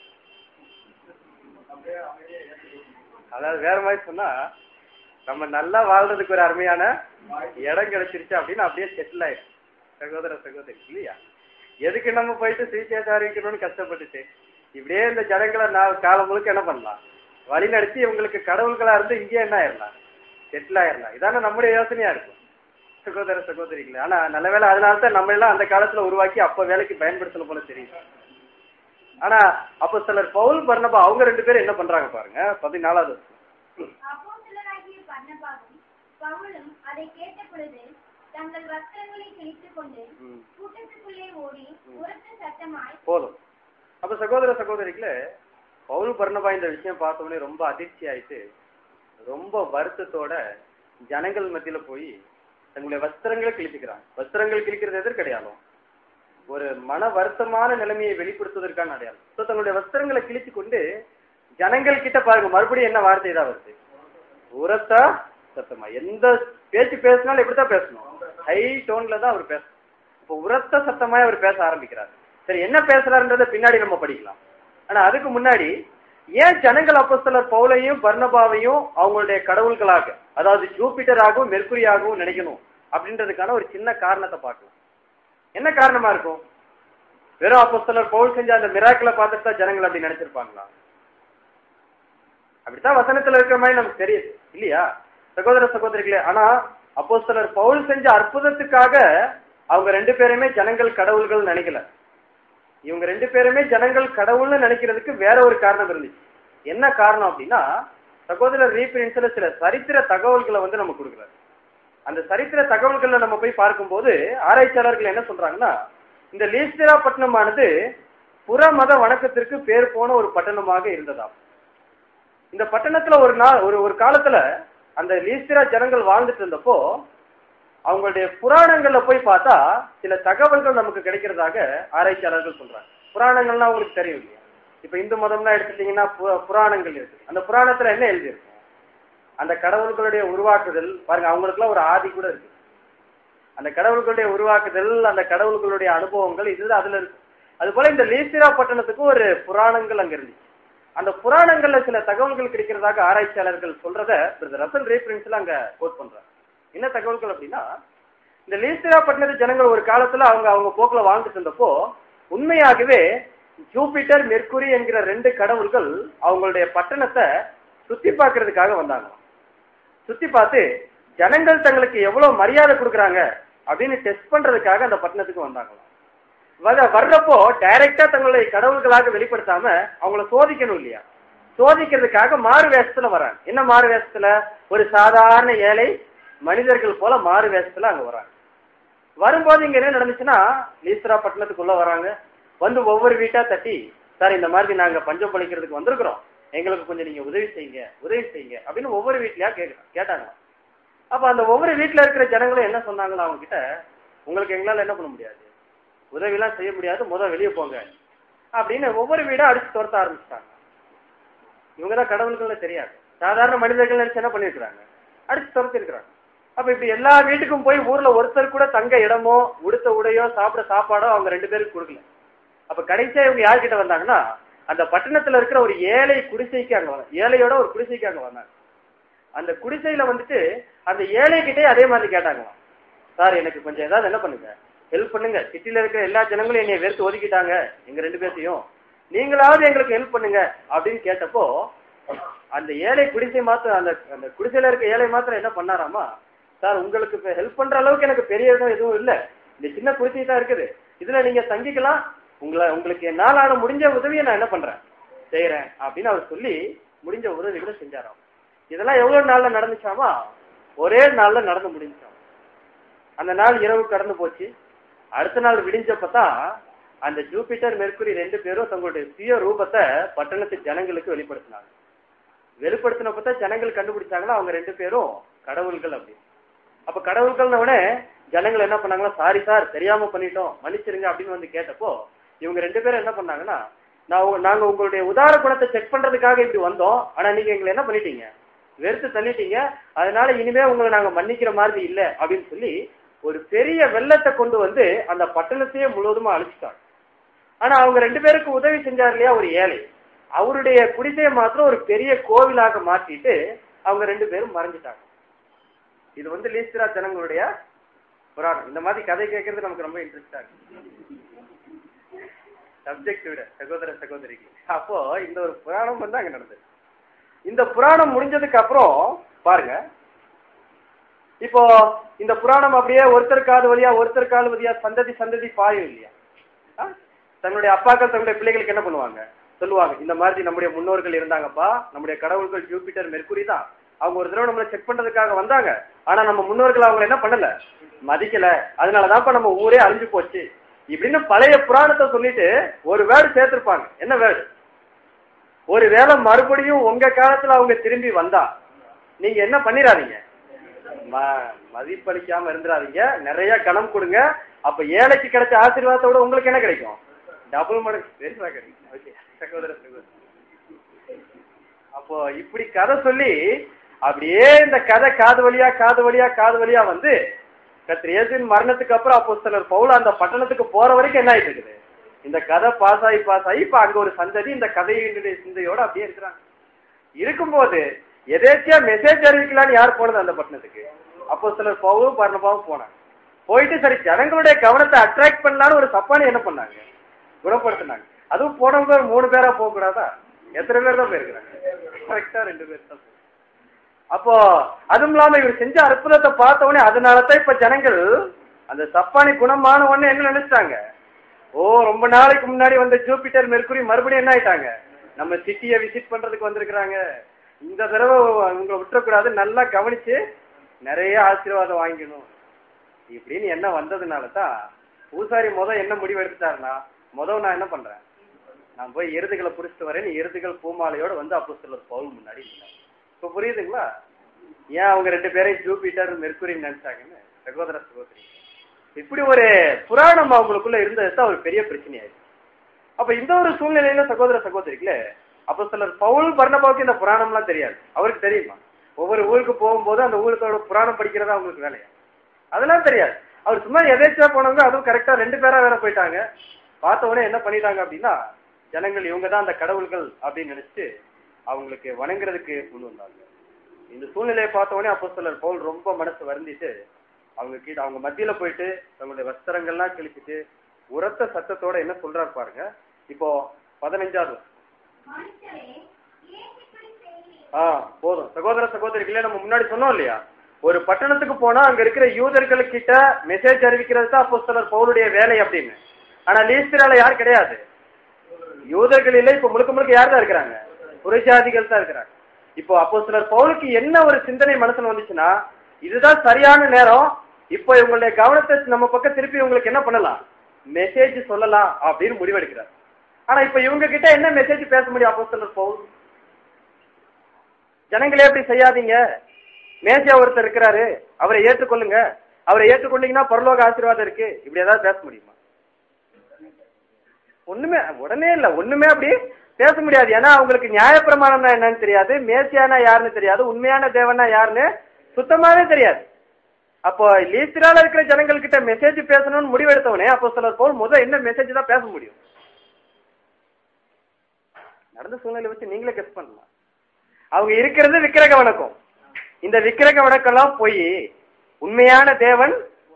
அதாவது வேற மாதிரி சொன்னா நம்ம நல்லா வாழ்றதுக்கு ஒரு அருமையான இடம் கிடைச்சிருச்சு அப்படின்னு அப்படியே செட்டில் ஆயிடும் சகோதர சகோதரி இல்லையா எதுக்கு நம்ம போயிட்டு சுவிசேஷம் அறிவிக்கணும்னு கஷ்டப்பட்டுட்டு இப்படியே இந்த ஜனங்களை நான் காலம் முழுக்க என்ன பண்ணலாம் வழி நடத்தி இவங்களுக்கு கடவுள்களா இருந்து இங்கேயே என்ன ஆயிடலாம் செட்டில் ஆயிடலாம் இதான நம்முடைய யோசனையா இருக்கும் சகோதர சகோதரிகளே ஆனா நல்ல வேளை அதனால தான் நம்ம எல்லாம் அந்த காலத்துல உருவாக்கி அப்ப வேலைக்கு பயன்படுத்தல போல தெரியும் ஆனா அப்ப சிலர் பவுல் பர்ணபா அவங்க ரெண்டு பேரும் என்ன பண்றாங்க பாருங்க பதினாலாவது வசனம். அப்போஸ்தலராகிய பர்னபாவும் பவுலும் அதை கேட்ட பொழுது தங்கள் வஸ்திரங்களை கிழித்துக் கொண்டு ம். கூட்டத்துக்குள்ளே ஓடி உரத்த சத்தமாய் போதும் அப்ப சகோதர சகோதரிகளே பவுல் பர்ணபா இந்த விஷயம் பார்த்த உடனே ரொம்ப அதிர்ச்சி ஆயிட்டு ரொம்ப வருத்தத்தோட ஜனங்கள் மத்தியில போய் தங்களுடைய வஸ்திரங்களை கிழிச்சுக்கிறாங்க வஸ்திரங்கள் கிழிக்கிறது எதற்கு அடையாளம் ஒரு மன வருத்தமான நிலைமையை வெளிப்படுத்துவதற்கான அடையாளம் So, தங்களுடைய வஸ்திரங்களை கிழிச்சு கொண்டு ஜனங்கள் கிட்ட பாருங்க மறுபடியும் என்ன வார்த்தை தான் வருது உரத்தா சத்தமா எந்த பேச்சு பேசினாலும் எப்படித்தான் பேசணும் ஹை டோன்ல தான் அவர் பேசணும் இப்போ உரத்த சத்தமாய் அவர் பேச ஆரம்பிக்கிறார் சரி என்ன பேசுறாருன்றத பின்னாடி நம்ம படிக்கலாம் ஆனா அதுக்கு முன்னாடி ஏன் ஜனங்கள் அப்போஸ்தலர் பவுலையும் பர்னபாவையும் அவங்களுடைய கடவுள்களாக அதாவது ஜூபிட்டராகவும் மெர்க்குரியாகவும் நினைக்கணும் அப்படின்றதுக்கான ஒரு சின்ன காரணத்தை பார்க்கலாம் என்ன காரணமா இருக்கும் வெறும் அப்போஸ்தலர் பவுல் செஞ்ச அந்த மிராக்களை பார்த்துட்டு தான் ஜனங்கள் அப்படி நினைச்சிருப்பாங்களா அப்படித்தான் வசனத்துல இருக்கிற மாதிரி நமக்கு தெரியுது இல்லையா சகோதர சகோதரிகளே ஆனா அப்போஸ்தலர் பவுல் செஞ்ச அற்புதத்துக்காக அவங்க ரெண்டு பேருமே ஜனங்கள் கடவுள்கள் நினைக்கல இவங்க ரெண்டு பேருமே ஜனங்கள் கடவுள்னு நினைக்கிறதுக்கு வேற ஒரு காரணம் இருந்துச்சு என்ன காரணம் அப்படின்னா சகோதரர் ரீபிரின்ஸ்ல சில சரித்திர தகவல்களை வந்து நம்ம கொடுக்குறாரு அந்த சரித்திர தகவல்களை நம்ம போய் பார்க்கும்போது ஆராய்ச்சியாளர்கள் என்ன சொல்றாங்கன்னா இந்த லீஸ்திரா பட்டணமானது புற மத வணக்கத்திற்கு பேர் போன ஒரு பட்டணமாக இருந்ததாம் இந்த பட்டணத்துல ஒரு நாள் ஒரு ஒரு காலத்துல அந்த லீஸ்திரா ஜனங்கள் வாழ்ந்துட்டு இருந்தப்போ அவங்களுடைய புராணங்கள்ல போய் பார்த்தா சில தகவல்கள் நமக்கு கிடைக்கிறதாக ஆராய்ச்சியாளர்கள் சொல்றாங்க புராணங்கள்லாம் உங்களுக்கு தெரியும் இல்லையா இப்ப இந்து மதம்லாம் எடுத்துட்டீங்கன்னா பு- புராணங்கள் இருக்கு அந்த புராணத்துல என்ன எழுதியிருக்கு அந்த கடவுள்களுடைய உருவாக்குதல் பாருங்க அவங்களுக்குலாம் ஒரு ஆதி கூட இருக்கு அந்த கடவுள்களுடைய உருவாக்குதல் அந்த கடவுள்களுடைய அனுபவங்கள் இது அதுல இருக்கு அது போல இந்த லீசிரா பட்டணத்துக்கு ஒரு புராணங்கள் அங்க இருந்துச்சு அந்த புராணங்கள்ல சில தகவல்கள் கிடைக்கிறதாக ஆராய்ச்சியாளர்கள் சொல்றத பிரதர் ரசல் ரீஃபரன்ஸ்ல அங்க கோட் பண்றாங்க என்ன தகவல்கள் அப்படின்னா இந்த லீசிரா பட்டணத்து ஜனங்கள் ஒரு காலத்துல அவங்க அவங்க போக்குல வாழ்ந்துட்டு இருந்தப்போ உண்மையாகவே ஜூபிட்டர் மெர்க்குரி என்கிற ரெண்டு கடவுள்கள் அவங்களுடைய பட்டணத்தை சுத்தி பார்க்கிறதுக்காக வந்தாங்க சுத்தி பார்த்து ஜனங்கள் தங்களுக்கு எவ்வளவு மரியாதை கொடுக்கறாங்க அப்படின்னு டெஸ்ட் பண்றதுக்காக அந்த பட்டணத்துக்கு வந்தாங்களாம் வர வர்றப்போ டைரக்டா தங்களுடைய கடவுள்களாக வெளிப்படுத்தாம அவங்கள சோதிக்கணும் இல்லையா சோதிக்கிறதுக்காக மாறு வேஷத்துல வராங்க என்ன மாறு வேஷத்துல ஒரு சாதாரண ஏழை மனிதர்கள் போல மாறு வேஷத்துல அங்க வராங்க வரும்போது இங்க என்ன நடந்துச்சுன்னா லீஸ்ரா பட்டணத்துக்குள்ள வராங்க வந்து ஒவ்வொரு வீட்டா தட்டி சார் இந்த மாதிரி நாங்க பஞ்சம் பழிக்கிறதுக்கு வந்திருக்கிறோம் எங்களுக்கு கொஞ்சம் நீங்க உதவி செய்யுங்க உதவி செய்யுங்க அப்படின்னு ஒவ்வொரு வீட்லயா கேட்க கேட்டாங்க அப்ப அந்த ஒவ்வொரு வீட்டுல இருக்கிற ஜனங்களும் என்ன சொன்னாங்களா அவங்க கிட்ட உங்களுக்கு எங்களால என்ன பண்ண முடியாது உதவி எல்லாம் செய்ய முடியாது முத வெளியே போங்க அப்படின்னு ஒவ்வொரு வீடா அடிச்சு துரத்த ஆரம்பிச்சிட்டாங்க இவங்கதான் கடவுள்கள் தெரியாது சாதாரண மனிதர்கள் நினைச்சு என்ன பண்ணிருக்கிறாங்க அடிச்சு துரத்தி இருக்கிறாங்க அப்ப இப்படி எல்லா வீட்டுக்கும் போய் ஊர்ல ஒருத்தர் கூட தங்க இடமோ உடுத்த உடையோ சாப்பிட சாப்பாடோ அவங்க ரெண்டு பேருக்கு கொடுக்கல அப்ப கடைசியா இவங்க யார்கிட்ட வந்தாங்கன்னா அந்த பட்டணத்துல இருக்கிற ஒரு ஏழை குடிசைக்கு அங்க வந்தாங்க ஏழையோட ஒரு குடிசைக்கு அங்க வந்தாங்க அந்த குடிசையில வந்துட்டு அந்த ஏழை கிட்டே அதே மாதிரி கேட்டாங்களாம் சார் எனக்கு கொஞ்சம் ஏதாவது என்ன பண்ணுங்க ஹெல்ப் பண்ணுங்க சிட்டில இருக்கிற எல்லா ஜனங்களும் என்னை வெறுத்து ஒதுக்கிட்டாங்க எங்க ரெண்டு பேர்த்தையும் நீங்களாவது எங்களுக்கு ஹெல்ப் பண்ணுங்க அப்படின்னு கேட்டப்போ அந்த ஏழை குடிசை மாத்திரம் அந்த அந்த குடிசையில இருக்க ஏழை மாத்திரம் என்ன பண்ணாராமா சார் உங்களுக்கு இப்ப ஹெல்ப் பண்ற அளவுக்கு எனக்கு பெரிய இடம் எதுவும் இல்ல இந்த சின்ன குடிசை தான் இருக்குது இதுல நீங்க தங்கிக்கலாம் உங்களை உங்களுக்கு என்னால முடிஞ்ச உதவியை நான் என்ன பண்றேன் செய்யறேன் அப்படின்னு அவர் சொல்லி முடிஞ்ச உதவிகளை செஞ்சாராம் இதெல்லாம் எவ்வளவு நாள்ல நடந்துச்சாமா ஒரே நாள்ல நடந்து முடிஞ்சாம் அந்த நாள் இரவு கடந்து போச்சு அடுத்த நாள் விடிஞ்சப்பதான் அந்த ஜூபிட்டர் மெர்க்குரி ரெண்டு பேரும் தங்களுடைய சுய ரூபத்தை பட்டணத்து ஜனங்களுக்கு வெளிப்படுத்தினாங்க வெளிப்படுத்தினப்பதான் ஜனங்கள் கண்டுபிடிச்சாங்களா அவங்க ரெண்டு பேரும் கடவுள்கள் அப்படின்னு அப்ப கடவுள்கள்ன உடனே ஜனங்கள் என்ன பண்ணாங்களா சாரி சார் தெரியாம பண்ணிட்டோம் மன்னிச்சிருங்க அப்படின்னு வந்து கேட்டப்போ இவங்க ரெண்டு பேரும் என்ன பண்ணாங்கன்னா நான் உங்க- நாங்க உங்களுடைய உதார குணத்தை செக் பண்றதுக்காக இப்படி வந்தோம் ஆனா நீங்க எங்களை என்ன பண்ணிட்டீங்க வெறுத்து தள்ளிட்டீங்க அதனால இனிமே உங்களை நாங்க மன்னிக்கிற மாதிரி இல்ல அப்படின்னு சொல்லி ஒரு பெரிய வெள்ளத்தை கொண்டு வந்து அந்த பட்டணத்தையே முழுவதுமா அழிச்சிட்டாங்க ஆனா அவங்க ரெண்டு பேருக்கு உதவி செஞ்சார் இல்லையா ஒரு ஏழை அவருடைய குடிசையை மாத்திரம் ஒரு பெரிய கோவிலாக மாத்திட்டு அவங்க ரெண்டு பேரும் மறைஞ்சிட்டாங்க இது வந்து லீஸ்திரா ஜனங்களுடைய புராணம் இந்த மாதிரி கதை கேட்கறது நமக்கு ரொம்ப இன்ட்ரெஸ்டா இருக்கு சப்ஜெக்ட் விட சகோதர சகோதரிக்கு அப்போ இந்த ஒரு புராணம் வந்து அங்க நடந்தது இந்த புராணம் முடிஞ்சதுக்கு அப்புறம் பாருங்க இப்போ இந்த புராணம் அப்படியே ஒருத்தர் காது வழியா ஒருத்தர் காது வழியா சந்ததி சந்ததி பாயும் இல்லையா ஆ? தன்னுடைய அப்பாக்கள் தன்னுடைய பிள்ளைகளுக்கு என்ன பண்ணுவாங்க சொல்லுவாங்க இந்த மாதிரி நம்முடைய முன்னோர்கள் இருந்தாங்கப்பா நம்முடைய கடவுள்கள் ஜூபிட்டர் மெர்க்குரி தான் அவங்க ஒரு தடவை நம்மளை செக் பண்றதுக்காக வந்தாங்க ஆனா நம்ம முன்னோர்கள் அவங்களை என்ன பண்ணல மதிக்கல அதனாலதான்ப்பா நம்ம ஊரே அழிஞ்சு போச்சு இப்படின்னு பழைய புராணத்தை சொல்லிட்டு ஒரு வேர்டு சேர்த்திருப்பாங்க என்ன வேர்டு ஒருவேளை மறுபடியும் உங்க காலத்துல அவங்க திரும்பி வந்தா நீங்க என்ன பண்ணிடாதீங்க ம- மதிப்பளிக்காம இருந்துடாதீங்க நிறைய கணம் கொடுங்க அப்ப ஏழைக்கு கிடைச்ச ஆசீர்வாதத்தோட உங்களுக்கு என்ன கிடைக்கும் டபுள் மடங்கு பெருசா கிடைக்கும் Okay. சகோதர சகோதரி அப்போ இப்படி கதை சொல்லி அப்படியே இந்த கதை காது வழியா காது வழியா காது வழியா வந்து கத்திர இயேசுவின் மரணத்துக்கு அப்புறம் அப்போ சிலர் பவுல அந்த பட்டணத்துக்கு போற வரைக்கும் என்ன ஆயிட்டு இருக்குது இந்த கதை பாஸ் ஆகி பாஸ் ஆகி இப்ப அங்க ஒரு சந்ததி இந்த கதையினுடைய சிந்தையோட அப்படியே இருக்கிறாங்க இருக்கும்போது எதேச்சியா மெசேஜ் அறிவிக்கலாம்னு யார் போனது அந்த பட்டணத்துக்கு அப்போ சிலர் பவுலும் பர்ணபாவும் போனாங்க போயிட்டு சரி ஜனங்களுடைய கவனத்தை அட்ராக்ட் பண்ணலான்னு ஒரு சப்பானி என்ன பண்ணாங்க குணப்படுத்தினாங்க அதுவும் போனவங்க ஒரு மூணு பேரா போக கூடாதா எத்தனை பேர் தான் போயிருக்கிறாங்க கரெக்டா ரெண்டு பேர் தான் அப்போ அதுவும் இல்லாம இவர் செஞ்ச அற்புதத்தை பார்த்த உடனே அதனாலதான் இப்ப ஜனங்கள் அந்த சப்பானி குணமான உடனே என்ன நினைச்சிட்டாங்க ஓ ரொம்ப நாளைக்கு முன்னாடி வந்த ஜூபிட்டர் மெர்க்குரி மறுபடியும் என்ன ஆயிட்டாங்க நம்ம சிட்டியை விசிட் பண்றதுக்கு வந்திருக்கிறாங்க இந்த தடவை உங்களை விட்டுறக்கூடாது நல்லா கவனிச்சு நிறைய ஆசீர்வாதம் வாங்கிக்கணும் இப்படின்னு என்ன வந்ததுனால தான் பூசாரி முத என்ன முடிவு எடுத்துட்டாருன்னா முத நான் என்ன பண்றேன் நான் போய் எருதுகளை புடிச்சிட்டு வரேன் எருதுகள் பூமாலையோட வந்து அப்போ சிலர் பவுல் முன்னாடி நின்னாங்க. இப்ப புரியுதுங்களா ஏன் அவங்க ரெண்டு பேரையும் ஜூபிட்டர் மெர்க்குரி நினைச்சாங்கன்னு சகோதர சகோதரி இப்படி ஒரு புராணம் அவங்களுக்குள்ள இருந்தது தான் ஒரு பெரிய பிரச்சனையாயிடுச்சு அப்ப இந்த ஒரு சூழ்நிலையில சகோதர சகோதரிகளே அப்போ சிலர் பவுல் பர்ணபாவுக்கு இந்த புராணம்லாம் தெரியாது அவருக்கு தெரியுமா ஒவ்வொரு ஊருக்கு போகும்போது அந்த ஊருக்கோட புராணம் படிக்கிறதா அவங்களுக்கு வேலையா அதெல்லாம் தெரியாது அவர் சும்மா எதேச்சியா போனவங்க அதுவும் கரெக்டா ரெண்டு பேரா வேற போயிட்டாங்க பார்த்த உடனே என்ன பண்ணிட்டாங்க அப்படின்னா ஜனங்கள் இவங்க தான் அந்த கடவுள்கள் அப்படின்னு நினைச்சு அவங்களுக்கு வணங்குறதுக்கு முன் வந்தாங்க இந்த சூழ்நிலையை பார்த்த உடனே அப்போ சிலர் பவுல் ரொம்ப மனசு வருந்திட்டு அவங்க கீழே அவங்க மத்தியில போயிட்டு தங்களுடைய வஸ்திரங்கள்லாம் கிழிச்சிட்டு உரத்த சத்தத்தோட என்ன சொல்றாரு பாருங்க இப்போ பதினஞ்சாவது வருஷம். மனுஷரே ஏன் இப்படி செய்கிறீர்கள் ஆ போதும் சகோதர சகோதரிகளே நம்ம முன்னாடி சொன்னோம் இல்லையா ஒரு பட்டணத்துக்கு போனா அங்க இருக்கிற யூதர்கள் கிட்ட மெசேஜ் அறிவிக்கிறது தான் அப்போ சிலர் பவுலுடைய வேலை அப்படின்னு ஆனா லீஸ்திரால யார் கிடையாது யூதர்கள் இல்ல இப்ப முழுக்க முழுக்க யார் தான் இருக்கிறாங்க புரஜாதிகள் தான் இருக்கிறாங்க இப்போ அப்போ சிலர் பவுலுக்கு என்ன ஒரு சிந்தனை மனசுல வந்துச்சுன்னா இதுதான் சரியான நேரம் இப்போ இவங்களுடைய கவனத்தை நம்ம பக்கம் திருப்பி உங்களுக்கு என்ன பண்ணலாம் மெசேஜ் சொல்லலாம் அப்படின்னு முடிவெடுக்கிறார் ஆனா இப்ப இவங்க கிட்ட என்ன மெசேஜ் பேச முடியும் அப்போ சிலர் பவுல் ஜனங்களே அப்படி செய்யாதீங்க மேசியா ஒருத்தர் இருக்கிறாரு அவரை ஏற்றுக்கொள்ளுங்க அவரை ஏற்றுக்கொண்டீங்கன்னா பரலோக ஆசீர்வாதம் இருக்கு இப்படி ஏதாவது பேச முடியுமா ஒண்ணுமே உடனே இல்ல ஒண்ணுமே அப்படி பேச முடியாது ஏன்னா அவங்களுக்கு நியாயப்பிரமாணம்னா என்னன்னு தெரியாது மேசியானா யாருன்னு தெரியாது உண்மையான தேவனா யாருன்னு சுத்தமாவே தெரியாது அப்போ லீஸ்திரால இருக்கிற ஜனங்கள் கிட்ட மெசேஜ் பேசணும்னு முடிவெடுத்தவனே அப்போ சிலர் போல் முதல் என்ன மெசேஜ் தான் பேச முடியும் நடந்த சூழ்நிலை வச்சு நீங்களே கெஸ் பண்ணலாம் அவங்க இருக்கிறது விக்கிரக வணக்கம் இந்த விக்கிரக வணக்கம்லாம் போய் உண்மையான தேவன்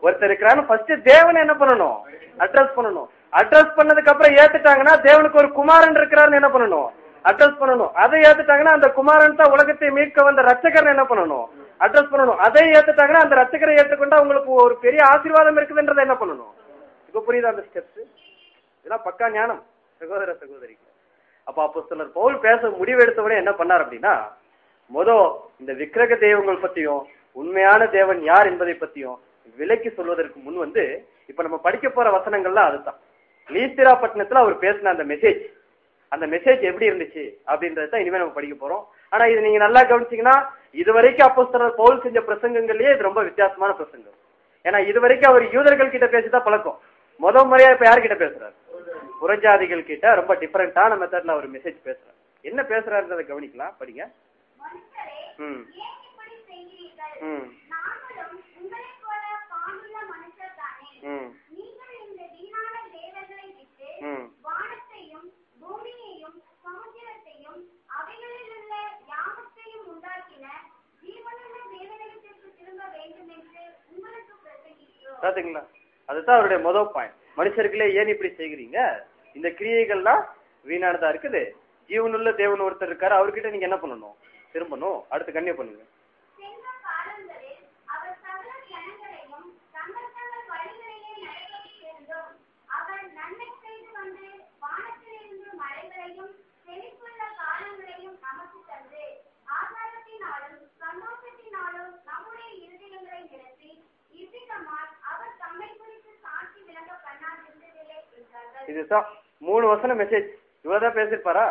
ஒருத்தர் இருக்கிறான்னு ஃபர்ஸ்ட் தேவனை என்ன பண்ணணும் அட்ரஸ் பண்ணணும் அட்ரஸ் பண்ணதுக்கு அப்புறம் ஏத்துட்டாங்கன்னா தேவனுக்கு ஒரு குமாரன் இருக்கிறாருன்னு என்ன பண்ணணும் அட்ரஸ் பண்ணணும் அதை ஏத்துட்டாங்கன்னா அந்த குமாரன் தான் உலகத்தை மீட்க வந்த ரட்சகர் என்ன பண்ணணும் அட்ரஸ் பண்ணணும் அதை ஏத்துட்டாங்கன்னா அந்த ரட்சகரை ஏற்றுக்கொண்டா உங்களுக்கு ஒரு பெரிய ஆசீர்வாதம் இருக்குதுன்றதை என்ன பண்ணணும் இப்ப புரியுதா அந்த ஸ்டெப்ஸ் இதெல்லாம் பக்கா ஞானம் சகோதர சகோதரிக்கு அப்ப அப்போ சிலர் பவுல் பேச முடிவெடுத்தவனே என்ன பண்ணார் அப்படின்னா முத இந்த விக்கிரக தெய்வங்கள் பத்தியும் உண்மையான தேவன் யார் என்பதை பத்தியும் விலைக்கு சொல்வதற்கு முன் வந்து இப்ப நம்ம படிக்க போற வசனங்கள்லாம் அதுதான் லீஸ்திரா பட்டணத்துல அவர் பேசின அந்த மெசேஜ் அந்த மெசேஜ் எப்படி இருந்துச்சு அப்படின்றத இனிமே நம்ம படிக்க போறோம் ஆனா இது நீங்க நல்லா கவனிச்சீங்கன்னா இது வரைக்கும் அப்போ பவுல் செஞ்ச பிரசங்கங்கள்லயே இது ரொம்ப வித்தியாசமான பிரசங்கம் ஏன்னா இது வரைக்கும் அவர் யூதர்கள் கிட்ட பேசிதான் பழக்கம் முத முறையா இப்ப யார்கிட்ட பேசுறாரு புறஜாதிகள் கிட்ட ரொம்ப டிஃபரெண்டான மெத்தட்ல அவர் மெசேஜ் பேசுறாரு என்ன பேசுறாருன்றதை கவனிக்கலாம் படிங்க மனுஷரே ம் ஏன் இப்படி செய்கிறீர்கள் ம் நாங்களும் உங்களைப் போல பாடுள்ள மனுஷர் தானே ம் நீங்கள் இந்த வீணான தேவர்களை விட்டு ம் வானத்தையும் பூமியையும் சமுத்திரத்தையும் அவைகளில் உள்ள யாவற்றையும் உண்டாக்கின ஜீவனுள்ள தேவனிடத்திற்கு திரும்ப வேண்டும் என்று உங்களுக்கு பிரசங்கிக்கிறோம் பாத்தீங்களா அதுதான் அவருடைய முதல் பாயிண்ட் மனுஷர்களே ஏன் இப்படி செய்கிறீங்க இந்த கிரியைகள்லாம் வீணானதா இருக்குது ஜீவனுள்ள தேவன் ஒருத்தர் இருக்காரு அவர்கிட்ட நீங்க என்ன பண்ணணும் திரும்பணும் அடுத்து கண்ணியம் பண்ணுங்க சென்ற காலங்களில் அவர் சகல ஜனங்களையும் தங்கள் தங்கள் வழிகளிலே நடக்கச் செய்தோம் அவர் நன்மை செய்து வந்து வானத்திலிருந்து மழைகளையும் செழிப்புள்ள காலங்களையும் நமக்கு தந்து ஆகாரத்தினாலும் சந்தோஷத்தினாலும் நம்முடைய இருதயங்களை நிரப்பி இவ்விதமாய் அவர் தம்மை குறித்து சாட்சி விளங்க பண்ணாதிருந்ததில்லை என்றார்கள் இதுதான் மூணு வசனம் மெசேஜ் இவ்வளவுதான் பேசிருப்பாரா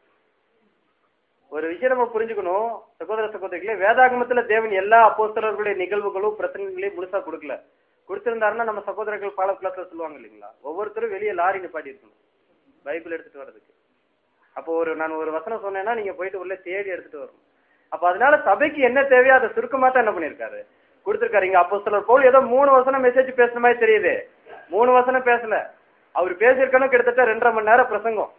ஒரு விஷயம் நம்ம புரிஞ்சுக்கணும் சகோதர சகோதரிகளே வேதாகமத்துல தேவன் எல்லா அப்போஸ்தலர்களுடைய நிகழ்வுகளும் பிரச்சனைகளையும் முழுசா கொடுக்கல கொடுத்திருந்தாருன்னா நம்ம சகோதரர்கள் பால கிளாஸ்ல சொல்லுவாங்க இல்லைங்களா ஒவ்வொருத்தரும் வெளியே லாரி நிப்பாட்டி இருக்கணும் பைபிள் எடுத்துட்டு வர்றதுக்கு அப்போ ஒரு நான் ஒரு வசனம் சொன்னேன்னா நீங்க போயிட்டு உள்ள தேடி எடுத்துட்டு வரணும் அப்ப அதனால சபைக்கு என்ன தேவையோ அதை சுருக்கமா தான் என்ன பண்ணிருக்காரு கொடுத்திருக்காரு இங்க அப்போ சிலர் போல் ஏதோ மூணு வசனம் மெசேஜ் பேசுன மாதிரி தெரியுது மூணு வசனம் பேசல அவர் பேசியிருக்கணும் கிட்டத்தட்ட ரெண்டரை மணி நேரம் பிரசங்கம்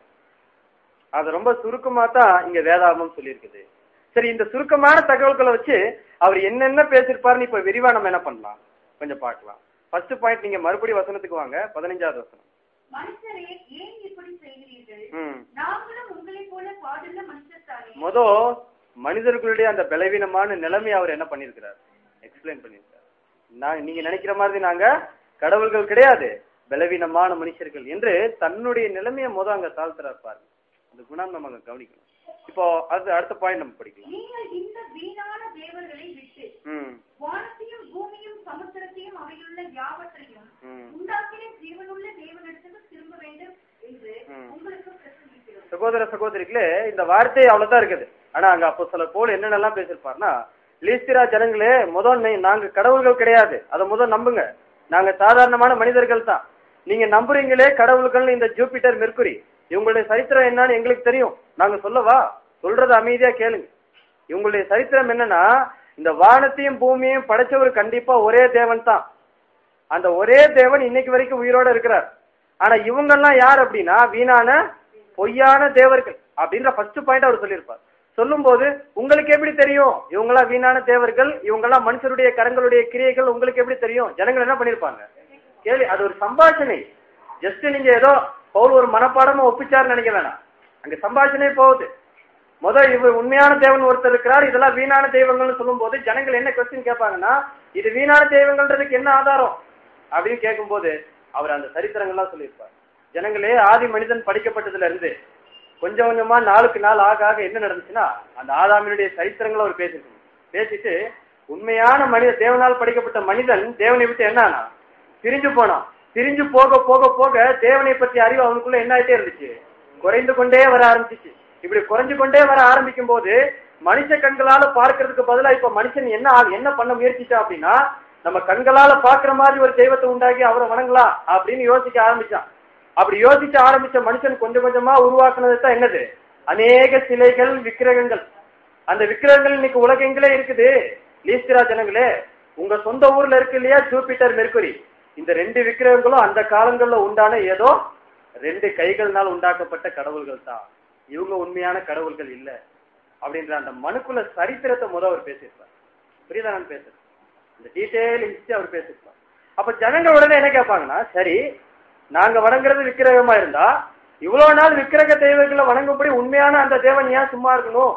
அது ரொம்ப சுருக்கமா தான் இங்க வேதாகமம் சொல்லியிருக்குது சரி இந்த சுருக்கமான தகவல்களை வச்சு அவர் என்னென்ன பேசியிருப்பாருன்னு இப்ப விரிவா நம்ம என்ன பண்ணலாம் கொஞ்சம் பார்க்கலாம் ஃபர்ஸ்ட் பாயிண்ட் நீங்க மறுபடி வசனத்துக்கு வாங்க பதினஞ்சாவது வசனம் மனுஷரே ஏன் இப்படி செய்கிறீர்கள் ம் நாங்களும் உங்களைப் போல பாடுள்ள மனுஷர் தானே முத மனிதர்களுடைய அந்த பலவீனமான நிலைமை அவர் என்ன பண்ணியிருக்கிறார் எக்ஸ்பிளைன் பண்ணியிருக்கார் நான் நீங்க நினைக்கிற மாதிரி நாங்க கடவுள்கள் கிடையாது பலவீனமான மனுஷர்கள் என்று தன்னுடைய நிலைமையை முத அங்க தாழ்த்துறார் பாருங்க அந்த குணம் நம்ம அங்க கவனிக்கணும் இப்போ அது அடுத்த பாயிண்ட் நம்ம படிக்கலாம் நீங்கள் இந்த வீணான தேவர்களை விட்டு ம் வானத்தையும் பூமியும் சமுத்திரத்தையும் அவைகளுள்ள யாவற்றையும் ம் உண்டாக்கின ஜீவனுள்ள தேவனிடத்துக்கு திரும்ப வேண்டும் என்று ம். உங்களுக்கு பிரசங்கிக்கிறோம் சகோதர சகோதரிகளே இந்த வார்த்தை அவ்வளவுதான் இருக்குது ஆனா அங்க அப்போ சில போல் என்னென்னலாம் பேசியிருப்பாருன்னா லீஸ்திரா ஜனங்களே முதல் நீ- நாங்க கடவுள்கள் கிடையாது அதை முதல் நம்புங்க நாங்க சாதாரணமான மனிதர்கள் தான் நீங்க நம்புறீங்களே கடவுள்கள் இந்த ஜூபிட்டர் மெர்க்குரி இவங்களுடைய சரித்திரம் என்னன்னு எங்களுக்கு தெரியும் நாங்க சொல்லவா சொல்றது அமைதியா கேளுங்க இவங்களுடைய சரித்திரம் என்னன்னா இந்த வானத்தையும் பூமியையும் படைச்சவர் கண்டிப்பா ஒரே தேவன் தான் அந்த ஒரே தேவன் இன்னைக்கு வரைக்கும் உயிரோட இருக்கிறார் ஆனா இவங்கெல்லாம் யார் அப்படின்னா வீணான பொய்யான தேவர்கள் அப்படின்ற ஃபர்ஸ்ட் பாயிண்ட் அவர் சொல்லியிருப்பார் சொல்லும்போது உங்களுக்கு எப்படி தெரியும் இவங்கெல்லாம் வீணான தேவர்கள் இவங்கெல்லாம் மனுஷருடைய கரங்களுடைய கிரியைகள் உங்களுக்கு எப்படி தெரியும் ஜனங்கள் என்ன பண்ணிருப்பாங்க கேள்வி அது ஒரு சம்பாஷணை ஜஸ்ட் நீங்க ஏதோ பவுல் ஒரு மனப்பாடமா ஒப்பிச்சாருன்னு நினைக்க வேணாம் அங்க சம்பாஷணை போகுது முதல் இவர் உண்மையான தேவன் ஒருத்தர் இருக்கிறார் இதெல்லாம் வீணான தெய்வங்கள்னு சொல்லும்போது ஜனங்கள் என்ன கொஸ்டின் கேட்பாங்கன்னா இது வீணான தெய்வங்கள்ன்றதுக்கு என்ன ஆதாரம் அப்படின்னு கேட்கும்போது அவர் அந்த சரித்திரங்கள்லாம் சொல்லியிருப்பார் ஜனங்களே ஆதி மனிதன் படிக்கப்பட்டதுல இருந்து கொஞ்சம் கொஞ்சமா நாளுக்கு நாள் ஆக ஆக என்ன நடந்துச்சுன்னா அந்த ஆதாமினுடைய சரித்திரங்களை அவர் பேசிருக்கணும் பேசிட்டு உண்மையான மனித தேவனால் படைக்கப்பட்ட மனிதன் தேவனை விட்டு என்னானா பிரிஞ்சு போனான் பிரிஞ்சு போக போக போக தேவனை பற்றி அறிவு அவனுக்குள்ள என்ன ஆயிட்டே இருந்துச்சு குறைந்து கொண்டே வர ஆரம்பிச்சிச்சு இப்படி குறைஞ்சு கொண்டே வர ஆரம்பிக்கும் போது மனுஷ கண்களால பார்க்கிறதுக்கு பதிலா இப்ப மனுஷன் என்ன ஆ- என்ன பண்ண முயற்சிச்சான் அப்படின்னா நம்ம கண்களால பாக்குற மாதிரி ஒரு தெய்வத்தை உண்டாக்கி அவரை வணங்கலாம் அப்படின்னு யோசிக்க ஆரம்பிச்சான் அப்படி யோசிக்க ஆரம்பிச்ச மனுஷன் கொஞ்சம் கொஞ்சமா உருவாக்குனது தான் என்னது அநேக சிலைகள் விக்கிரகங்கள் அந்த விக்கிரகங்கள் இன்னைக்கு உலகெங்கிலே இருக்குது லீஸ்திரா ஜனங்களே உங்க சொந்த ஊர்ல இருக்கு இல்லையா ஜூபிட்டர் மெர்க்குரி இந்த ரெண்டு விக்கிரகங்களும் அந்த காலங்கள்ல உண்டான ஏதோ ரெண்டு கைகள்னால் உண்டாக்கப்பட்ட கடவுள்கள் தான் இவங்க உண்மையான கடவுள்கள் இல்ல அப்படின்ற அந்த மனுக்குள்ள சரித்திரத்தை முத அவர் பேசியிருப்பார் புரியுதா நான் பேசுறேன் இந்த டீட்டெயில் ஹிஸ்டரி அவர் பேசியிருப்பார் அப்ப ஜனங்க உடனே என்ன கேட்பாங்கன்னா சரி நாங்க வணங்குறது விக்கிரகமா இருந்தா இவ்வளவு நாள் விக்கிரக தெய்வங்களை வணங்கும்படி உண்மையான அந்த தேவன் ஏன் சும்மா இருக்கணும்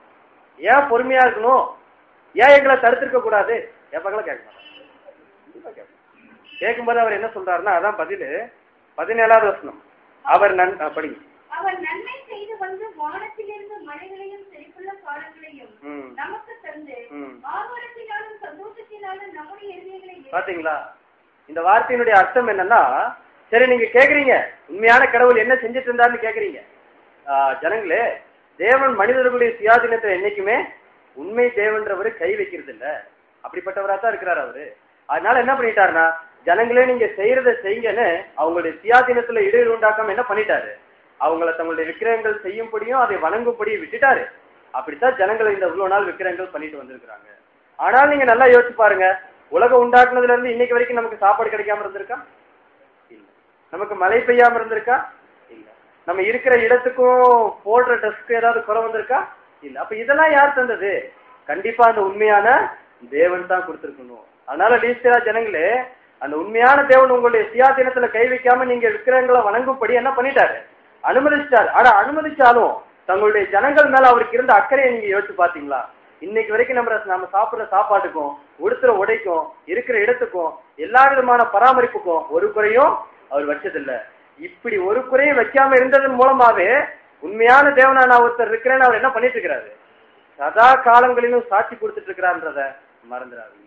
ஏன் பொறுமையா இருக்கணும் ஏன் எங்களை தடுத்திருக்க கூடாது எப்பங்களும் கேட்க மாட்டாங்க கேட்கும்போது அவர் என்ன சொல்றாருன்னா அதான் பதிலு பதினேழாவது வசனம் அவர் நன் ஆ, படிங்க அவர் நன்மை செய்து வந்து வானத்திலிருந்து மழைகளையும் செழிப்புள்ள காலங்களையும் ம் நமக்கு தந்து ம். ஆர்வத்தினாலும் சந்தோஷத்தினாலும் நம்முடைய இருதயங்களை பாத்தீங்களா இந்த வார்த்தையினுடைய அர்த்தம் என்னன்னா சரி நீங்க கேக்குறீங்க உண்மையான கடவுள் என்ன செஞ்சுட்டு இருந்தாருன்னு கேக்குறீங்க ஆ, ஜனங்களே தேவன் மனிதர்களுடைய சுயாதீனத்தை என்னைக்குமே உண்மை தேவன்றவரு கை வைக்கிறது இல்ல அப்படிப்பட்டவரா தான் இருக்கிறார் அவரு அதனால என்ன பண்ணிட்டாருன்னா ஜனங்களே நீங்க செய்யறத செய்யுங்கன்னு அவங்களுடைய சுயாதீனத்துல இடையூறு உண்டாக்காம என்ன பண்ணிட்டாரு அவங்கள தங்களுடைய விக்கிரகங்கள் செய்யும்படியும் அதை வணங்கும்படி விட்டுட்டாரு அப்படித்தான் ஜனங்களை இந்த இவ்வளவு நாள் விக்கிரகங்கள் பண்ணிட்டு வந்திருக்கிறாங்க ஆனால் நீங்க நல்லா யோசிச்சு பாருங்க உலகம் உண்டாக்குனதுல இருந்து இன்னைக்கு வரைக்கும் நமக்கு சாப்பாடு கிடைக்காம இருந்திருக்கா இல்ல நமக்கு மழை பெய்யாம இருந்திருக்கா இல்ல நம்ம இருக்கிற இடத்துக்கும் போடுற ட்ரெஸ்க்கு ஏதாவது குறை வந்திருக்கா இல்ல அப்ப இதெல்லாம் யார் தந்தது கண்டிப்பா அந்த உண்மையான தேவன் தான் கொடுத்திருக்கணும் அதனால லீஸ்டரா ஜனங்களே அந்த உண்மையான தேவன் உங்களுடைய சுயாதீனத்துல கை வைக்காம நீங்க விக்கிரகங்களை வணங்கும்படி என்ன பண்ணிட்டாரு அனுமதிச்சிட்டாரு ஆனா அனுமதிச்சாலும் தங்களுடைய ஜனங்கள் மேல அவருக்கு இருந்த அக்கறையை நீங்க யோசிச்சு பாத்தீங்களா இன்னைக்கு வரைக்கும் நம்ம நம்ம சாப்பிடுற சாப்பாட்டுக்கும் உடுத்துற உடைக்கும் இருக்கிற இடத்துக்கும் எல்லா விதமான பராமரிப்புக்கும் ஒரு குறையும் அவர் வச்சதில்ல இப்படி ஒரு குறையும் வைக்காம இருந்ததன் மூலமாவே உண்மையான தேவனா நான் ஒருத்தர் இருக்கிறேன்னு அவர் என்ன பண்ணிட்டு இருக்கிறாரு சதா காலங்களிலும் சாட்சி கொடுத்துட்டு இருக்கிறான்றத மறந்துடாதீங்க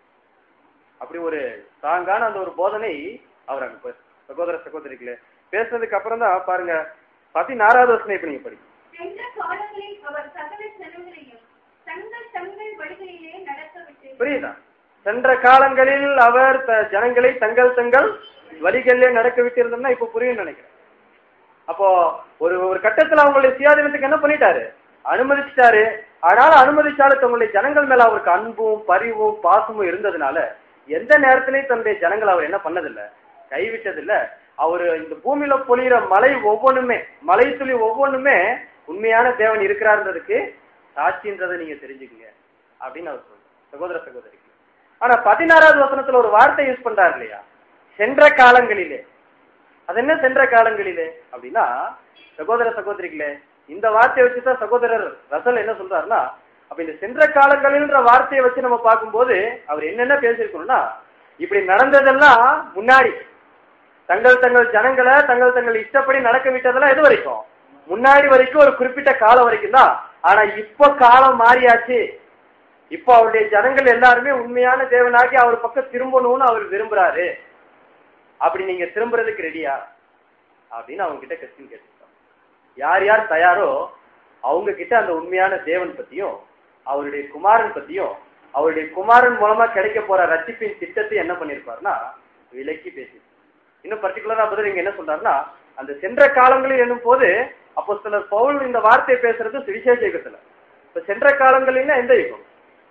அப்படி ஒரு ஸ்ட்ராங்கான அந்த ஒரு போதனை அவர் அங்க பே- சகோதர சகோதரிகளே பேசுனதுக்கு அப்புறம் தான் பாருங்க பதினாறாவது வருஷம் இப்ப நீங்க படிங்க சென்ற காலங்களில் அவர் சகல ஜனங்களையும் தங்கள் தங்கள் வழிகளிலே நடக்க விட்டு புரியுதா சென்ற காலங்களில் அவர் த- ஜனங்களை தங்கள் தங்கள் வழிகளிலே நடக்க விட்டிருந்தோம்னா இப்ப புரியும் நினைக்கிறேன் அப்போ ஒரு ஒரு கட்டத்துல அவங்களுடைய சுயாதீனத்துக்கு என்ன பண்ணிட்டாரு அனுமதிச்சிட்டாரு ஆனாலும் அனுமதிச்சாலும் தங்களுடைய ஜனங்கள் மேல அவருக்கு அன்பும் பரிவும் பாசமும் இருந்ததுனால எந்த நேரத்திலையும் தன்னுடைய ஜனங்கள் அவர் என்ன பண்ணதில்ல கைவிட்டதில்ல அவரு இந்த பூமியில பொழியிற மலை ஒவ்வொன்றுமே மலை துளி ஒவ்வொன்றுமே உண்மையான தேவன் இருக்கிறார்ன்றதுக்கு சாட்சின்றதை நீங்க தெரிஞ்சுக்குங்க அப்படின்னு அவர் சொல்றாரு சகோதர சகோதரிக்கு ஆனா பதினாறாவது வசனத்துல ஒரு வார்த்தை யூஸ் பண்றாரு இல்லையா சென்ற காலங்களிலே அது என்ன சென்ற காலங்களிலே அப்படின்னா சகோதர சகோதரிகளே இந்த வார்த்தையை வச்சுதான் சகோதரர் ரசல் என்ன சொல்றாருன்னா அப்ப இந்த சென்ற காலங்களில்ன்ற வார்த்தையை வச்சு நம்ம பார்க்கும்போது அவர் என்னென்ன பேசியிருக்கணும்னா இப்படி நடந்ததெல்லாம் முன்னாடி தங்கள் தங்கள் ஜனங்களை தங்கள் தங்கள் இஷ்டப்படி நடக்க விட்டதெல்லாம் எது வரைக்கும் முன்னாடி வரைக்கும் ஒரு குறிப்பிட்ட காலம் வரைக்கும் தான் ஆனா இப்ப காலம் மாறியாச்சு இப்போ அவருடைய ஜனங்கள் எல்லாருமே உண்மையான தேவனாகி அவர் பக்கம் திரும்பணும்னு அவர் விரும்புறாரு அப்படி நீங்க திரும்புறதுக்கு ரெடியா அப்படின்னு அவங்க கிட்ட கொஸ்டின் கேட்டிருக்கோம் யார் யார் தயாரோ அவங்க கிட்ட அந்த உண்மையான தேவன் பத்தியும் அவருடைய குமாரன் பத்தியும் அவருடைய குமாரன் மூலமா கிடைக்க போற ரட்சிப்பின் திட்டத்தை என்ன பண்ணிருப்பாருன்னா விலக்கி பேசி இன்னும் பர்டிகுலரா பதில் இங்க என்ன சொல்றாருன்னா அந்த சென்ற காலங்களில் என்னும் போது அப்போ சிலர் பவுல் இந்த வார்த்தையை பேசுறது சுவிசேஷ யுகத்துல இப்ப சென்ற காலங்களில்னா எந்த யுகம்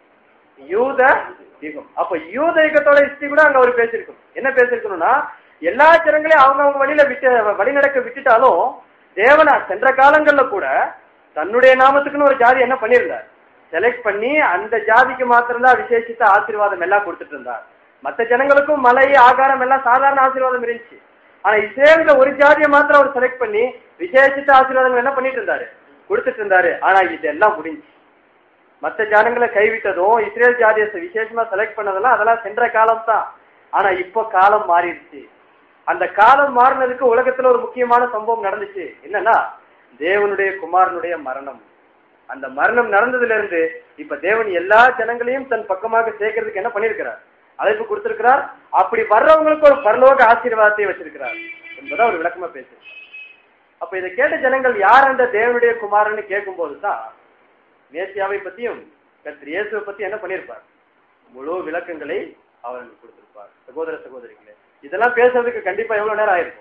யூத யுகம் அப்ப யூத யுகத்தோட ஹிஸ்டரி கூட அங்க அவர் பேசியிருக்கணும் என்ன பேசியிருக்கணும்னா எல்லா ஜனங்களையும் அவங்க அவங்க வழியில விட்டு வழி நடக்க விட்டுட்டாலும் தேவனா சென்ற காலங்கள்ல கூட தன்னுடைய நாமத்துக்குன்னு ஒரு ஜாதி என்ன பண்ணியிருந்தார் செலக்ட் பண்ணி அந்த ஜாதிக்கு மாத்திரம்தான் விசேஷித்த ஆசீர்வாதம் எல்லாம் கொடுத்துட்டு இருந்தார் மத்த ஜனங்களுக்கும் மலை ஆகாரம் எல்லாம் சாதாரண ஆசீர்வாதம் இருந்துச்சு ஆனா இஸ்ரேல்ல ஒரு ஜாதியை மாத்திரம் அவர் செலக்ட் பண்ணி விசேஷித்த ஆசீர்வாதம் என்ன பண்ணிட்டு இருந்தாரு கொடுத்துட்டு இருந்தாரு ஆனா இதெல்லாம் முடிஞ்சு மத்த ஜனங்களை கைவிட்டதும் இஸ்ரேல் ஜாதியை விசேஷமா செலக்ட் பண்ணதெல்லாம் அதெல்லாம் சென்ற காலம் தான் ஆனா இப்போ காலம் மாறிடுச்சு அந்த காலம் மாறினதுக்கு உலகத்துல ஒரு முக்கியமான சம்பவம் நடந்துச்சு என்னன்னா தேவனுடைய குமாரனுடைய மரணம் அந்த மரணம் நடந்ததுல இருந்து இப்ப தேவன் எல்லா ஜனங்களையும் தன் பக்கமாக சேர்க்கறதுக்கு என்ன பண்ணிருக்கிறார் அழைப்பு கொடுத்திருக்கிறார் அப்படி வர்றவங்களுக்கு ஒரு பரலோக ஆசீர்வாதத்தை வச்சிருக்கிறார் என்பதை அவர் விளக்கமா பேசு அப்ப இதை கேட்ட ஜனங்கள் யார் அந்த தேவனுடைய குமாரன்னு கேட்கும் போதுதான் மேசியாவை பத்தியும் கர்த்தர் இயேசுவை பத்தி என்ன பண்ணிருப்பார் முழு விளக்கங்களை அவர் எனக்கு கொடுத்திருப்பார் சகோதர சகோதரிகளே இதெல்லாம் பேசுறதுக்கு கண்டிப்பா எவ்வளவு நேரம் ஆயிருக்கும்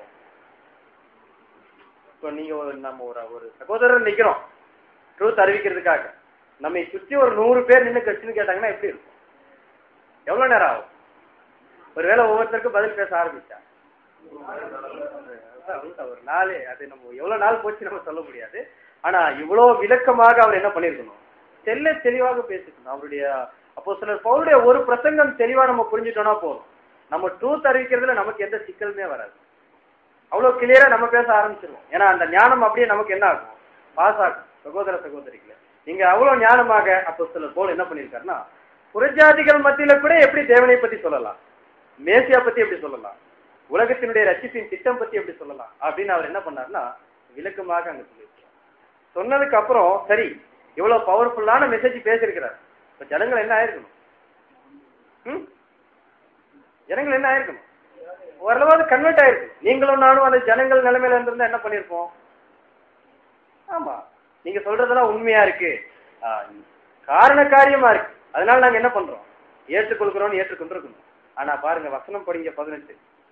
இப்போ நீங்க ஒரு நம்ம ஒரு ஒரு சகோதரர் நிக்கிறோம் ட்ரூத் அறிவிக்கிறதுக்காக நம்மை சுற்றி ஒரு நூறு பேர் நின்று கட்சின்னு கேட்டாங்கன்னா எப்படி இருக்கும் எவ்வளவு நேரம் ஆகும் ஒருவேளை ஒவ்வொருத்தருக்கும் பதில் பேச ஆரம்பிச்சா அதான் ஒரு நாளே அது நம்ம எவ்வளவு நாள் போச்சு நம்ம சொல்ல முடியாது ஆனா இவ்வளவு விளக்கமாக அவர் என்ன பண்ணிருக்கணும் தெல்ல தெளிவாக பேசிக்கணும் அவருடைய அப்போ சிலர் பவுலுடைய ஒரு பிரசங்கம் தெளிவா நம்ம புரிஞ்சுட்டோம்னா போதும் நம்ம ட்ரூத் அறிவிக்கிறதுல நமக்கு எந்த சிக்கலுமே வராது அவ்வளவு கிளியரா நம்ம பேச ஆரம்பிச்சிருவோம் ஏன்னா அந்த ஞானம் அப்படியே நமக்கு என்ன ஆகும் பாஸ் ஆகும் சகோதர சகோதரிகளே நீங்க அவ்வளவு ஞானமாக அப்போ சில போல் என்ன பண்ணிருக்காருன்னா புறஜாதிகள் மத்தியில கூட எப்படி தேவனை பத்தி சொல்லலாம் மேசியா பத்தி எப்படி சொல்லலாம் உலகத்தினுடைய ரட்சிப்பின் திட்டம் பத்தி எப்படி சொல்லலாம் அப்படின்னு அவர் என்ன பண்ணாருன்னா விளக்கமாக அங்க சொல்லியிருக்கார் சொன்னதுக்கு அப்புறம் சரி இவ்வளவு பவர்ஃபுல்லான மெசேஜ் பேசியிருக்கிறார் இப்ப ஜனங்கள் என்ன ஆயிருக்கணும் ம்? ஜனங்கள் என்ன ஆயிருக்கணும் ஓரளவாவது கன்வெர்ட் ஆயிருக்கு நீங்களும் நானும் அந்த ஜனங்கள் நிலைமையில இருந்திருந்தா என்ன பண்ணிருப்போம் ஆமா நீங்க சொல்றதெல்லாம் உண்மையா இருக்கு ஆ, காரண காரியமா இருக்கு அதனால நாங்க என்ன பண்றோம் ஏற்றுக்கொள்கிறோம் ஏற்றுக்கொண்டிருக்கணும் ஆனா பாருங்க வசனம் படிங்க பதினெட்டு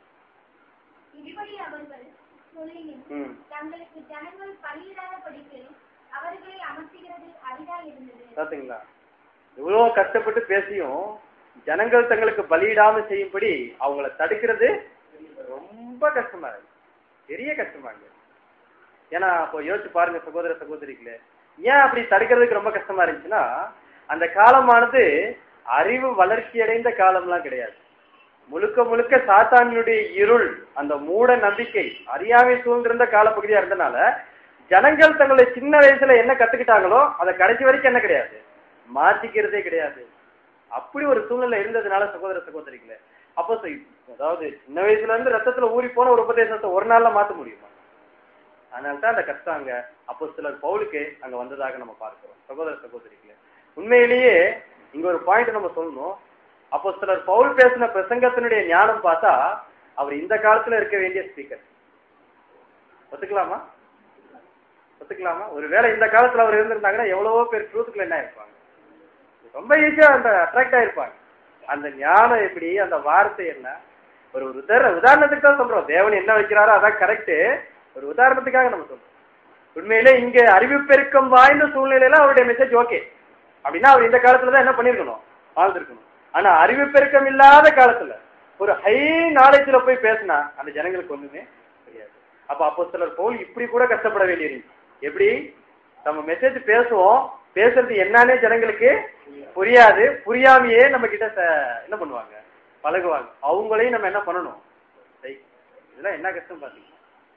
இப்படி அவர்கள் சொல்லியும் ம் தங்களுக்கு ஜனங்கள் பலியிடாத படிக்கு அவர்களை அமர்த்துகிறது அரிதா இருந்தது பாத்தீங்களா இவ்வளவு கஷ்டப்பட்டு பேசியும் ஜனங்கள் தங்களுக்கு பலியிடாம செய்யும்படி அவங்கள தடுக்கிறது ரொம்ப கஷ்டமா இருக்கு பெரிய கஷ்டமா இருக்கு ஏன்னா அப்போ யோசிச்சு பாருங்க சகோதர சகோதரிகளே ஏன் அப்படி தடுக்கிறதுக்கு ரொம்ப கஷ்டமா இருந்துச்சுன்னா அந்த காலமானது அறிவு வளர்ச்சி அடைந்த காலம்லாம் கிடையாது முழுக்க முழுக்க சாத்தானினுடைய இருள் அந்த மூட நம்பிக்கை அறியாமை சூழ்ந்திருந்த காலப்பகுதியா இருந்தனால ஜனங்கள் தங்களுடைய சின்ன வயசுல என்ன கத்துக்கிட்டாங்களோ அதை கடைசி வரைக்கும் என்ன கிடையாது மாத்திக்கிறதே கிடையாது அப்படி ஒரு சூழ்நிலை இருந்ததுனால சகோதர சகோதரிகளே அப்போ சொ- அதாவது சின்ன வயசுல இருந்து ரத்தத்துல ஊறி போன ஒரு உபதேசத்தை ஒரு நாள்ல மாத்த முடியுமா அதனால தான் அந்த கஷ்டம் அங்க அப்போ சிலர் பவுலுக்கு அங்க வந்ததாக நம்ம பார்க்கிறோம் சகோதர சகோதரிகளே உண்மையிலேயே இங்க ஒரு பாயிண்ட் நம்ம சொல்லணும் அப்போ சிலர் பவுல் பேசின பிரசங்கத்தினுடைய ஞானம் பார்த்தா அவர் இந்த காலத்துல இருக்க வேண்டிய ஸ்பீக்கர் ஒத்துக்கலாமா ஒத்துக்கலாமா ஒருவேளை இந்த காலத்துல அவர் இருந்திருந்தாங்கன்னா எவ்வளவோ பேர் ட்ரூத்துக்குள்ள என்ன இருப்பாங்க ரொம்ப ஈஸியா அந்த அட்ராக்ட் ஆயிருப்பாங்க அந்த ஞானம் எப்படி அந்த வார்த்தை என்ன ஒரு உதார உதாரணத்துக்கு தான் சொல்றோம் தேவன் என்ன வைக்கிறாரோ அதான் கரெக்ட் ஒரு உதாரணத்துக்காக நம்ம சொல்றோம் உண்மையிலே இங்க அறிவிப்பெருக்கம் வாய்ந்த சூழ்நிலையில அவருடைய மெசேஜ் ஓகே அப்படின்னா அவர் இந்த காலத்துல தான் என்ன பண்ணிருக்கணும் வாழ்ந்திருக்கணும் ஆனா அறிவிப்பெருக்கம் இல்லாத காலத்துல ஒரு ஹை நாலேஜ்ல போய் பேசினா அந்த ஜனங்களுக்கு ஒண்ணுமே தெரியாது அப்ப அப்போ சிலர் போல் இப்படி கூட கஷ்டப்பட வேண்டியிருந்துச்சு எப்படி நம்ம மெசேஜ் பேசுவோம் பேசுறது என்னன்னே ஜனங்களுக்கு புரியாது புரியாமையே நம்ம கிட்ட ச- என்ன பண்ணுவாங்க பழகுவாங்க அவங்களையும் நம்ம என்ன பண்ணணும் சரி. இதெல்லாம் என்ன கஷ்டம் பாத்தீங்க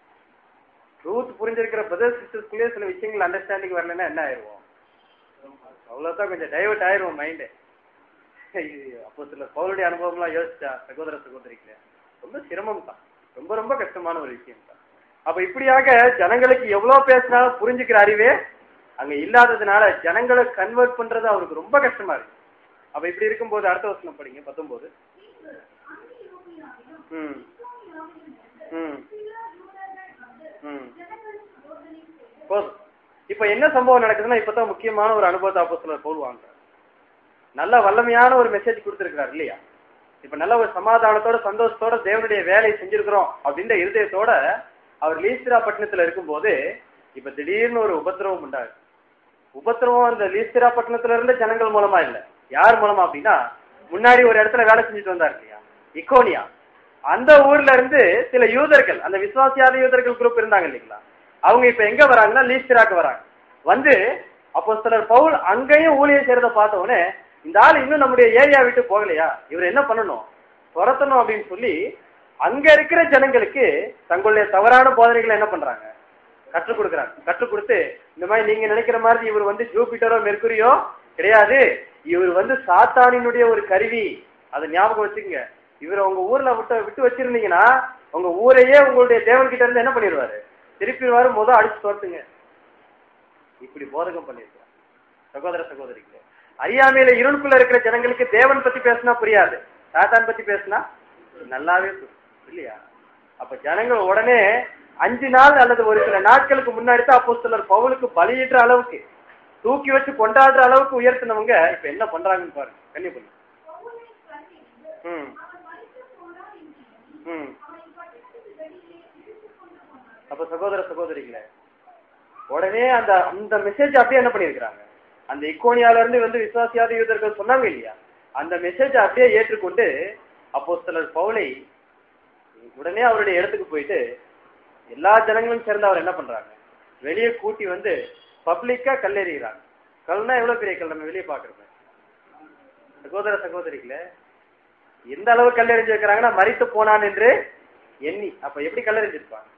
ட்ரூத் புரிஞ்சிருக்கிற பிரதர் சிஸ்டர்ஸ்குள்ளேயே சில விஷயங்கள் அண்டர்ஸ்டாண்டிங் வரலன்னா என்ன ஆயிடுவோம் அவ்வளவுதான் கொஞ்சம் டைவர்ட் ஆயிரும் மைண்டு அப்போ சில பவுலுடைய அனுபவம்லாம் யோசிச்சா சகோதர சகோதரிக்கு ரொம்ப சிரமம் தான் ரொம்ப ரொம்ப கஷ்டமான ஒரு விஷயம் தான் அப்ப இப்படியாக ஜனங்களுக்கு எவ்வளவு பேசினாலும் புரிஞ்சுக்கிற அறிவே அங்க இல்லாததுனால ஜனங்களை கன்வெர்ட் பண்றது அவருக்கு ரொம்ப கஷ்டமா இருக்கு அப்ப இப்படி இருக்கும்போது அடுத்த வசனம் படிங்க பத்தொன்பது ம் ம் ம் போதும் இப்ப என்ன சம்பவம் நடக்குதுன்னா இப்பதான் முக்கியமான ஒரு அனுபவத்தை அப்போ சிலர் போடுவாங்க நல்ல வல்லமையான ஒரு மெசேஜ் கொடுத்திருக்கிறார் இல்லையா இப்ப நல்ல ஒரு சமாதானத்தோட சந்தோஷத்தோட தேவனுடைய வேலையை செஞ்சிருக்கிறோம் அப்படின்ற இருதயத்தோட அவர் லீஸ்திரா பட்டணத்துல இருக்கும்போது இப்ப திடீர்னு ஒரு உபத்திரவம் உண்டாகுது உபத்திரவம் அந்த லீஸ்திரா பட்டணத்துல இருந்த ஜனங்கள் மூலமா இல்ல யார் மூலமா அப்படின்னா முன்னாடி ஒரு இடத்துல வேலை செஞ்சுட்டு வந்தார் இல்லையா இக்கோனியா அந்த ஊர்ல இருந்து சில யூதர்கள் அந்த விசுவாசியாத யூதர்கள் குரூப் இருந்தாங்க இல்லைங்களா அவங்க இப்ப எங்க வராங்கன்னா லீஸ்திராக்கு வராங்க வந்து அப்போ சிலர் பவுல் அங்கேயும் ஊழியம் செய்யறத பார்த்த உடனே இந்த ஆள் இன்னும் நம்முடைய ஏரியா விட்டு போகலையா இவர் என்ன பண்ணணும் துரத்தணும் அப்படின்னு சொல்லி அங்க இருக்கிற ஜனங்களுக்கு தங்களுடைய தவறான போதனைகளை என்ன பண்றாங்க கற்றுக் கொடுக்குறாங்க கற்றுக் கொடுத்து இந்த மாதிரி நீங்க நினைக்கிற மாதிரி இவர் வந்து ஜூபிட்டரோ மெர்க்குரியோ கிடையாது இவர் வந்து சாத்தானினுடைய ஒரு கருவி அதை ஞாபகம் வச்சுக்கங்க இவர் உங்க ஊர்ல விட்டு விட்டு வச்சிருந்தீங்கன்னா உங்க ஊரையே உங்களுடைய தேவன் கிட்ட இருந்து என்ன பண்ணிடுவாரு திருப்பி வரும் போது அடிச்சு தோத்துங்க இப்படி போதகம் பண்ணிருக்கிறார் சகோதர சகோதரிகளே அறியாமையில இருளுக்குள்ள இருக்கிற ஜனங்களுக்கு தேவன் பத்தி பேசினா புரியாது சாத்தான் பத்தி பேசினா நல்லாவே புரியும் இல்லையா அப்ப ஜனங்கள் உடனே அஞ்சு நாள் அல்லது ஒரு சில நாட்களுக்கு முன்னாடி தான் அப்போ சிலர் பவுலுக்கு பலியிடுற அளவுக்கு தூக்கி வச்சு கொண்டாடுற அளவுக்கு உயர்த்தினவங்க இப்ப என்ன பண்றாங்கன்னு பாருங்க கண்ணி பண்ணி ம் ம் அப்ப சகோதர சகோதரிகளே உடனே அந்த அந்த மெசேஜ் அப்படியே என்ன பண்ணிருக்கிறாங்க அந்த இக்கோனியால இருந்து வந்து விசுவாசியாத யூதர்கள் சொன்னாங்க இல்லையா அந்த மெசேஜ் அப்படியே ஏற்றுக்கொண்டு அப்போ சிலர் பவுலை உடனே அவருடைய இடத்துக்கு போயிட்டு எல்லா ஜனங்களும் சேர்ந்து அவர் என்ன பண்றாங்க வெளியே கூட்டி வந்து பப்ளிக்கா கல்லெறிகிறாங்க கல்னா எவ்வளவு பெரிய கல் நம்ம வெளியே பாக்குறோம் சகோதர சகோதரிகளே எந்த அளவு கல்லெறிஞ்சு வைக்கிறாங்கன்னா மறித்து போனான் என்று எண்ணி அப்ப எப்படி கல்லெறிஞ்சிருப்பாங்க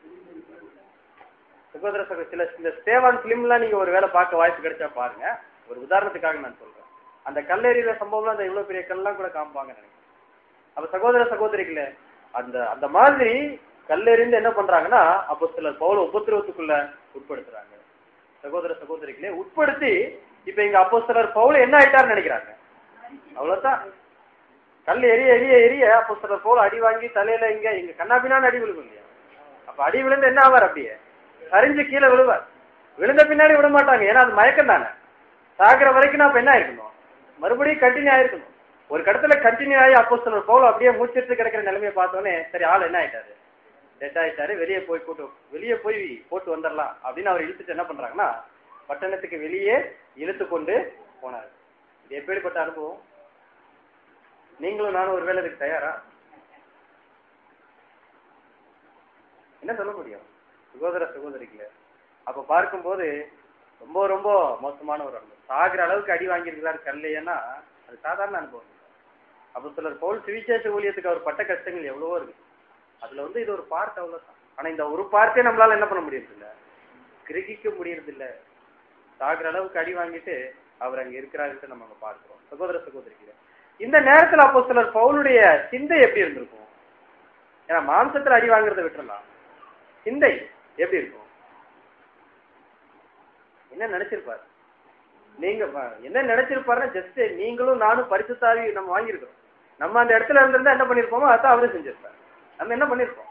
சகோதர சகோதரி சில இந்த ஸ்டேவான் பிலிம்லாம் நீங்க ஒரு வேலை பார்க்க வாய்ப்பு கிடைச்சா பாருங்க ஒரு உதாரணத்துக்காக நான் சொல்றேன் அந்த கல்லெறிகிற சம்பவம்லாம் அந்த இவ்வளவு பெரிய கல்லாம் கூட காமிப்பாங்க நினைக்கிறேன் அப்ப சகோதர சகோதரிகளே அந்த அந்த மாதிரி கல்லெறிந்து என்ன பண்றாங்கன்னா அப்போ சிலர் பவுல உபத்திரவத்துக்குள்ள உட்படுத்துறாங்க சகோதர சகோதரிகளே உட்படுத்தி இப்ப இங்க அப்போ சிலர் பவுல என்ன ஆயிட்டாருன்னு நினைக்கிறாங்க அவ்வளவுதான் கல் எரிய எரிய எரிய அப்போ சிலர் பவுல அடி வாங்கி தலையில இங்க இங்க கண்ணாபின்னான்னு அடி விழுகும் இல்லையா அப்ப அடி விழுந்து என்ன ஆவார் அப்படியே சரிஞ்சு கீழே விழுவார் விழுந்த பின்னாடி விட மாட்டாங்க ஏன்னா அது மயக்கம் தானே சாகிற வரைக்கும் நான் இப்ப என்ன ஆயிருக்கணும் மறுபடியும் கண்டினியூ ஆயிருக்கணும் ஒரு கடத்துல கண்டினியூ ஆகி அப்போ சிலர் போல அப்படியே மூச்சிட்டு கிடக்கிற நிலைமையை பார்த்தோன்னே சரி ஆள் என்ன ஆயிட்டாரு டெட் ஆயிட்டாரு வெளியே போய் கூட்டு வெளியே போய் போட்டு வந்துடலாம் அப்படின்னு அவர் இழுத்துட்டு என்ன பண்றாங்கன்னா பட்டணத்துக்கு வெளியே இழுத்து கொண்டு போனார் இது எப்படிப்பட்ட அனுபவம் நீங்களும் நானும் ஒருவேளை இதுக்கு தயாரா என்ன சொல்ல முடியும் சகோதர சகோதரிகளே அப்ப பார்க்கும்போது ரொம்ப ரொம்ப மோசமான ஒரு அனுபவம் சாகிற அளவுக்கு அடி வாங்கியிருக்கிறார் கல்லையன்னா அது சாதாரண அனுபவம் இல்லை. அப்ப சிலர் பவுல் சுவிசேஷ ஊழியத்துக்கு அவர் பட்ட கஷ்டங்கள் எவ்வளவோ இருக்கு அதுல வந்து இது ஒரு பார்ட் அவ்வளவுதான் ஆனா இந்த ஒரு பார்ட்டே நம்மளால என்ன பண்ண முடியறது இல்ல கிரகிக்க முடியறது இல்ல சாகிற அளவுக்கு அடி வாங்கிட்டு அவர் அங்க இருக்கிறாருன்னு நம்ம அங்க பார்க்கிறோம் சகோதர சகோதரிகளே இந்த நேரத்துல அப்போ சிலர் பவுலுடைய சிந்தை எப்படி இருந்திருக்கும் ஏன்னா மாம்சத்துல அடி வாங்குறதை விட்டுறலாம் சிந்தை எப்படி இருக்கும் என்ன நினைச்சிருப்பாரு நீங்க ப- என்ன நினைச்சிருப்பாருன்னா ஜஸ்ட் நீங்களும் நானும் பரிசுத்தாவி நம்ம வாங்கியிருக்கிறோம் நம்ம அந்த இடத்துல இருந்திருந்தா என்ன பண்ணிருப்போமோ அதான் அவரும் செஞ்சிருப்பாரு நம்ம என்ன பண்ணிருப்போம்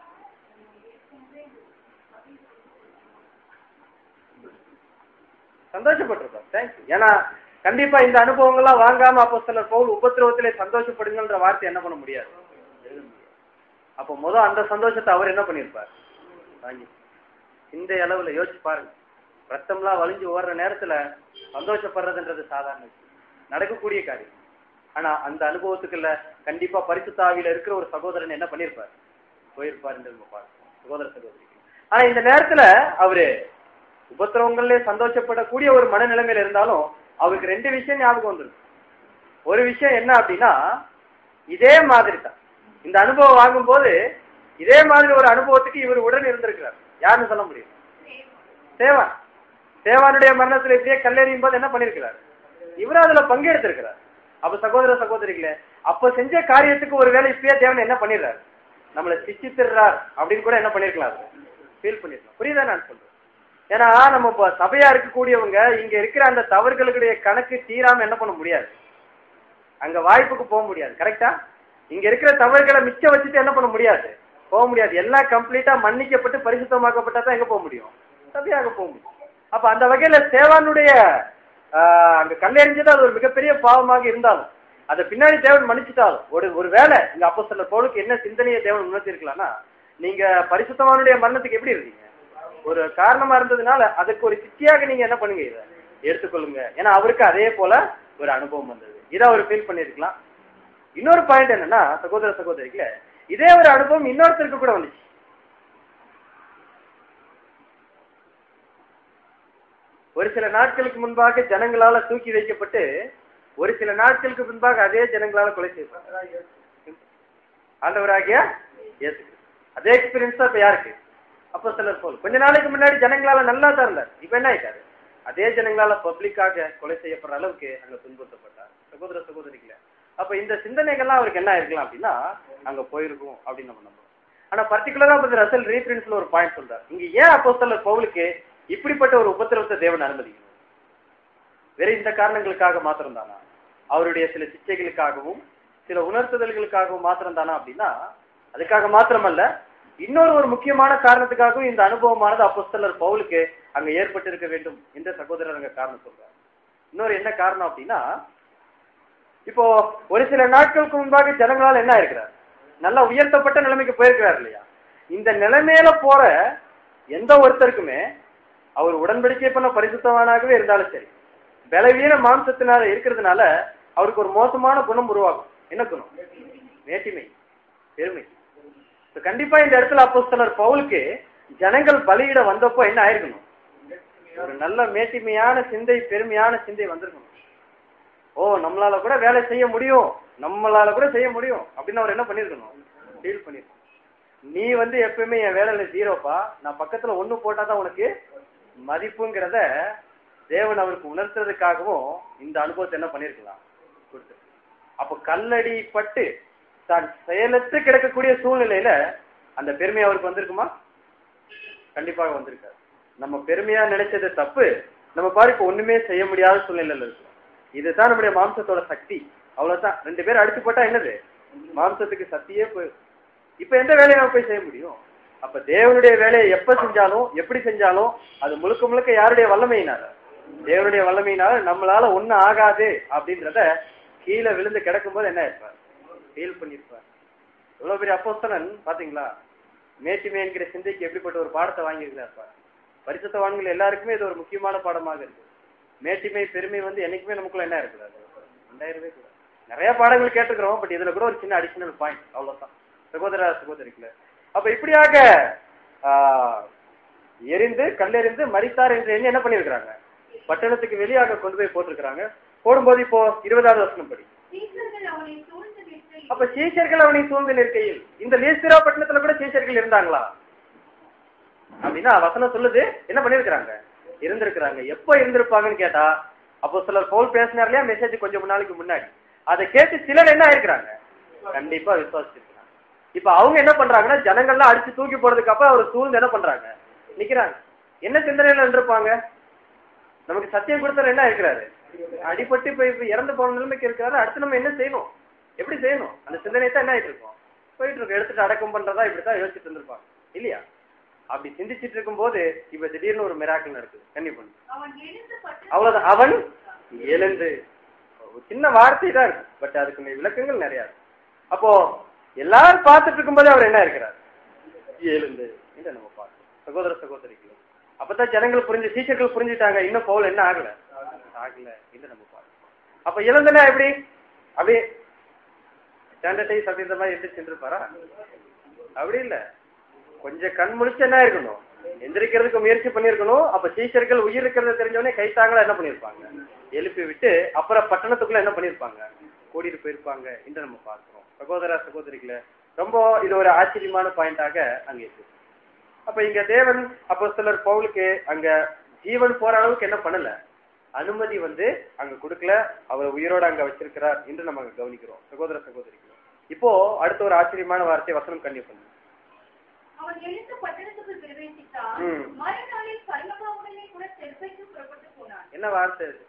சந்தோஷப்பட்டிருப்போம் தேங்க்யூ ஏன்னா கண்டிப்பா இந்த அனுபவங்கள்லாம் வாங்காம அப்போ சிலர் பவுல் உபத்திரவத்திலே சந்தோஷப்படுங்கன்ற வார்த்தை என்ன பண்ண முடியாது எழுத முடியாது. அப்போ முத அந்த சந்தோஷத்தை அவர் என்ன பண்ணிருப்பார் வாங்கி இந்த அளவுல யோசிச்சு பாருங்க ரத்தம்லாம் வலிஞ்சு ஓடுற நேரத்துல சந்தோஷப்படுறதுன்றது சாதாரண விஷயம். நடக்கக்கூடிய காரியம் ஆனா அந்த அனுபவத்துக்குள்ள கண்டிப்பா பரிசுத்தாவில இருக்கிற ஒரு சகோதரன் என்ன பண்ணிருப்பார் போயிருப்பார் என்று நம்ம பார்க்கிறோம் சகோதர சகோதரி ஆனா இந்த நேரத்துல அவரு உபத்திரவங்களே சந்தோஷப்படக்கூடிய ஒரு மனநிலைமையில இருந்தாலும் அவருக்கு ரெண்டு விஷயம் ஞாபகம் வந்துருக்கு ஒரு விஷயம் என்ன அப்படின்னா இதே மாதிரி தான் இந்த அனுபவம் வாங்கும்போது இதே மாதிரி ஒரு அனுபவத்துக்கு இவர் உடன் இருந்திருக்கிறார் யாருன்னு சொல்ல முடியும் சேவான் சேவானுடைய மரணத்துல இப்படியே கல்லெறியும் போது என்ன பண்ணிருக்கிறார் இவர் அதுல பங்கெடுத்திருக்கிறார் அப்ப சகோதர சகோதரிகளே அப்ப செஞ்ச காரியத்துக்கு ஒரு வேலை இப்பயே தேவன் என்ன பண்ணிடுறாரு நம்மளை சிச்சித்திடுறார் அப்படின்னு கூட என்ன பண்ணிருக்கலாம் ஃபீல் பண்ணிருக்கலாம் புரியுதா நான் சொல்றேன் ஏன்னா நம்ம இப்ப சபையா இருக்கக்கூடியவங்க இங்க இருக்கிற அந்த தவறுகளுடைய கணக்கு தீராம என்ன பண்ண முடியாது அங்க வாய்ப்புக்கு போக முடியாது கரெக்டா இங்க இருக்கிற தவறுகளை மிச்சம் வச்சுட்டு என்ன பண்ண முடியாது போக முடியாது எல்லாம் கம்ப்ளீட்டா மன்னிக்கப்பட்டு பரிசுத்தமாக்கப்பட்டா தான் எங்க போக முடியும் சபையாக போக முடியும் அப்ப அந்த வகையில சேவானுடைய ஆஹ், அங்க கல்லெறிஞ்சது அது ஒரு மிகப்பெரிய பாவமாக இருந்தாலும் அதை பின்னாடி தேவன் மன்னிச்சுட்டாலும் ஒரு ஒரு வேலை இங்க அப்போ சில பவுலுக்கு என்ன சிந்தனையை தேவன் உணர்த்திருக்கலாம்னா நீங்க பரிசுத்தவானுடைய மரணத்துக்கு எப்படி இருந்தீங்க ஒரு காரணமா இருந்ததுனால அதுக்கு ஒரு சித்தியாக நீங்க என்ன பண்ணுங்க இதை எடுத்துக்கொள்ளுங்க ஏன்னா அவருக்கு அதே போல ஒரு அனுபவம் வந்தது இதை அவர் ஃபீல் பண்ணிருக்கலாம் இன்னொரு பாயிண்ட் என்னன்னா சகோதர சகோதரிகளே இதே ஒரு அனுபவம் இன்னொருத்தருக்கு கூட வந்துச்சு ஒரு சில நாட்களுக்கு முன்பாக ஜனங்களால தூக்கி வைக்கப்பட்டு ஒரு சில நாட்களுக்கு முன்பாக அதே ஜனங்களால கொலை செய்யப்பட்டார் ஆண்டவராகிய இயேசு கிறிஸ்து. அதே எக்ஸ்பீரியன்ஸ் தான் இப்ப யாருக்கு அப்போ சிலர் போல் கொஞ்ச நாளைக்கு முன்னாடி ஜனங்களால நல்லா தான் இருந்தார் இப்ப என்ன ஆயிட்டாரு அதே ஜனங்களால பப்ளிக்காக கொலை செய்யப்படுற அளவுக்கு அங்க துன்புறுத்தப்பட்டார் சகோதர சகோதரிகளே அப்ப இந்த சிந்தனைகள்லாம் அவருக்கு என்ன இருக்கலாம் அப்படின்னா அங்க போயிருக்கும் அப்படின்னு நம்ம நம்புறோம் ஆனா பர்டிகுலரா பத்தி ரசல் ரீஃபரன்ஸ்ல ஒரு பாயிண்ட் சொல்றாரு இங்க ஏன் அப்போ பவுலுக்கு இப்படிப்பட்ட ஒரு உபத்திரவத்தை தேவன் அனுமதிக்கணும் வெறும் இந்த காரணங்களுக்காக மாத்திரம் தானா அவருடைய சில சிச்சைகளுக்காகவும் சில உணர்த்துதல்களுக்காகவும் மாத்திரம் தானா அப்படின்னா அதுக்காக மாத்திரமல்ல இன்னொரு ஒரு முக்கியமான காரணத்துக்காகவும் இந்த அனுபவமானது அப்போஸ்தலர் பவுலுக்கு அங்க ஏற்பட்டிருக்க வேண்டும் என்று சகோதரர் அங்க காரணம் சொல்றார் இன்னொரு என்ன காரணம் அப்படின்னா இப்போ ஒரு சில நாட்களுக்கு முன்பாக ஜனங்களால் என்ன இருக்கிறார் நல்லா உயர்த்தப்பட்ட நிலைமைக்கு போயிருக்கிறார் இல்லையா இந்த நிலைமையில போற எந்த ஒருத்தருக்குமே அவர் உடன்படிக்கை பண்ண பரிசுத்தவானாகவே இருந்தாலும் சரி பலவீன மாம்சத்தினால இருக்கிறதுனால அவருக்கு ஒரு மோசமான குணம் உருவாகும் என்ன குணம் மேட்டிமை பெருமை இப்ப கண்டிப்பா இந்த இடத்துல அப்போஸ்தலர் பவுலுக்கு ஜனங்கள் பலியிட வந்தப்போ என்ன ஆயிருக்கணும் ஒரு நல்ல மேட்டிமையான சிந்தை பெருமையான சிந்தை வந்திருக்கணும் ஓ நம்மளால கூட வேலை செய்ய முடியும் நம்மளால கூட செய்ய முடியும் அப்படின்னு அவர் என்ன பண்ணிருக்கணும் ஃபீல் பண்ணிருக்கணும் நீ வந்து எப்பயுமே என் வேலையில ஜீரோப்பா நான் பக்கத்துல ஒண்ணு போட்டாதான் உனக்கு மதிப்புங்கிறத தேவன் அவருக்கு உணர்த்துறதுக்காகவும் இந்த அனுபவத்தை என்ன பண்ணிருக்கலாம் கொடுத்து அப்ப கல்லடி பட்டு தான் செயலற்று கிடக்கக்கூடிய சூழ்நிலையில அந்த பெருமை அவருக்கு வந்திருக்குமா கண்டிப்பாக வந்திருக்காரு நம்ம பெருமையா நினைச்சது தப்பு நம்ம பாரு இப்ப ஒண்ணுமே செய்ய முடியாத சூழ்நிலையில இருக்கோம் இதுதான் நம்முடைய மாம்சத்தோட சக்தி அவ்வளவுதான் ரெண்டு பேரும் அடிச்சு போட்டா என்னது மாம்சத்துக்கு சக்தியே போயிடும் இப்ப எந்த வேலையை நம்ம போய் செய்ய முடியும் அப்ப தேவனுடைய வேலையை எப்ப செஞ்சாலும் எப்படி செஞ்சாலும் அது முழுக்க முழுக்க யாருடைய வல்லமையினால தேவனுடைய வல்லமையினால நம்மளால ஒண்ணும் ஆகாது அப்படின்றத கீழே விழுந்து கிடக்கும்போது என்ன இருப்பார் ஃபீல் பண்ணிருப்பார் எவ்வளவு பெரிய அப்போஸ்தலன் பாத்தீங்களா மேட்டுமே என்கிற சிந்தைக்கு எப்படிப்பட்ட ஒரு பாடத்தை வாங்கியிருக்கிறார் பாரு. பரிசுத்தவான்கள் எல்லாருக்குமே இது ஒரு முக்கியமான பாடமாக இருக்கு மேட்டிமை பெருமை வந்து என்னைக்குமே நமக்குள்ள என்ன இருக்கிறாரு ரெண்டாயிரமே கூட நிறைய பாடங்கள் கேட்டுக்கிறோம் பட் இதுல கூட ஒரு சின்ன அடிஷனல் பாயிண்ட் அவ்வளவுதான் சகோதர சகோதரிக்குல அப்ப இப்படியாக ஆஹ், எரிந்து கல்லெறிந்து மரித்தார் என்று எண்ணி என்ன பண்ணிருக்கிறாங்க பட்டணத்துக்கு வெளியாக கொண்டு போய் போட்டிருக்கிறாங்க போடும்போது இப்போ இருபதாவது வருஷம் படி சீசர்கள் அவனை சூழ்ந்து நிற்கையில் அப்ப சீஷர்கள் அவனை சூழ்ந்து நிற்கையில் இந்த லீஸ்திரா பட்டணத்துல கூட சீஷர்கள் இருந்தாங்களா அப்படின்னா வசனம் சொல்லுது என்ன பண்ணிருக்கிறாங்க இருந்திருக்கிறாங்க எப்ப இருந்திருப்பாங்கன்னு கேட்டா அப்போ சிலர் போல் பேசினார் இல்லையா மெசேஜ் கொஞ்சம் நாளைக்கு முன்னாடி அதை கேட்டு சிலர் என்ன ஆயிருக்கிறாங்க கண்டிப்பா விசுவாசிச்சிருக்கிறாங்க இப்ப அவங்க என்ன பண்றாங்கன்னா ஜனங்கள்லாம் அடிச்சு தூக்கி போறதுக்கு அப்புறம் அவர் சூழ்ந்து என்ன பண்றாங்க நிக்கிறாங்க என்ன சிந்தனையில இருந்திருப்பாங்க நமக்கு சத்தியம் கொடுத்தவர் என்ன இருக்கிறாரு அடிபட்டு இப்ப இப்ப இறந்து போன நிலைமைக்கு இருக்காரு அடுத்து நம்ம என்ன செய்யணும் எப்படி செய்யணும் அந்த சிந்தனை தான் என்ன ஆயிட்டு இருக்கோம் போயிட்டு இருக்கோம் எடுத்துட்டு அடக்கம் பண்றதா இப்படித்தான் யோசிச்சுட்டு இருந்திருப்பாங்க இல்லையா அப்படி சிந்திச்சிட்டு இருக்கும்போது இப்ப திடீர்னு ஒரு மிராக்கள் நடக்குது கண்டிப்பா அவன் எழுந்து பட்டணத்தை அவ்வளவுதான் அவன் எழுந்து ஒரு சின்ன வார்த்தை தான் இருக்கு பட் அதுக்கு விளக்கங்கள் நிறைய இருக்கு அப்போ எல்லாரும் பார்த்துட்டு இருக்கும்போது அவர் என்ன இருக்கிறார் எழுந்து இதை நம்ம பார்க்கணும் சகோதர சகோதரிகள் அப்பதான் ஜனங்கள் புரிஞ்சு டீச்சர்கள் புரிஞ்சுட்டாங்க இன்னும் பவுல் என்ன ஆகல ஆகல இதை நம்ம பார்க்கணும் அப்ப எழுந்தனா எப்படி அப்படியே ஸ்டாண்டர்டைஸ் அப்படின்ற மாதிரி எப்படி சென்றிருப்பாரா அப்படி இல்ல கொஞ்சம் கண் முழிச்சு என்ன இருக்கணும் எந்திரிக்கிறதுக்கு முயற்சி பண்ணிருக்கணும் அப்ப டீச்சர்கள் உயிர் இருக்கிறத தெரிஞ்சவனே கைத்தாங்களா என்ன பண்ணிருப்பாங்க எழுப்பி விட்டு அப்புறம் பட்டணத்துக்குள்ள என்ன பண்ணிருப்பாங்க கூட்டிட்டு போயிருப்பாங்க என்று நம்ம பார்க்கிறோம் சகோதர சகோதரிகளை ரொம்ப இது ஒரு ஆச்சரியமான பாயிண்டாக அங்க இருக்கு அப்ப இங்க தேவன் அப்போ சிலர் பவுலுக்கு அங்க ஜீவன் போற அளவுக்கு என்ன பண்ணல அனுமதி வந்து அங்க கொடுக்கல அவர் உயிரோட அங்க வச்சிருக்கிறார் என்று நம்ம அங்க கவனிக்கிறோம் சகோதர சகோதரிகள் இப்போ அடுத்த ஒரு ஆச்சரியமான வார்த்தை வசனம் கண்ணி பண்ணு அவன் எழுந்து பட்டணத்துக்குள் பிரவேசித்தான் ம். மறுநாளில் பரலோகவுடனே கூட தெற்கைக்கு புறப்பட்டு போனான் என்ன வார்த்தை அது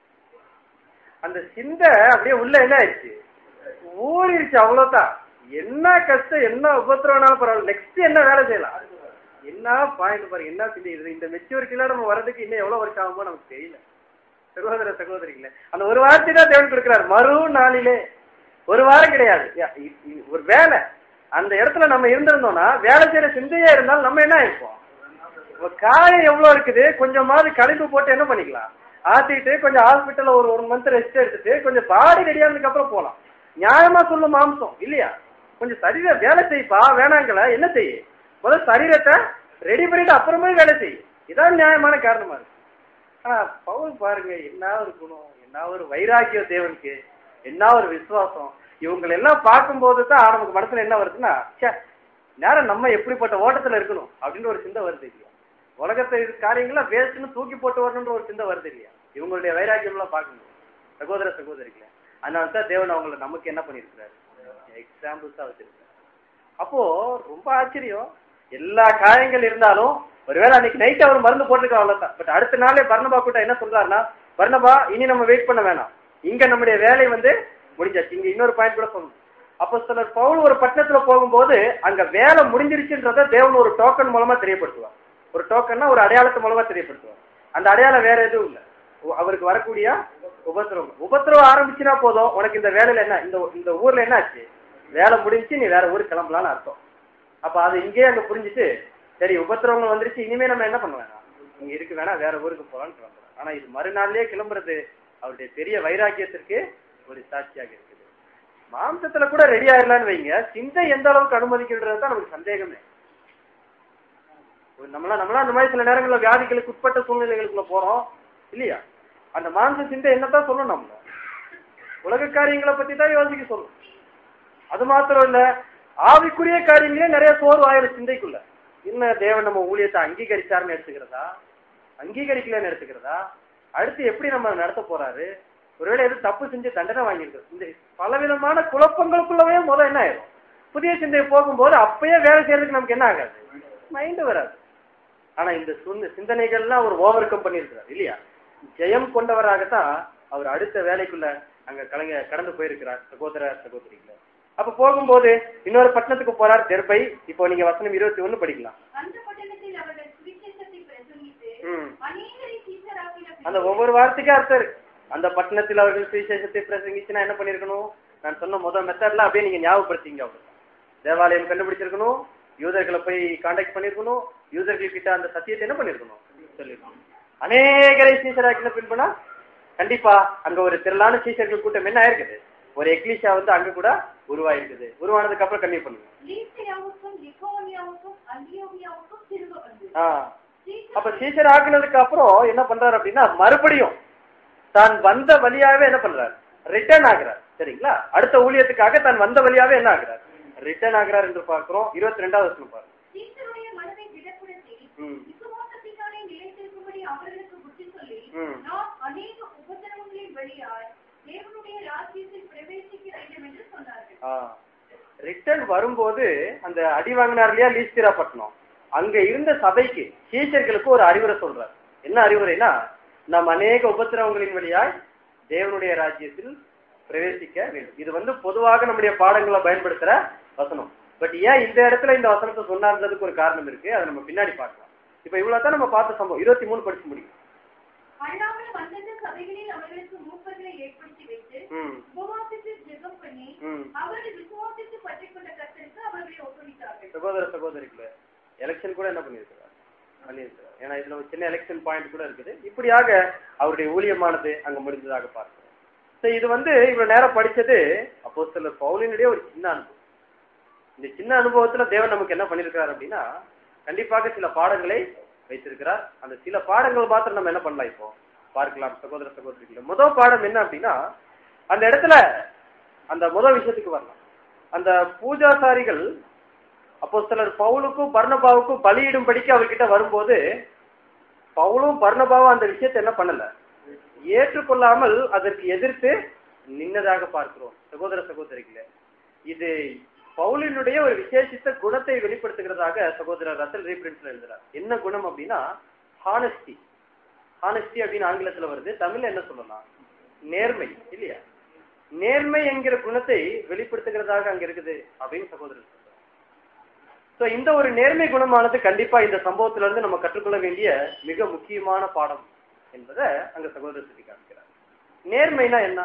அந்த சிந்தை அப்படியே உள்ள என்ன ஆயிடுச்சு ஊறிடுச்சு அவ்வளவுதான் என்ன கஷ்டம் என்ன உபத்திரவனாலும் பரவாயில்ல நெக்ஸ்ட் என்ன வேலை செய்யலாம் என்ன பாயிண்ட் பாருங்க என்ன சிந்தை இது இந்த மெச்சூரிட்டில நம்ம வர்றதுக்கு இன்னும் எவ்வளவு வருஷம் ஆகுமோ நமக்கு தெரியல சகோதர சகோதரிகளே அந்த ஒரு வார்த்தை தான் தேவன் கொடுக்கிறார் மறு நாளிலே ஒரு வாரம் கிடையாது யா, இ- இ- ஒரு வேலை அந்த இடத்துல நம்ம இருந்திருந்தோம்னா வேலை செய்யற சிந்தையே இருந்தாலும் நம்ம என்ன இருப்போம் இப்ப காயம் எவ்வளவு இருக்குது கொஞ்சமாவது கழிப்பு போட்டு என்ன பண்ணிக்கலாம் ஆத்திட்டு கொஞ்சம் ஹாஸ்பிட்டல்ல ஒரு ஒன் மந்த் ரெஸ்ட் எடுத்துட்டு கொஞ்சம் பாடி ரெடியானதுக்கு அப்புறம் போலாம் நியாயமா சொல்லும் மாம்சம் இல்லையா கொஞ்சம் சரீர வேலை செய்ப்பா வேணாங்கள என்ன செய்ய முதல்ல சரீரத்தை ரெடி பண்ணிட்டு அப்புறமே வேலை செய் இதான் நியாயமான காரணமா இருக்கு ஆனா பவுல் பாருங்க என்ன ஒரு குணம் என்ன ஒரு வைராக்கியம் தேவனுக்கு என்ன ஒரு விசுவாசம் இவங்களை எல்லாம் பார்க்கும்போது தான் நமக்கு மனசுல என்ன வருதுன்னா ச்சே நேரம் நம்ம எப்படிப்பட்ட ஓட்டத்துல இருக்கணும் அப்படின்னு ஒரு சிந்தை வருது இல்லையா உலகத்தை இது காரியங்கள்லாம் வேஸ்ட்னு தூக்கி போட்டு வரணுன்ற ஒரு சிந்தை வருது இல்லையா இவங்களுடைய வைராக்கியம் எல்லாம் பார்க்கணும் சகோதர சகோதரிகளை அதனால தான் தேவன் அவங்களை நமக்கு என்ன பண்ணிருக்கிறாரு எக்ஸாம்பிள்ஸா வச்சிருக்காரு அப்போ ரொம்ப ஆச்சரியம் எல்லா காயங்கள் இருந்தாலும் ஒருவேளை அன்னைக்கு நைட் அவர் மருந்து போட்டுருக்க அவ்வளவுதான் பட் அடுத்த நாளே பர்ணபா கூட்ட என்ன சொல்றாருன்னா பர்ணபா இனி நம்ம வெயிட் பண்ண வேணாம் இங்க நம்முடைய வேலை வந்து முடிஞ்சாச்சு இங்க இன்னொரு பாயிண்ட் கூட சொல்லணும் அப்போ சிலர் பவுல் ஒரு பட்டணத்துல போகும்போது அங்க வேலை முடிஞ்சிருச்சுன்றத தேவன் ஒரு டோக்கன் மூலமா தெரியப்படுத்துவார் ஒரு டோக்கன்னா ஒரு அடையாளத்து மூலமா தெரியப்படுத்துவார் அந்த அடையாளம் வேற எதுவும் இல்ல உ- அவருக்கு வரக்கூடிய உபத்திரவம் உபத்திரவம் ஆரம்பிச்சுனா போதும் உனக்கு இந்த வேலையில என்ன இந்த இந்த ஊர்ல என்ன ஆச்சு வேலை முடிஞ்சு நீ வேற ஊருக்கு கிளம்பலாம்னு அர்த்தம் அப்ப அது இங்கேயே அங்க புரிஞ்சுட்டு சரி உபத்திரவங்கள் வந்துருச்சு இனிமே நம்ம என்ன பண்ண வேணாம் இங்க இருக்கு வேணா வேற ஊருக்கு போலாம்னு கிளம்புறோம் ஆனா இது மறுநாள்லயே கிளம்புறது அவருடைய பெரிய வைராக்கியத்திற்கு ஒரு சாட்சியாக இருக்குது மாம்சத்துல கூட ரெடி ஆயிடலாம்னு வைங்க சிந்தை எந்த அளவுக்கு அனுமதிக்கின்றது தான் நமக்கு சந்தேகமே ஒரு நம்மளா நம்மளா அந்த மாதிரி சில நேரங்கள்ல வியாதிகளுக்கு உட்பட்ட சூழ்நிலைகளுக்குள்ள போறோம் இல்லையா அந்த மாம்ச சிந்தை என்னத்தான் சொல்லணும் நம்மள உலக காரியங்களை பத்தி தான் யோசிக்க சொல்லும் அது மாத்திரம் இல்ல ஆவிக்குரிய காரியங்களே நிறைய சோர்வு ஆயிரும் சிந்தைக்குள்ள என்ன தேவன் நம்ம ஊழியத்தை அங்கீகரிச்சாருன்னு எடுத்துக்கிறதா அங்கீகரிக்கலன்னு எடுத்துக்கிறதா அடுத்து எப்படி நம்ம நடத்த போறாரு ஒருவேளை எதுவும் தப்பு செஞ்சு தண்டனை வாங்கியிருக்கிறது இந்த பலவிதமான குழப்பங்களுக்குள்ளவே முதல்ல என்ன ஆயிரும் புதிய சிந்தை போகும்போது அப்பயே வேலை செய்யறதுக்கு நமக்கு என்ன ஆகாது மைண்ட் வராது ஆனா இந்த சுந்த- சிந்தனைகள்லாம் அவர் ஓவர் கம் பண்ணியிருக்கிறார் இல்லையா ஜெயம் கொண்டவராகத்தான் அவர் அடுத்த வேலைக்குள்ள அங்க கலங்க கடந்து போயிருக்கிறார் சகோதர சகோதரிகளை அப்ப போகும்போது இன்னொரு பட்டணத்துக்கு போறார் தெர்பை இப்போ நீங்க வசனம் இருபத்தி ஒண்ணு படிக்கலாம் அந்த பட்டணத்தில் அவர்கள் சுவிசேஷத்தை பிரசங்கித்து ம். அநேகரை சீஷராக்கின அந்த ஒவ்வொரு வார்த்தைக்கும் அர்த்தம் இருக்கு அந்த பட்டணத்தில் அவர்கள் சுவிசேஷத்தை பிரசங்கிச்சுன்னா என்ன பண்ணிருக்கணும் நான் சொன்ன முதல் மெத்தட்ல அப்படியே நீங்க ஞாபகப்படுத்திங்க அவங்க தேவாலயம் கண்டுபிடிச்சிருக்கணும் யூதர்களை போய் காண்டாக்ட் பண்ணிருக்கணும் யூதர்கள் கிட்ட அந்த சத்தியத்தை என்ன பண்ணிருக்கணும் சொல்லிருக்கணும் அநேகரை சீசராக்கின பின்புனா கண்டிப்பா அங்க ஒரு திரளான சீசர்கள் கூட்டம் என்ன ஆயிருக்குது ஒரு எக்லிஷா வந்து அங்க கூட உருவாயிருக்குது உருவானதுக்கு அப்புறம் கண்டிப்பா பண்ணுங்க லீசியாவுக்கும் லிகோனியாவுக்கும் அந்தியோகியாவுக்கும் திரும்ப வந்து ஆ அப்ப சீசர் ஆக்குனதுக்கு அப்புறம் என்ன பண்றாரு அப்படின்னா மறுபடியும் தான் வந்த வழியாவே என்ன பண்றாரு ரிட்டர்ன் ஆகுறார் சரிங்களா அடுத்த ஊழியத்துக்காக தான் வந்த வழியாவே என்ன ஆகுறார் ரிட்டர்ன் ஆகுறார் என்று பார்க்கிறோம் இருபத்தி ரெண்டாவது வசனம் பாருங்க சீசருடைய மனதை திடப்படுத்தி ம். விசுவாசத்தினாலே நிலைத்திருக்கும்படி அவர்களுக்கு புத்தி சொல்லி ம். நாம் அநேக உபத்திரவங்களின் வழியாய் தேவனுடைய ராஜ்யத்தில் பிரவேசிக்க வேண்டும் என்று சொன்னார்கள் ரிட்டர்ன் வரும்போது அந்த அடி வாங்கினார் இல்லையா லீஸ்திரா பட்டணம் அங்க இருந்த சபைக்கு சீஷர்களுக்கு ஒரு அறிவுரை சொல்றார் என்ன அறிவுரைனா நாம் அநேக உபத்திரவங்களின் வழியாய் தேவனுடைய ராஜ்யத்தில் பிரவேசிக்க வேண்டும் இது வந்து பொதுவாக நம்முடைய பாடங்களை பயன்படுத்துற வசனம் பட் ஏன் இந்த இடத்துல இந்த வசனத்தை சொன்னார்ன்றதுக்கு ஒரு காரணம் இருக்கு அதை நம்ம பின்னாடி பார்க்கலாம் இப்ப இவ்வளவு தான் நம்ம பார்த்த சம்பவம் இருபத்தி மூணு படிச்சு முடியும் அண்ணாமல் வந்தந்த சபைகளில் அவர்களுக்கு மூப்பர்களை ஏற்படுத்தி வைத்து ம் உபவாசித்து ஜெபம் பண்ணி ம் அவர்கள் விசுவாசித்து பற்றிக் கொண்ட கர்த்தருக்கு அவர்களை ஒப்புவித்தார்கள் சகோதர சகோதரிகளே எலெக்ஷன் கூட என்ன பண்ணியிருக்கிறார் பண்ணியிருக்கிறார் ஏன்னா இதுல ஒரு சின்ன எலெக்ஷன் பாயிண்ட் கூட இருக்குது இப்படியாக அவருடைய ஊழியமானது அங்க முடிந்ததாக பார்க்கிறோம் So இது வந்து இவ்வளவு நேரம் படிச்சது அப்போ சில பவுலினுடைய ஒரு சின்ன அனுபவம் இந்த சின்ன அனுபவத்துல தேவன் நமக்கு என்ன பண்ணிருக்கிறார் அப்படின்னா கண்டிப்பாக சில பாடங்களை வைத்திருக்கிறார் அந்த சில பாடங்கள் மாத்திரம் நம்ம என்ன பண்ணலாம் இப்போ பார்க்கலாம் சகோதர சகோதரிகளே முதல் பாடம் என்ன அப்படின்னா அந்த இடத்துல அந்த முதல் விஷயத்துக்கு வரலாம் அந்த பூஜாசாரிகள் அப்போ சிலர் பவுலுக்கும் பர்ணபாவுக்கும் பலியிடும்படிக்கு அவர்கிட்ட வரும்போது பவுலும் பர்ணபாவும் அந்த விஷயத்தை என்ன பண்ணல ஏற்றுக்கொள்ளாமல் அதற்கு எதிர்த்து நின்னதாக பார்க்கிறோம் சகோதர சகோதரிகளே இது பவுலினுடைய ஒரு விசேஷித்த குணத்தை வெளிப்படுத்துகிறதாக சகோதரர் ரசல் ரீபிரிண்ட்ஸ்ல எழுதுறார் என்ன குணம் அப்படின்னா ஹானஸ்டி ஹானஸ்டி அப்படின்னு ஆங்கிலத்துல வருது தமிழ்ல என்ன சொல்லலாம் நேர்மை இல்லையா நேர்மை என்கிற குணத்தை வெளிப்படுத்துகிறதாக அங்க இருக்குது அப்படின்னு சகோதரர் சொல்றார் சோ இந்த ஒரு நேர்மை குணமானது கண்டிப்பா இந்த சம்பவத்துல இருந்து நம்ம கற்றுக்கொள்ள வேண்டிய மிக முக்கியமான பாடம் என்பதை அங்க சகோதரர் சுட்டி காமிக்கிறார் நேர்மைனா என்ன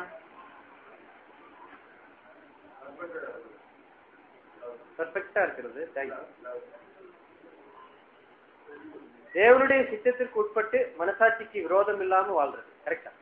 பெர்ஃபெக்டா இருக்கிறது தேங்க்யூ தேவனுடைய சித்தத்திற்கு உட்பட்டு மனசாட்சிக்கு விரோதம் இல்லாம வாழ்றது கரெக்டா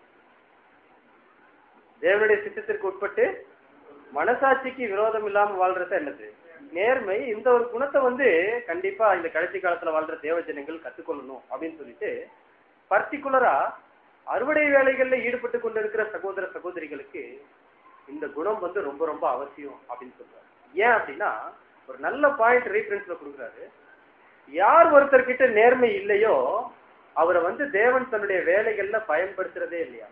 தேவனுடைய சித்தத்திற்கு உட்பட்டு மனசாட்சிக்கு விரோதம் இல்லாம வாழ்றது என்னது நேர்மை இந்த ஒரு குணத்தை வந்து கண்டிப்பா இந்த கடைசி காலத்துல வாழ்ற தேவஜனங்கள் கத்துக்கொள்ளணும் அப்படின்னு சொல்லிட்டு பர்டிகுலரா அறுவடை வேலைகள்ல ஈடுபட்டு கொண்டிருக்கிற சகோதர சகோதரிகளுக்கு இந்த குணம் வந்து ரொம்ப ரொம்ப அவசியம் அப்படின்னு சொல்றாரு ஏன் அப்படின்னா ஒரு நல்ல பாயிண்ட் ரீஃபரன்ஸ்ல கொடுக்குறாரு யார் ஒருத்தர் கிட்ட நேர்மை இல்லையோ அவரை வந்து தேவன் தன்னுடைய வேலைகள்ல பயன்படுத்துறதே இல்லையா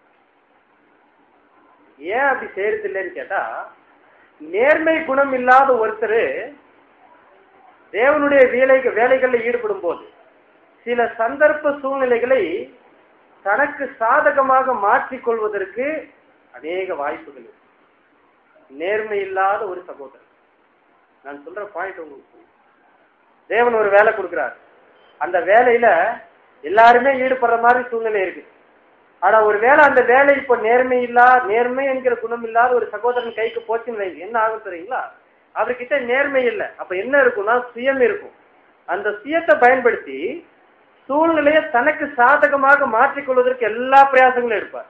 ஏன் அப்படி செய்யறது இல்லைன்னு கேட்டா நேர்மை குணம் இல்லாத ஒருத்தர் தேவனுடைய வேலை வேலைகள்ல ஈடுபடும் போது சில சந்தர்ப்ப சூழ்நிலைகளை தனக்கு சாதகமாக மாற்றிக் கொள்வதற்கு அநேக வாய்ப்புகள் இருக்கு நேர்மை இல்லாத ஒரு சகோதரர் நான் சொல்ற பாயிண்ட் உங்களுக்கு புரியும். தேவன் ஒரு வேலை கொடுக்கிறார் அந்த வேலையில எல்லாருமே ஈடுபடுற மாதிரி சூழ்நிலை இருக்கு ஆனா ஒரு வேலை அந்த வேலை இப்ப நேர்மை இல்லா நேர்மை என்கிற குணம் இல்லாத ஒரு சகோதரன் கைக்கு போச்சுன்னு வைங்க என்ன ஆகும் தெரியுங்களா அவர்கிட்ட நேர்மை இல்லை அப்ப என்ன இருக்கும்னா சுயம் இருக்கும் அந்த சுயத்தை பயன்படுத்தி சூழ்நிலையை தனக்கு சாதகமாக மாற்றிக்கொள்வதற்கு எல்லா பிரயாசங்களும் எடுப்பார்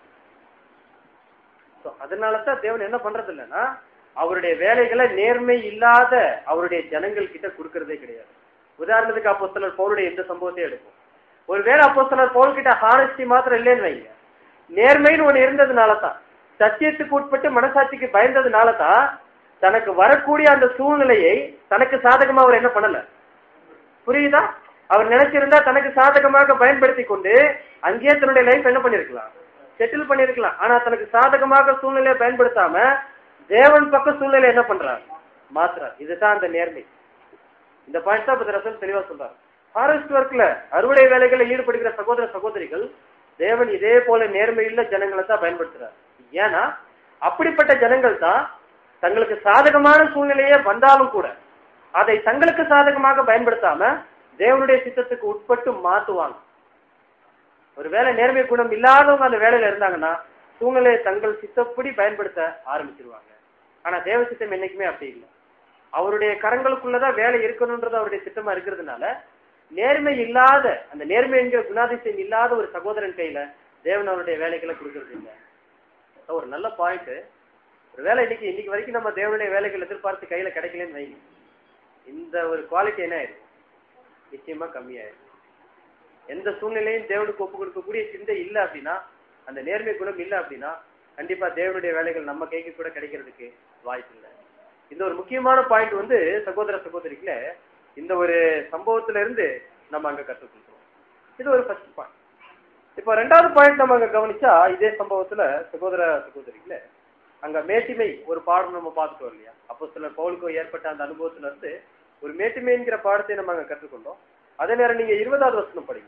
So, அதனாலதான் தேவன் என்ன பண்றது இல்லைன்னா அவருடைய வேலைகளை நேர்மை இல்லாத அவருடைய ஜனங்கள் கிட்ட கொடுக்கறதே கிடையாது உதாரணத்துக்கு அப்போ சிலர் பவுலுடைய எந்த சம்பவத்தையும் எடுப்போம் ஒருவேளை அப்போ சிலர் பவுல் கிட்ட ஹானஸ்டி மாத்திரம் இல்லைன்னு வைங்க நேர்மைன்னு ஒண்ணு இருந்ததுனால தான் சத்தியத்துக்கு உட்பட்டு மனசாட்சிக்கு பயந்ததுனால தான் தனக்கு வரக்கூடிய அந்த சூழ்நிலையை தனக்கு சாதகமா அவர் என்ன பண்ணல புரியுதா அவர் நினைச்சிருந்தா தனக்கு சாதகமாக பயன்படுத்தி கொண்டு அங்கேயே தன்னுடைய லைஃப் என்ன பண்ணிருக்கலாம் செட்டில் பண்ணிருக்கலாம் ஆனா தனக்கு சாதகமாக சூழ்நிலையை பயன்படுத்தாம தேவன் பக்க சூழ்நிலை என்ன பண்றார் மாத்துறார் இதுதான் அந்த நேர்மை இந்த பாயிண்ட் தான் இப்ப ரசல் தெளிவா சொல்றாரு ஃபாரஸ்ட் ஒர்க்ல அறுவடை வேலைகளில் ஈடுபடுகிற சகோதர சகோதரிகள் தேவன் இதே போல நேர்மையுள்ள ஜனங்களை தான் பயன்படுத்துறார் ஏன்னா அப்படிப்பட்ட ஜனங்கள் தான் தங்களுக்கு சாதகமான சூழ்நிலையே வந்தாலும் கூட அதை தங்களுக்கு சாதகமாக பயன்படுத்தாம தேவனுடைய சித்தத்துக்கு உட்பட்டு மாத்துவாங்க ஒருவேளை நேர்மை குணம் இல்லாதவங்க அந்த வேலையில இருந்தாங்கன்னா சூழ்நிலையை தங்கள் சித்தப்படி பயன்படுத்த ஆரம்பிச்சிருவாங்க ஆனா தேவ சித்தம் என்னைக்குமே அப்படி இல்லை அவருடைய கரங்களுக்குள்ளதான் வேலை இருக்கணும்ன்றது அவருடைய சித்தமா இருக்கிறதுனால நேர்மை இல்லாத அந்த நேர்மை என்கிற குணாதிசயம் இல்லாத ஒரு சகோதரன் கையில தேவன் அவருடைய வேலைகளை கொடுக்கறது இல்லை So, ஒரு நல்ல பாயிண்ட் ஒரு வேலை இன்னைக்கு இன்னைக்கு வரைக்கும் நம்ம தேவனுடைய வேலைகள் எதிர்பார்த்து கையில கிடைக்கலன்னு வைங்க இந்த ஒரு குவாலிட்டி என்ன ஆயிடும் நிச்சயமா கம்மியாயிடும் எந்த சூழ்நிலையும் தேவனுக்கு ஒப்பு கொடுக்கக்கூடிய சிந்தை இல்லை அப்படின்னா அந்த நேர்மை குணம் இல்லை அப்படின்னா கண்டிப்பா தேவனுடைய வேலைகள் நம்ம கைக்கு கூட கிடைக்கிறதுக்கு வாய்ப்பு இல்லை இந்த ஒரு முக்கியமான பாயிண்ட் வந்து சகோதர சகோதரிகள இந்த ஒரு சம்பவத்துல இருந்து நம்ம அங்க கற்றுக்கொள்றோம் இது ஒரு ஃபர்ஸ்ட் பாயிண்ட் இப்போ ரெண்டாவது பாயிண்ட் நம்ம அங்க கவனிச்சா இதே சம்பவத்துல சகோதர சகோதரிகள அங்க மேட்டிமை ஒரு பாடம் நம்ம பார்த்துட்டோம் இல்லையா அப்போ சில பவுலுக்கு ஏற்பட்ட அந்த அனுபவத்துல இருந்து ஒரு மேட்டிமைங்கிற பாடத்தை நம்ம அங்க கற்றுக்கொண்டோம் அதே நேரம் நீங்க இருபதாவது வசனம் படிங்க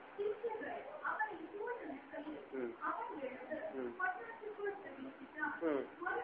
ம். ம். ம்.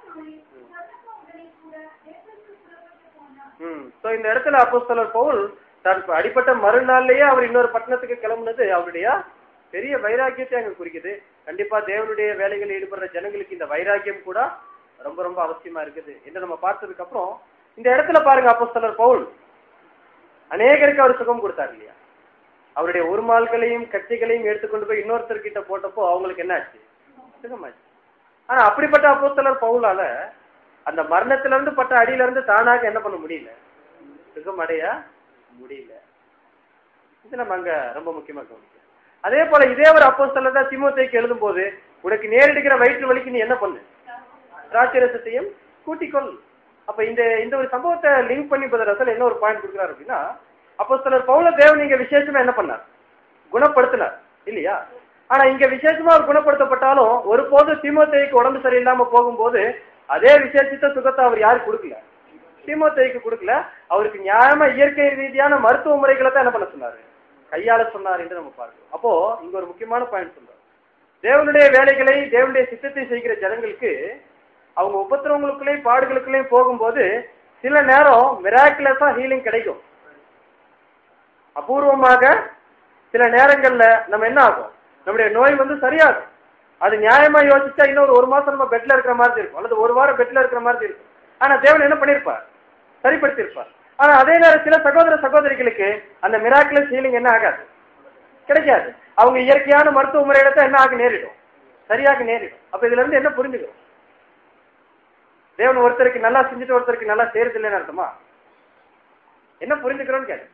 ம் சோ இந்த இடத்துல அப்போஸ்தலர் பவுல் தான் அடிப்பட்ட மறுநாள்லயே அவர் இன்னொரு பட்டணத்துக்கு கிளம்புனது அவருடைய பெரிய வைராக்கியத்தை அங்க குறிக்குது கண்டிப்பா தேவனுடைய வேலைகளில் ஈடுபடுற ஜனங்களுக்கு இந்த வைராக்கியம் கூட ரொம்ப ரொம்ப அவசியமா இருக்குது என்று நம்ம பார்த்ததுக்கு அப்புறம் இந்த இடத்துல பாருங்க அப்போஸ்தலர் பவுல் அநேகருக்கு அவர் சுகம் கொடுத்தார் இல்லையா அவருடைய உருமால்களையும் கட்சிகளையும் எடுத்துக்கொண்டு போய் இன்னொருத்தர்கிட்ட போட்டப்போ அவங்களுக்கு என்ன ஆச்சு சுகமாச்சு ஆனா அப்படிப்பட்ட அப்போஸ்தலர் பவுலால அந்த மரணத்துல இருந்து பட்ட அடியில இருந்து தானாக என்ன பண்ண முடியல சுகம் அடைய முடியல இது நம்ம அங்க ரொம்ப முக்கியமா கவனிக்கணும் அதே போல இதே ஒரு அப்போஸ்தலர் தான் திமுத்தைக்கு எழுதும் போது உனக்கு நேரிடுகிற வயிற்று வலிக்கு நீ என்ன பண்ணு திராட்சரசத்தையும் கூட்டிக்கொள் அப்ப இந்த இந்த ஒரு சம்பவத்தை லிங்க் பண்ணி பதில் ரசல் என்ன ஒரு பாயிண்ட் கொடுக்குறாரு அப்படின்னா அப்போஸ்தலர் பவுல தேவன் இங்க விசேஷமா என்ன பண்ணார் குணப்படுத்தினார் இல்லையா ஆனா இங்க விசேஷமா அவர் குணப்படுத்தப்பட்டாலும் ஒருபோது தீமோத்தேய்க்கு உடம்பு சரியில்லாம போகும்போது அதே விசேஷித்த சுகத்தை அவர் யாருக்கு கொடுக்கல தீமோத்தேய்க்கு கொடுக்கல அவருக்கு நியாயமா இயற்கை ரீதியான மருத்துவ முறைகளை தான் என்ன பண்ண சொன்னாரு கையாள சொன்னார் என்று நம்ம பார்க்கிறோம் அப்போ இங்க ஒரு முக்கியமான பாயிண்ட் சொல்றாரு தேவனுடைய வேலைகளை தேவனுடைய சித்தத்தை செய்கிற ஜனங்களுக்கு அவங்க உபத்திரவங்களுக்குள்ளேயும் பாடுகளுக்குள்ளேயும் போகும்போது சில நேரம் மிராக்குலஸா ஹீலிங் கிடைக்கும் அபூர்வமாக சில நேரங்கள்ல நம்ம என்ன ஆகும் நம்முடைய நோய் வந்து சரியாகும் அது நியாயமா யோசிச்சா இன்னொரு ஒரு மாசம் நம்ம பெட்ல இருக்கிற மாதிரி இருக்கும் அல்லது ஒரு வாரம் பெட்ல இருக்கிற மாதிரி இருக்கும் ஆனா தேவன் என்ன பண்ணிருப்பார் சரிப்படுத்தியிருப்பார் ஆனா அதே நேரம் சில சகோதர சகோதரிகளுக்கு அந்த மிராக்குலஸ் ஹீலிங் என்ன ஆகாது கிடைக்காது அவங்க இயற்கையான மருத்துவ முறையில தான் என்ன ஆக நேரிடும் சரியாக நேரிடும் அப்ப இதுல இருந்து என்ன புரிஞ்சுக்கிறோம் தேவன் ஒருத்தருக்கு நல்லா செஞ்சுட்டு ஒருத்தருக்கு நல்லா செய்யறது இல்லைன்னு அர்த்தமா என்ன புரிஞ்சுக்கிறோம்னு கேட்டேன்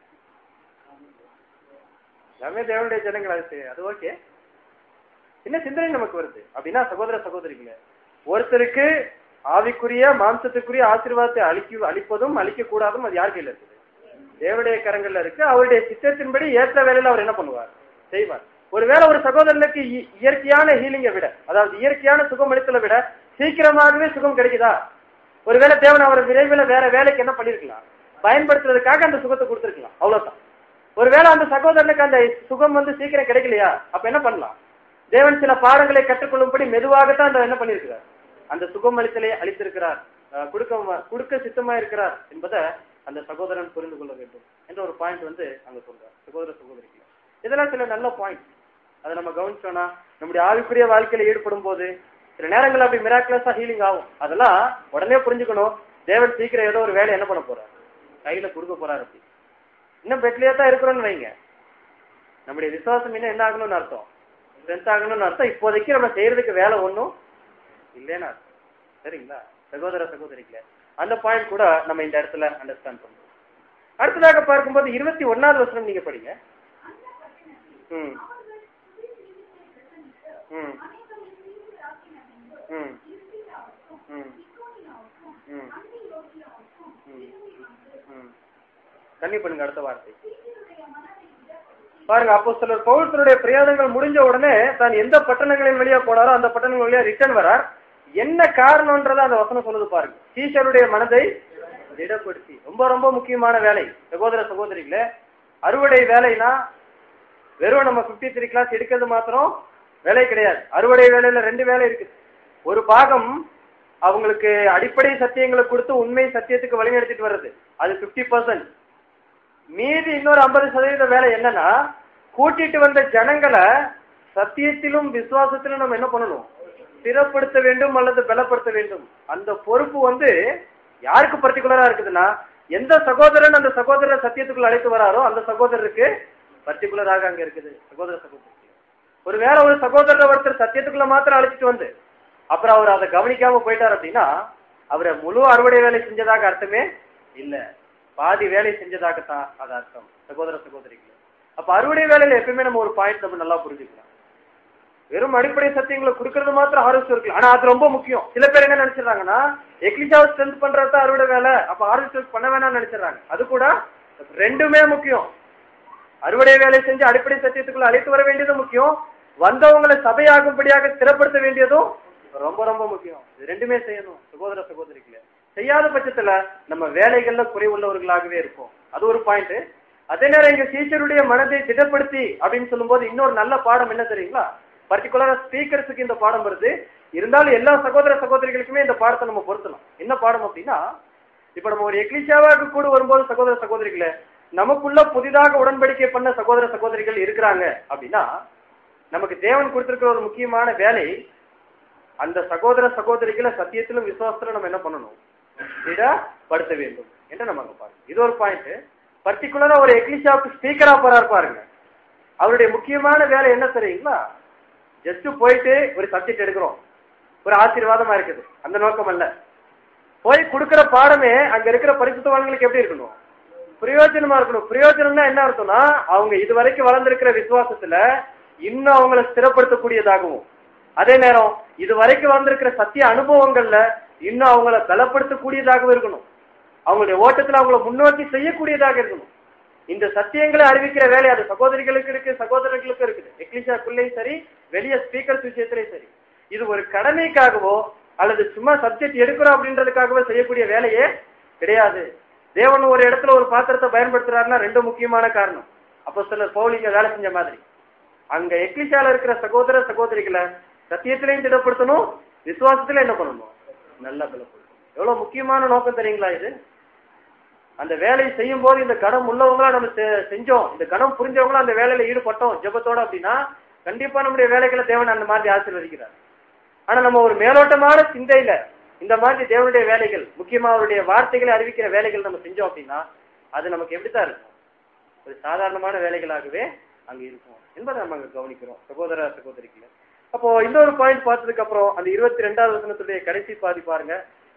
எல்லாமே தேவனுடைய ஜனங்கள் அது செய்ய- அது ஓகே என்ன சிந்தனை நமக்கு வருது அப்படின்னா சகோதர சகோதரிகளே ஒருத்தருக்கு ஆவிக்குரிய மாம்சத்துக்குரிய ஆசீர்வாதத்தை அளிக்க அளிப்பதும் அளிக்க கூடாதும் அது யார் கையில இருக்குது தேவனுடைய கரங்கள்ல இருக்கு அவருடைய சித்தத்தின்படி ஏற்ற வேலையில அவர் என்ன பண்ணுவார் செய்வார் ஒருவேளை ஒரு சகோதரனுக்கு இ- இயற்கையான ஹீலிங்கை விட அதாவது இயற்கையான சுகம் அளித்தலை விட சீக்கிரமாகவே சுகம் கிடைக்குதா ஒருவேளை தேவன் அவர் விரைவில் வேற வேலைக்கு என்ன பண்ணிருக்கலாம் பயன்படுத்துறதுக்காக அந்த சுகத்தை கொடுத்துருக்கலாம் அவ்வளவுதான் ஒருவேளை அந்த சகோதரனுக்கு அந்த சுகம் வந்து சீக்கிரம் கிடைக்கலையா அப்ப என்ன பண்ணலாம் தேவன் சில பாடங்களை கற்றுக்கொள்ளும்படி மெதுவாகத்தான் அந்த என்ன பண்ணிருக்கிறார் அந்த சுகம் அளித்தலை அளித்திருக்கிறார் அஹ் கொடுக்க கொடுக்க சித்தமா இருக்கிறார் என்பதை அந்த சகோதரன் புரிந்து கொள்ள வேண்டும் என்ற ஒரு பாயிண்ட் வந்து அங்க சொல்றார் சகோதர சகோதரிக்கு இதெல்லாம் சில நல்ல பாயிண்ட் அதை நம்ம கவனிச்சோம்னா நம்முடைய ஆவிக்குரிய வாழ்க்கையில ஈடுபடும் போது சில நேரங்கள் அப்படி மிராக்குலஸா ஹீலிங் ஆகும் அதெல்லாம் உடனே புரிஞ்சுக்கணும் தேவன் சீக்கிரம் ஏதோ ஒரு வேலை என்ன பண்ண போறார் கையில கொடுக்க போறாரு அப்படி இன்னும் பெட்லயே தான் இருக்கிறோம்னு வைங்க நம்முடைய விசுவாசம் இன்னும் என்ன ஆகணும்னு அர்த்தம் ஸ்ட்ரென்த் ஆகணும்னு அர்த்தம் இப்போதைக்கு நம்ம செய்யறதுக்கு வேலை ஒண்ணும் இல்லைன்னு அர்த்தம் சரிங்களா சகோதர சகோதரிகளே அந்த பாயிண்ட் கூட நம்ம இந்த இடத்துல அண்டர்ஸ்டாண்ட் பண்ணுவோம் அடுத்ததாக பார்க்கும்போது இருபத்தி ஒன்னாவது வசனம் நீங்க படிங்க ம் ம் ம் ம் இக்கோனியாவுக்கும் ம் அந்தியோகியாவுக்கும் ம். திரும்பி வந்து ம் கண்ணி பண்ணுங்க அடுத்த வார்த்தை சீக்கிரடைய மனதை இடப்படுத்தி பாருங்க அப்போ சிலர் பவுலத்தினுடைய பிரயாணங்கள் முடிஞ்ச உடனே தான் எந்த பட்டணங்களின் வழியா போனாரோ அந்த பட்டணங்கள் வழியா ரிட்டர்ன் வரார் என்ன காரணம்ன்றத அந்த வசனம் சொல்லுது பாருங்க சீஷருடைய மனதை திடப்படுத்தி ரொம்ப ரொம்ப முக்கியமான வேலை சகோதர சகோதரிகளே அறுவடை வேலைனா வெறும் நம்ம 53 த்ரீ கிளாஸ் எடுக்கிறது மாத்திரம் வேலை கிடையாது அறுவடை வேலையில ரெண்டு வேலை இருக்குது ஒரு பாகம் அவங்களுக்கு அடிப்படை சத்தியங்களை கொடுத்து உண்மை சத்தியத்துக்கு வழிநடத்திட்டு வர்றது அது 50% பர்சன்ட் மீதி இன்னொரு ஐம்பது சதவீத வேலை என்னன்னா கூட்டிட்டு வந்த ஜனங்களை சத்தியத்திலும் விசுவாசத்திலும் நம்ம என்ன பண்ணணும் ஸ்திரப்படுத்த வேண்டும் அல்லது பலப்படுத்த வேண்டும் அந்த பொறுப்பு வந்து யாருக்கு பர்டிகுலரா இருக்குதுன்னா எந்த சகோதரன் அந்த சகோதரர் சத்தியத்துக்குள்ள அழைத்து வராரோ அந்த சகோதரருக்கு பர்டிகுலராக அங்க இருக்குது சகோதர சகோதரி ஒரு வேற ஒரு சகோதரர் ஒருத்தர் சத்தியத்துக்குள்ள மாத்திரம் அழைச்சிட்டு வந்து அப்புறம் அவர் அதை கவனிக்காம போயிட்டார் அப்படின்னா அவரை முழு அறுவடை வேலை செஞ்சதாக அர்த்தமே இல்ல பாதி வேலை செஞ்சதாகத்தான் அது அர்த்தம் சகோதர சகோதரிகள் அப்ப அறுவடை வேலையில எப்பயுமே நம்ம ஒரு பாயிண்ட் நம்ம நல்லா புரிஞ்சுக்கலாம் வெறும் அடிப்படை சத்தியங்களை கொடுக்கறது மாத்திரம் ஹார்வெஸ்ட் இருக்கலாம் ஆனா அது ரொம்ப முக்கியம் சில பேர் என்ன நினைச்சிடறாங்கன்னா எக்லிஷாவை ஸ்ட்ரென்த் பண்றது தான் அறுவடை வேலை அப்ப ஹார்வெஸ்ட் பண்ண வேணாம்னு நினைச்சிடறாங்க அது கூட ரெண்டுமே முக்கியம் அறுவடை வேலை செஞ்சு அடிப்படை சத்தியத்துக்குள்ள அழைத்து வர வேண்டியது முக்கியம் வந்தவங்களை சபையாகும்படியாக ஸ்திரப்படுத்த வேண்டியதும் ரொம்ப ரொம்ப முக்கியம் இது ரெண்டுமே செய்யணும் சகோதர சகோதரிகளே செய்யாத பட்சத்துல நம்ம வேலைகள்ல குறைவுள்ளவர்களாகவே இருப்போம் அது ஒரு பாயிண்ட் அதே நேரம் இங்க டீச்சருடைய மனதை திடப்படுத்தி அப்படின்னு சொல்லும்போது இன்னொரு நல்ல பாடம் என்ன தெரியுங்களா பர்டிகுலரா ஸ்பீக்கர்ஸுக்கு இந்த பாடம் வருது இருந்தாலும் எல்லா சகோதர சகோதரிகளுக்குமே இந்த பாடத்தை நம்ம பொருத்தலாம் என்ன பாடம் அப்படின்னா இப்ப நம்ம ஒரு எக்லிஷாவாக கூட வரும்போது சகோதர சகோதரிகளே நமக்குள்ள புதிதாக உடன்படிக்கை பண்ண சகோதர சகோதரிகள் இருக்கிறாங்க அப்படின்னா நமக்கு தேவன் கொடுத்திருக்கிற ஒரு முக்கியமான வேலை அந்த சகோதர சகோதரிகளை சத்தியத்திலும் விசுவாசத்திலும் நம்ம என்ன பண்ணணும் திடப்படுத்த வேண்டும் என்று நம்ம அங்க பாருங்க இது ஒரு பாயிண்ட் பர்டிகுலரா ஒரு எக்லிஷாவுக்கு ஸ்பீக்கரா போறாரு பாருங்க அவருடைய முக்கியமான வேலை என்ன தெரியுங்களா ஜஸ்ட் போயிட்டு ஒரு சப்ஜெக்ட் எடுக்கிறோம் ஒரு ஆசீர்வாதமா இருக்குது அந்த நோக்கம் அல்ல போய் கொடுக்கிற பாடமே அங்க இருக்கிற பரிசுத்தவான்களுக்கு எப்படி இருக்கணும் பிரயோஜனமா இருக்கணும் பிரயோஜனம்னா என்ன அர்த்தம்னா அவங்க இதுவரைக்கும் வளர்ந்திருக்கிற விசுவாசத்துல இன்னும் அவங்கள ஸ்திரப்படுத்தக்கூடியதாகவும் அதே நேரம் இதுவரைக்கும் வந்திருக்கிற சத்திய அனுபவங்கள்ல இன்னும் அவங்கள பலப்படுத்தக்கூடியதாகவும் இருக்கணும் அவங்களுடைய ஓட்டத்துல அவங்கள முன்னோக்கி செய்யக்கூடியதாக இருக்கணும் இந்த சத்தியங்களை அறிவிக்கிற வேலை அது சகோதரிகளுக்கு இருக்கு சகோதரர்களுக்கு இருக்குது எக்லிஷாக்குள்ளேயும் சரி வெளியே ஸ்பீக்கர்ஸ் விஷயத்திலையும் சரி இது ஒரு கடமைக்காகவோ அல்லது சும்மா சப்ஜெக்ட் எடுக்கிறோம் அப்படின்றதுக்காகவோ செய்யக்கூடிய வேலையே கிடையாது தேவன் ஒரு இடத்துல ஒரு பாத்திரத்தை பயன்படுத்துறாருன்னா ரெண்டு முக்கியமான காரணம் அப்போ சிலர் பவுலிங்க வேலை செஞ்ச மாதிரி அங்க எக்லிஷால இருக்கிற சகோதர சகோதரிகளை சத்தியத்திலையும் திடப்படுத்தணும் விசுவாசத்தில என்ன பண்ணணும் நல்லா பலப்படுத்தணும் எவ்வளவு முக்கியமான நோக்கம் தெரியுங்களா இது அந்த வேலையை செய்யும் போது இந்த கடம் உள்ளவங்களா நம்ம செ- செஞ்சோம் இந்த கடம் புரிஞ்சவங்களா அந்த வேலையில ஈடுபட்டோம் ஜெபத்தோட அப்படின்னா கண்டிப்பா நம்முடைய வேலைகளை தேவன் அந்த மாதிரி ஆசீர்வதிக்கிறார் ஆனா நம்ம ஒரு மேலோட்டமான சிந்தையில இந்த மாதிரி தேவனுடைய வேலைகள் முக்கியமா அவருடைய வார்த்தைகளை அறிவிக்கிற வேலைகள் நம்ம செஞ்சோம் அப்படின்னா அது நமக்கு எப்படித்தான் இருக்கும் ஒரு சாதாரணமான வேலைகளாகவே அங்க இருக்கும் என்பதை நம்ம அங்க கவனிக்கிறோம் சகோதர சகோதரிகளை அப்போ இன்னொரு பாயிண்ட் பார்த்ததுக்கு அப்புறம் அந்த இருபத்தி ரெண்டாவது வசனத்துடைய கடைசி பாதி பாருங்க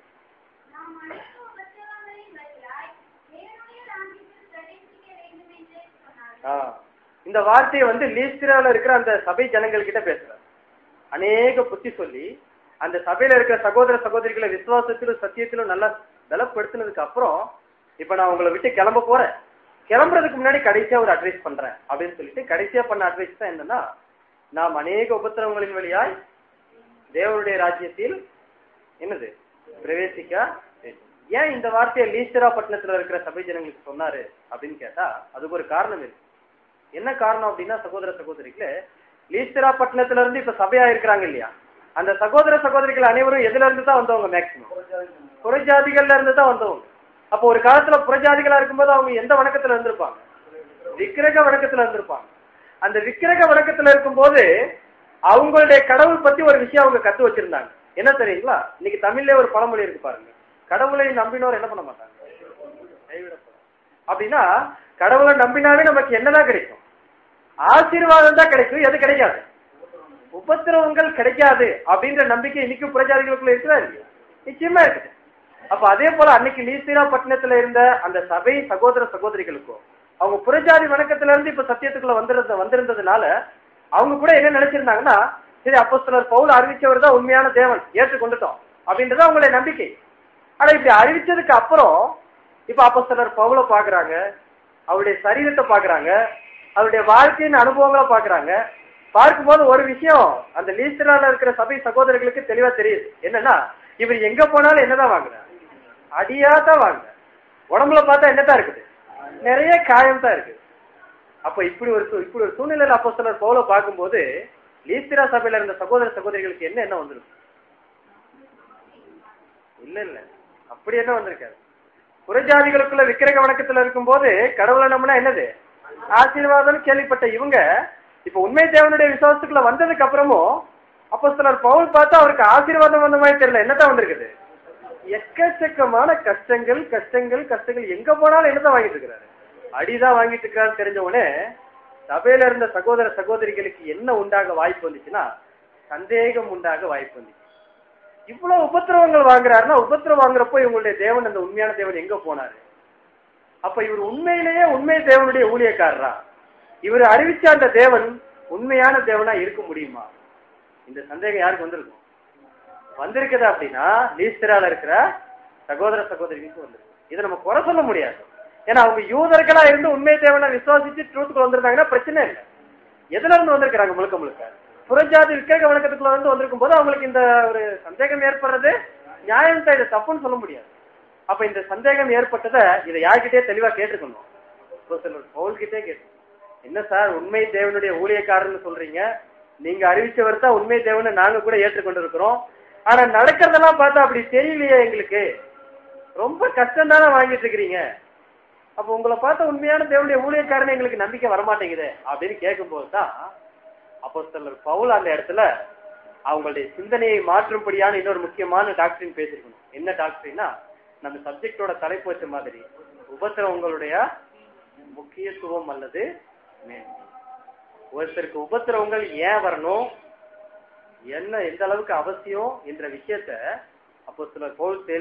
நாம் அனைத்து உபத்திரவங்களின் வழியாய் தேவனுடைய ராஜ்யத்தில் பிரவேசிக்க வேண்டும் என்று சொன்னார் ஆ, இந்த வார்த்தையை வந்து லீஸ்திரால இருக்கிற அந்த சபை ஜனங்கள் கிட்ட பேசுறார் அநேக புத்தி சொல்லி அந்த சபையில இருக்கிற சகோதர சகோதரிகளை விசுவாசத்திலும் சத்தியத்திலும் நல்லா பலப்படுத்தினதுக்கு அப்புறம் இப்ப நான் உங்களை விட்டு கிளம்ப போறேன் கிளம்புறதுக்கு முன்னாடி கடைசியா ஒரு அட்வைஸ் பண்றேன் அப்படின்னு சொல்லிட்டு கடைசியா பண்ண அட்வைஸ் தான் என்னன்னா நாம் அநேக உபத்திரவங்களின் வழியாய் தேவனுடைய ராஜ்யத்தில் என்னது பிரவேசிக்க வேண்டும். ஏன் இந்த வார்த்தையை லீஸ்டரா பட்டணத்துல இருக்கிற சபை ஜனங்களுக்கு சொன்னாரு அப்படின்னு கேட்டா அதுக்கு ஒரு காரணம் இருக்கு என்ன காரணம் அப்படின்னா சகோதர சகோதரிகளே லீஸ்டரா பட்டணத்துல இருந்து இப்ப சபையா இருக்கிறாங்க இல்லையா அந்த சகோதர சகோதரிகள் அனைவரும் எதுல இருந்து தான் வந்தவங்க மேக்சிமம் புறஜாதிகள்ல இருந்து தான் வந்தவங்க அப்போ ஒரு காலத்துல புறஜாதிகளா இருக்கும்போது அவங்க எந்த வணக்கத்துல இருந்திருப்பாங்க விக்கிரக வணக்கத்துல இருந்திருப்பாங்க அந்த விக்கிரக வணக்கத்துல இருக்கும்போது அவங்களுடைய கடவுள் பத்தி ஒரு விஷயம் அவங்க கத்து வச்சிருந்தாங்க என்ன தெரியுங்களா இன்னைக்கு தமிழ்ல ஒரு பழமொழி இருக்கு பாருங்க கடவுளை நம்பினோர் என்ன பண்ண மாட்டாங்க கைவிடப்படும் அப்படின்னா கடவுளை நம்பினாலே நமக்கு என்னதான் கிடைக்கும் ஆசீர்வாதம் தான் கிடைக்கும் எது கிடைக்காது உபத்திரவங்கள் கிடைக்காது அப்படின்ற நம்பிக்கை இன்னைக்கு புறஜாதிகளுக்குள்ள இருக்குதா இல்லையா நிச்சயமா இருக்குது அப்ப அதே போல அன்னைக்கு லீசிரா பட்டணத்துல இருந்த அந்த சபை சகோதர சகோதரிகளுக்கும் அவங்க புறஜாதி வணக்கத்துல இருந்து இப்ப சத்தியத்துக்குள்ள வந்திருந்த வந்திருந்ததுனால அவங்க கூட என்ன நினைச்சிருந்தாங்கன்னா சரி அப்போ சிலர் பவுல் அறிவிச்சவர் தான் உண்மையான தேவன் ஏற்றுக்கொண்டுட்டோம் அப்படின்றது அவங்களுடைய நம்பிக்கை ஆனா இப்படி அறிவிச்சதுக்கு அப்புறம் இப்ப அப்போஸ்தலர் பவுல பாக்குறாங்க அவருடைய சரீரத்தை பாக்குறாங்க அவருடைய வாழ்க்கையின் அனுபவங்களை பாக்குறாங்க பார்க்கும்போது ஒரு விஷயம் அந்த லீஸ்டரால இருக்கிற சபை சகோதரர்களுக்கு தெளிவா தெரியுது என்னன்னா இவர் எங்க போனாலும் என்னதான் வாங்குறாரு அடியா தான் வாங்குறாரு உடம்புல பார்த்தா என்னதான் இருக்குது நிறைய காயம் தான் இருக்குது அப்ப இப்படி ஒரு சூ- இப்படி ஒரு சூழ்நிலையில அப்போ சிலர் பவுல பார்க்கும்போது லீஸ்திரா சபையில இருந்த சகோதர சகோதரிகளுக்கு என்ன என்ன வந்திருக்கும் இல்ல இல்ல அப்படி என்ன வந்திருக்காது புறஜாதிகளுக்குள்ள விக்கிரக வணக்கத்துல இருக்கும்போது கடவுளை நம்பினா என்னது ஆசீர்வாதம் கேள்விப்பட்ட இவங்க இப்ப உண்மை தேவனுடைய விசுவாசத்துக்குள்ள வந்ததுக்கு அப்புறமும் அப்போ சிலர் பவுல் பார்த்தா அவருக்கு ஆசீர்வாதம் வந்த மாதிரி தெரியல என்னதான் வந்திருக்குது எக்கச்சக்கமான கஷ்டங்கள் கஷ்டங்கள் கஷ்டங்கள் எங்க போனாலும் என்னதான் வாங்கிட்டு இருக்கிறாரு அடிதான் வாங்கிட்டு இருக்காருன்னு தெரிஞ்ச உடனே சபையில இருந்த சகோதர சகோதரிகளுக்கு என்ன உண்டாக வாய்ப்பு வந்துச்சுன்னா சந்தேகம் உண்டாக வாய்ப்பு வந்துச்சு இவ்வளவு உபத்திரவங்கள் வாங்குறாருன்னா உபத்திரவம் வாங்குறப்போ இவங்களுடைய தேவன் அந்த உண்மையான தேவன் எங்க போனாரு அப்ப இவர் உண்மையிலேயே உண்மை தேவனுடைய ஊழியக்காரரா இவர் அறிவிச்ச அந்த தேவன் உண்மையான தேவனா இருக்க முடியுமா இந்த சந்தேகம் யாருக்கு வந்திருக்கும் வந்திருக்குது அப்படின்னா லீஸ்டரால இருக்கிற சகோதர சகோதரிகளுக்கு வந்திருக்கு இதை நம்ம குறை சொல்ல முடியாது ஏன்னா அவங்க யூதர்களா இருந்து உண்மை தேவனை விசுவாசிச்சு ட்ரூத்துக்கு வந்திருந்தாங்கன்னா பிரச்சனை இல்லை எதுல இருந்து வந்திருக்கிறாங்க முழுக்க முழுக்க புறஜாதி விக்கிரக வழக்கத்துக்குள்ள வந்து வந்திருக்கும் போது அவங்களுக்கு இந்த ஒரு சந்தேகம் ஏற்படுறது நியாயம் தான் இதை தப்புன்னு சொல்ல முடியாது அப்ப இந்த சந்தேகம் ஏற்பட்டதை இதை யார்கிட்டயே தெளிவா கேட்டுக்கணும் பவுல்கிட்டே கேட்டு என்ன சார் உண்மை தேவனுடைய ஊழியக்காரன்னு சொல்றீங்க நீங்க அறிவிச்சவர் தான் உண்மை தேவனை நாங்க கூட ஏற்றுக்கொண்டு இருக்கிறோம் ஆனா நடக்கிறதெல்லாம் பார்த்தா அப்படி தெரியலையே எங்களுக்கு ரொம்ப கஷ்டம் தானே வாங்கிட்டு இருக்கிறீங்க அப்ப உங்களை பார்த்த உண்மையான தேவனுடைய ஊழியக்காரன் எங்களுக்கு நம்பிக்கை வரமாட்டேங்குது அப்படின்னு கேட்கும்போது தான் அப்போ பவுல் அந்த இடத்துல அவங்களுடைய சிந்தனையை மாற்றும்படியான இன்னொரு முக்கியமான டாக்டரின் பேசிருக்கணும் என்ன டாக்டரின்னா நம்ம சப்ஜெக்டோட தலைப்பு வச்ச மாதிரி உபத்திரவங்களுடைய முக்கியத்துவம் அல்லது மேன்மை ஒருத்தருக்கு உபத்திரவங்கள் ஏன் வரணும் என்ன எந்த அளவுக்கு அவசியம் என்ற விஷயத்த அப்போ சிலர் பவுல்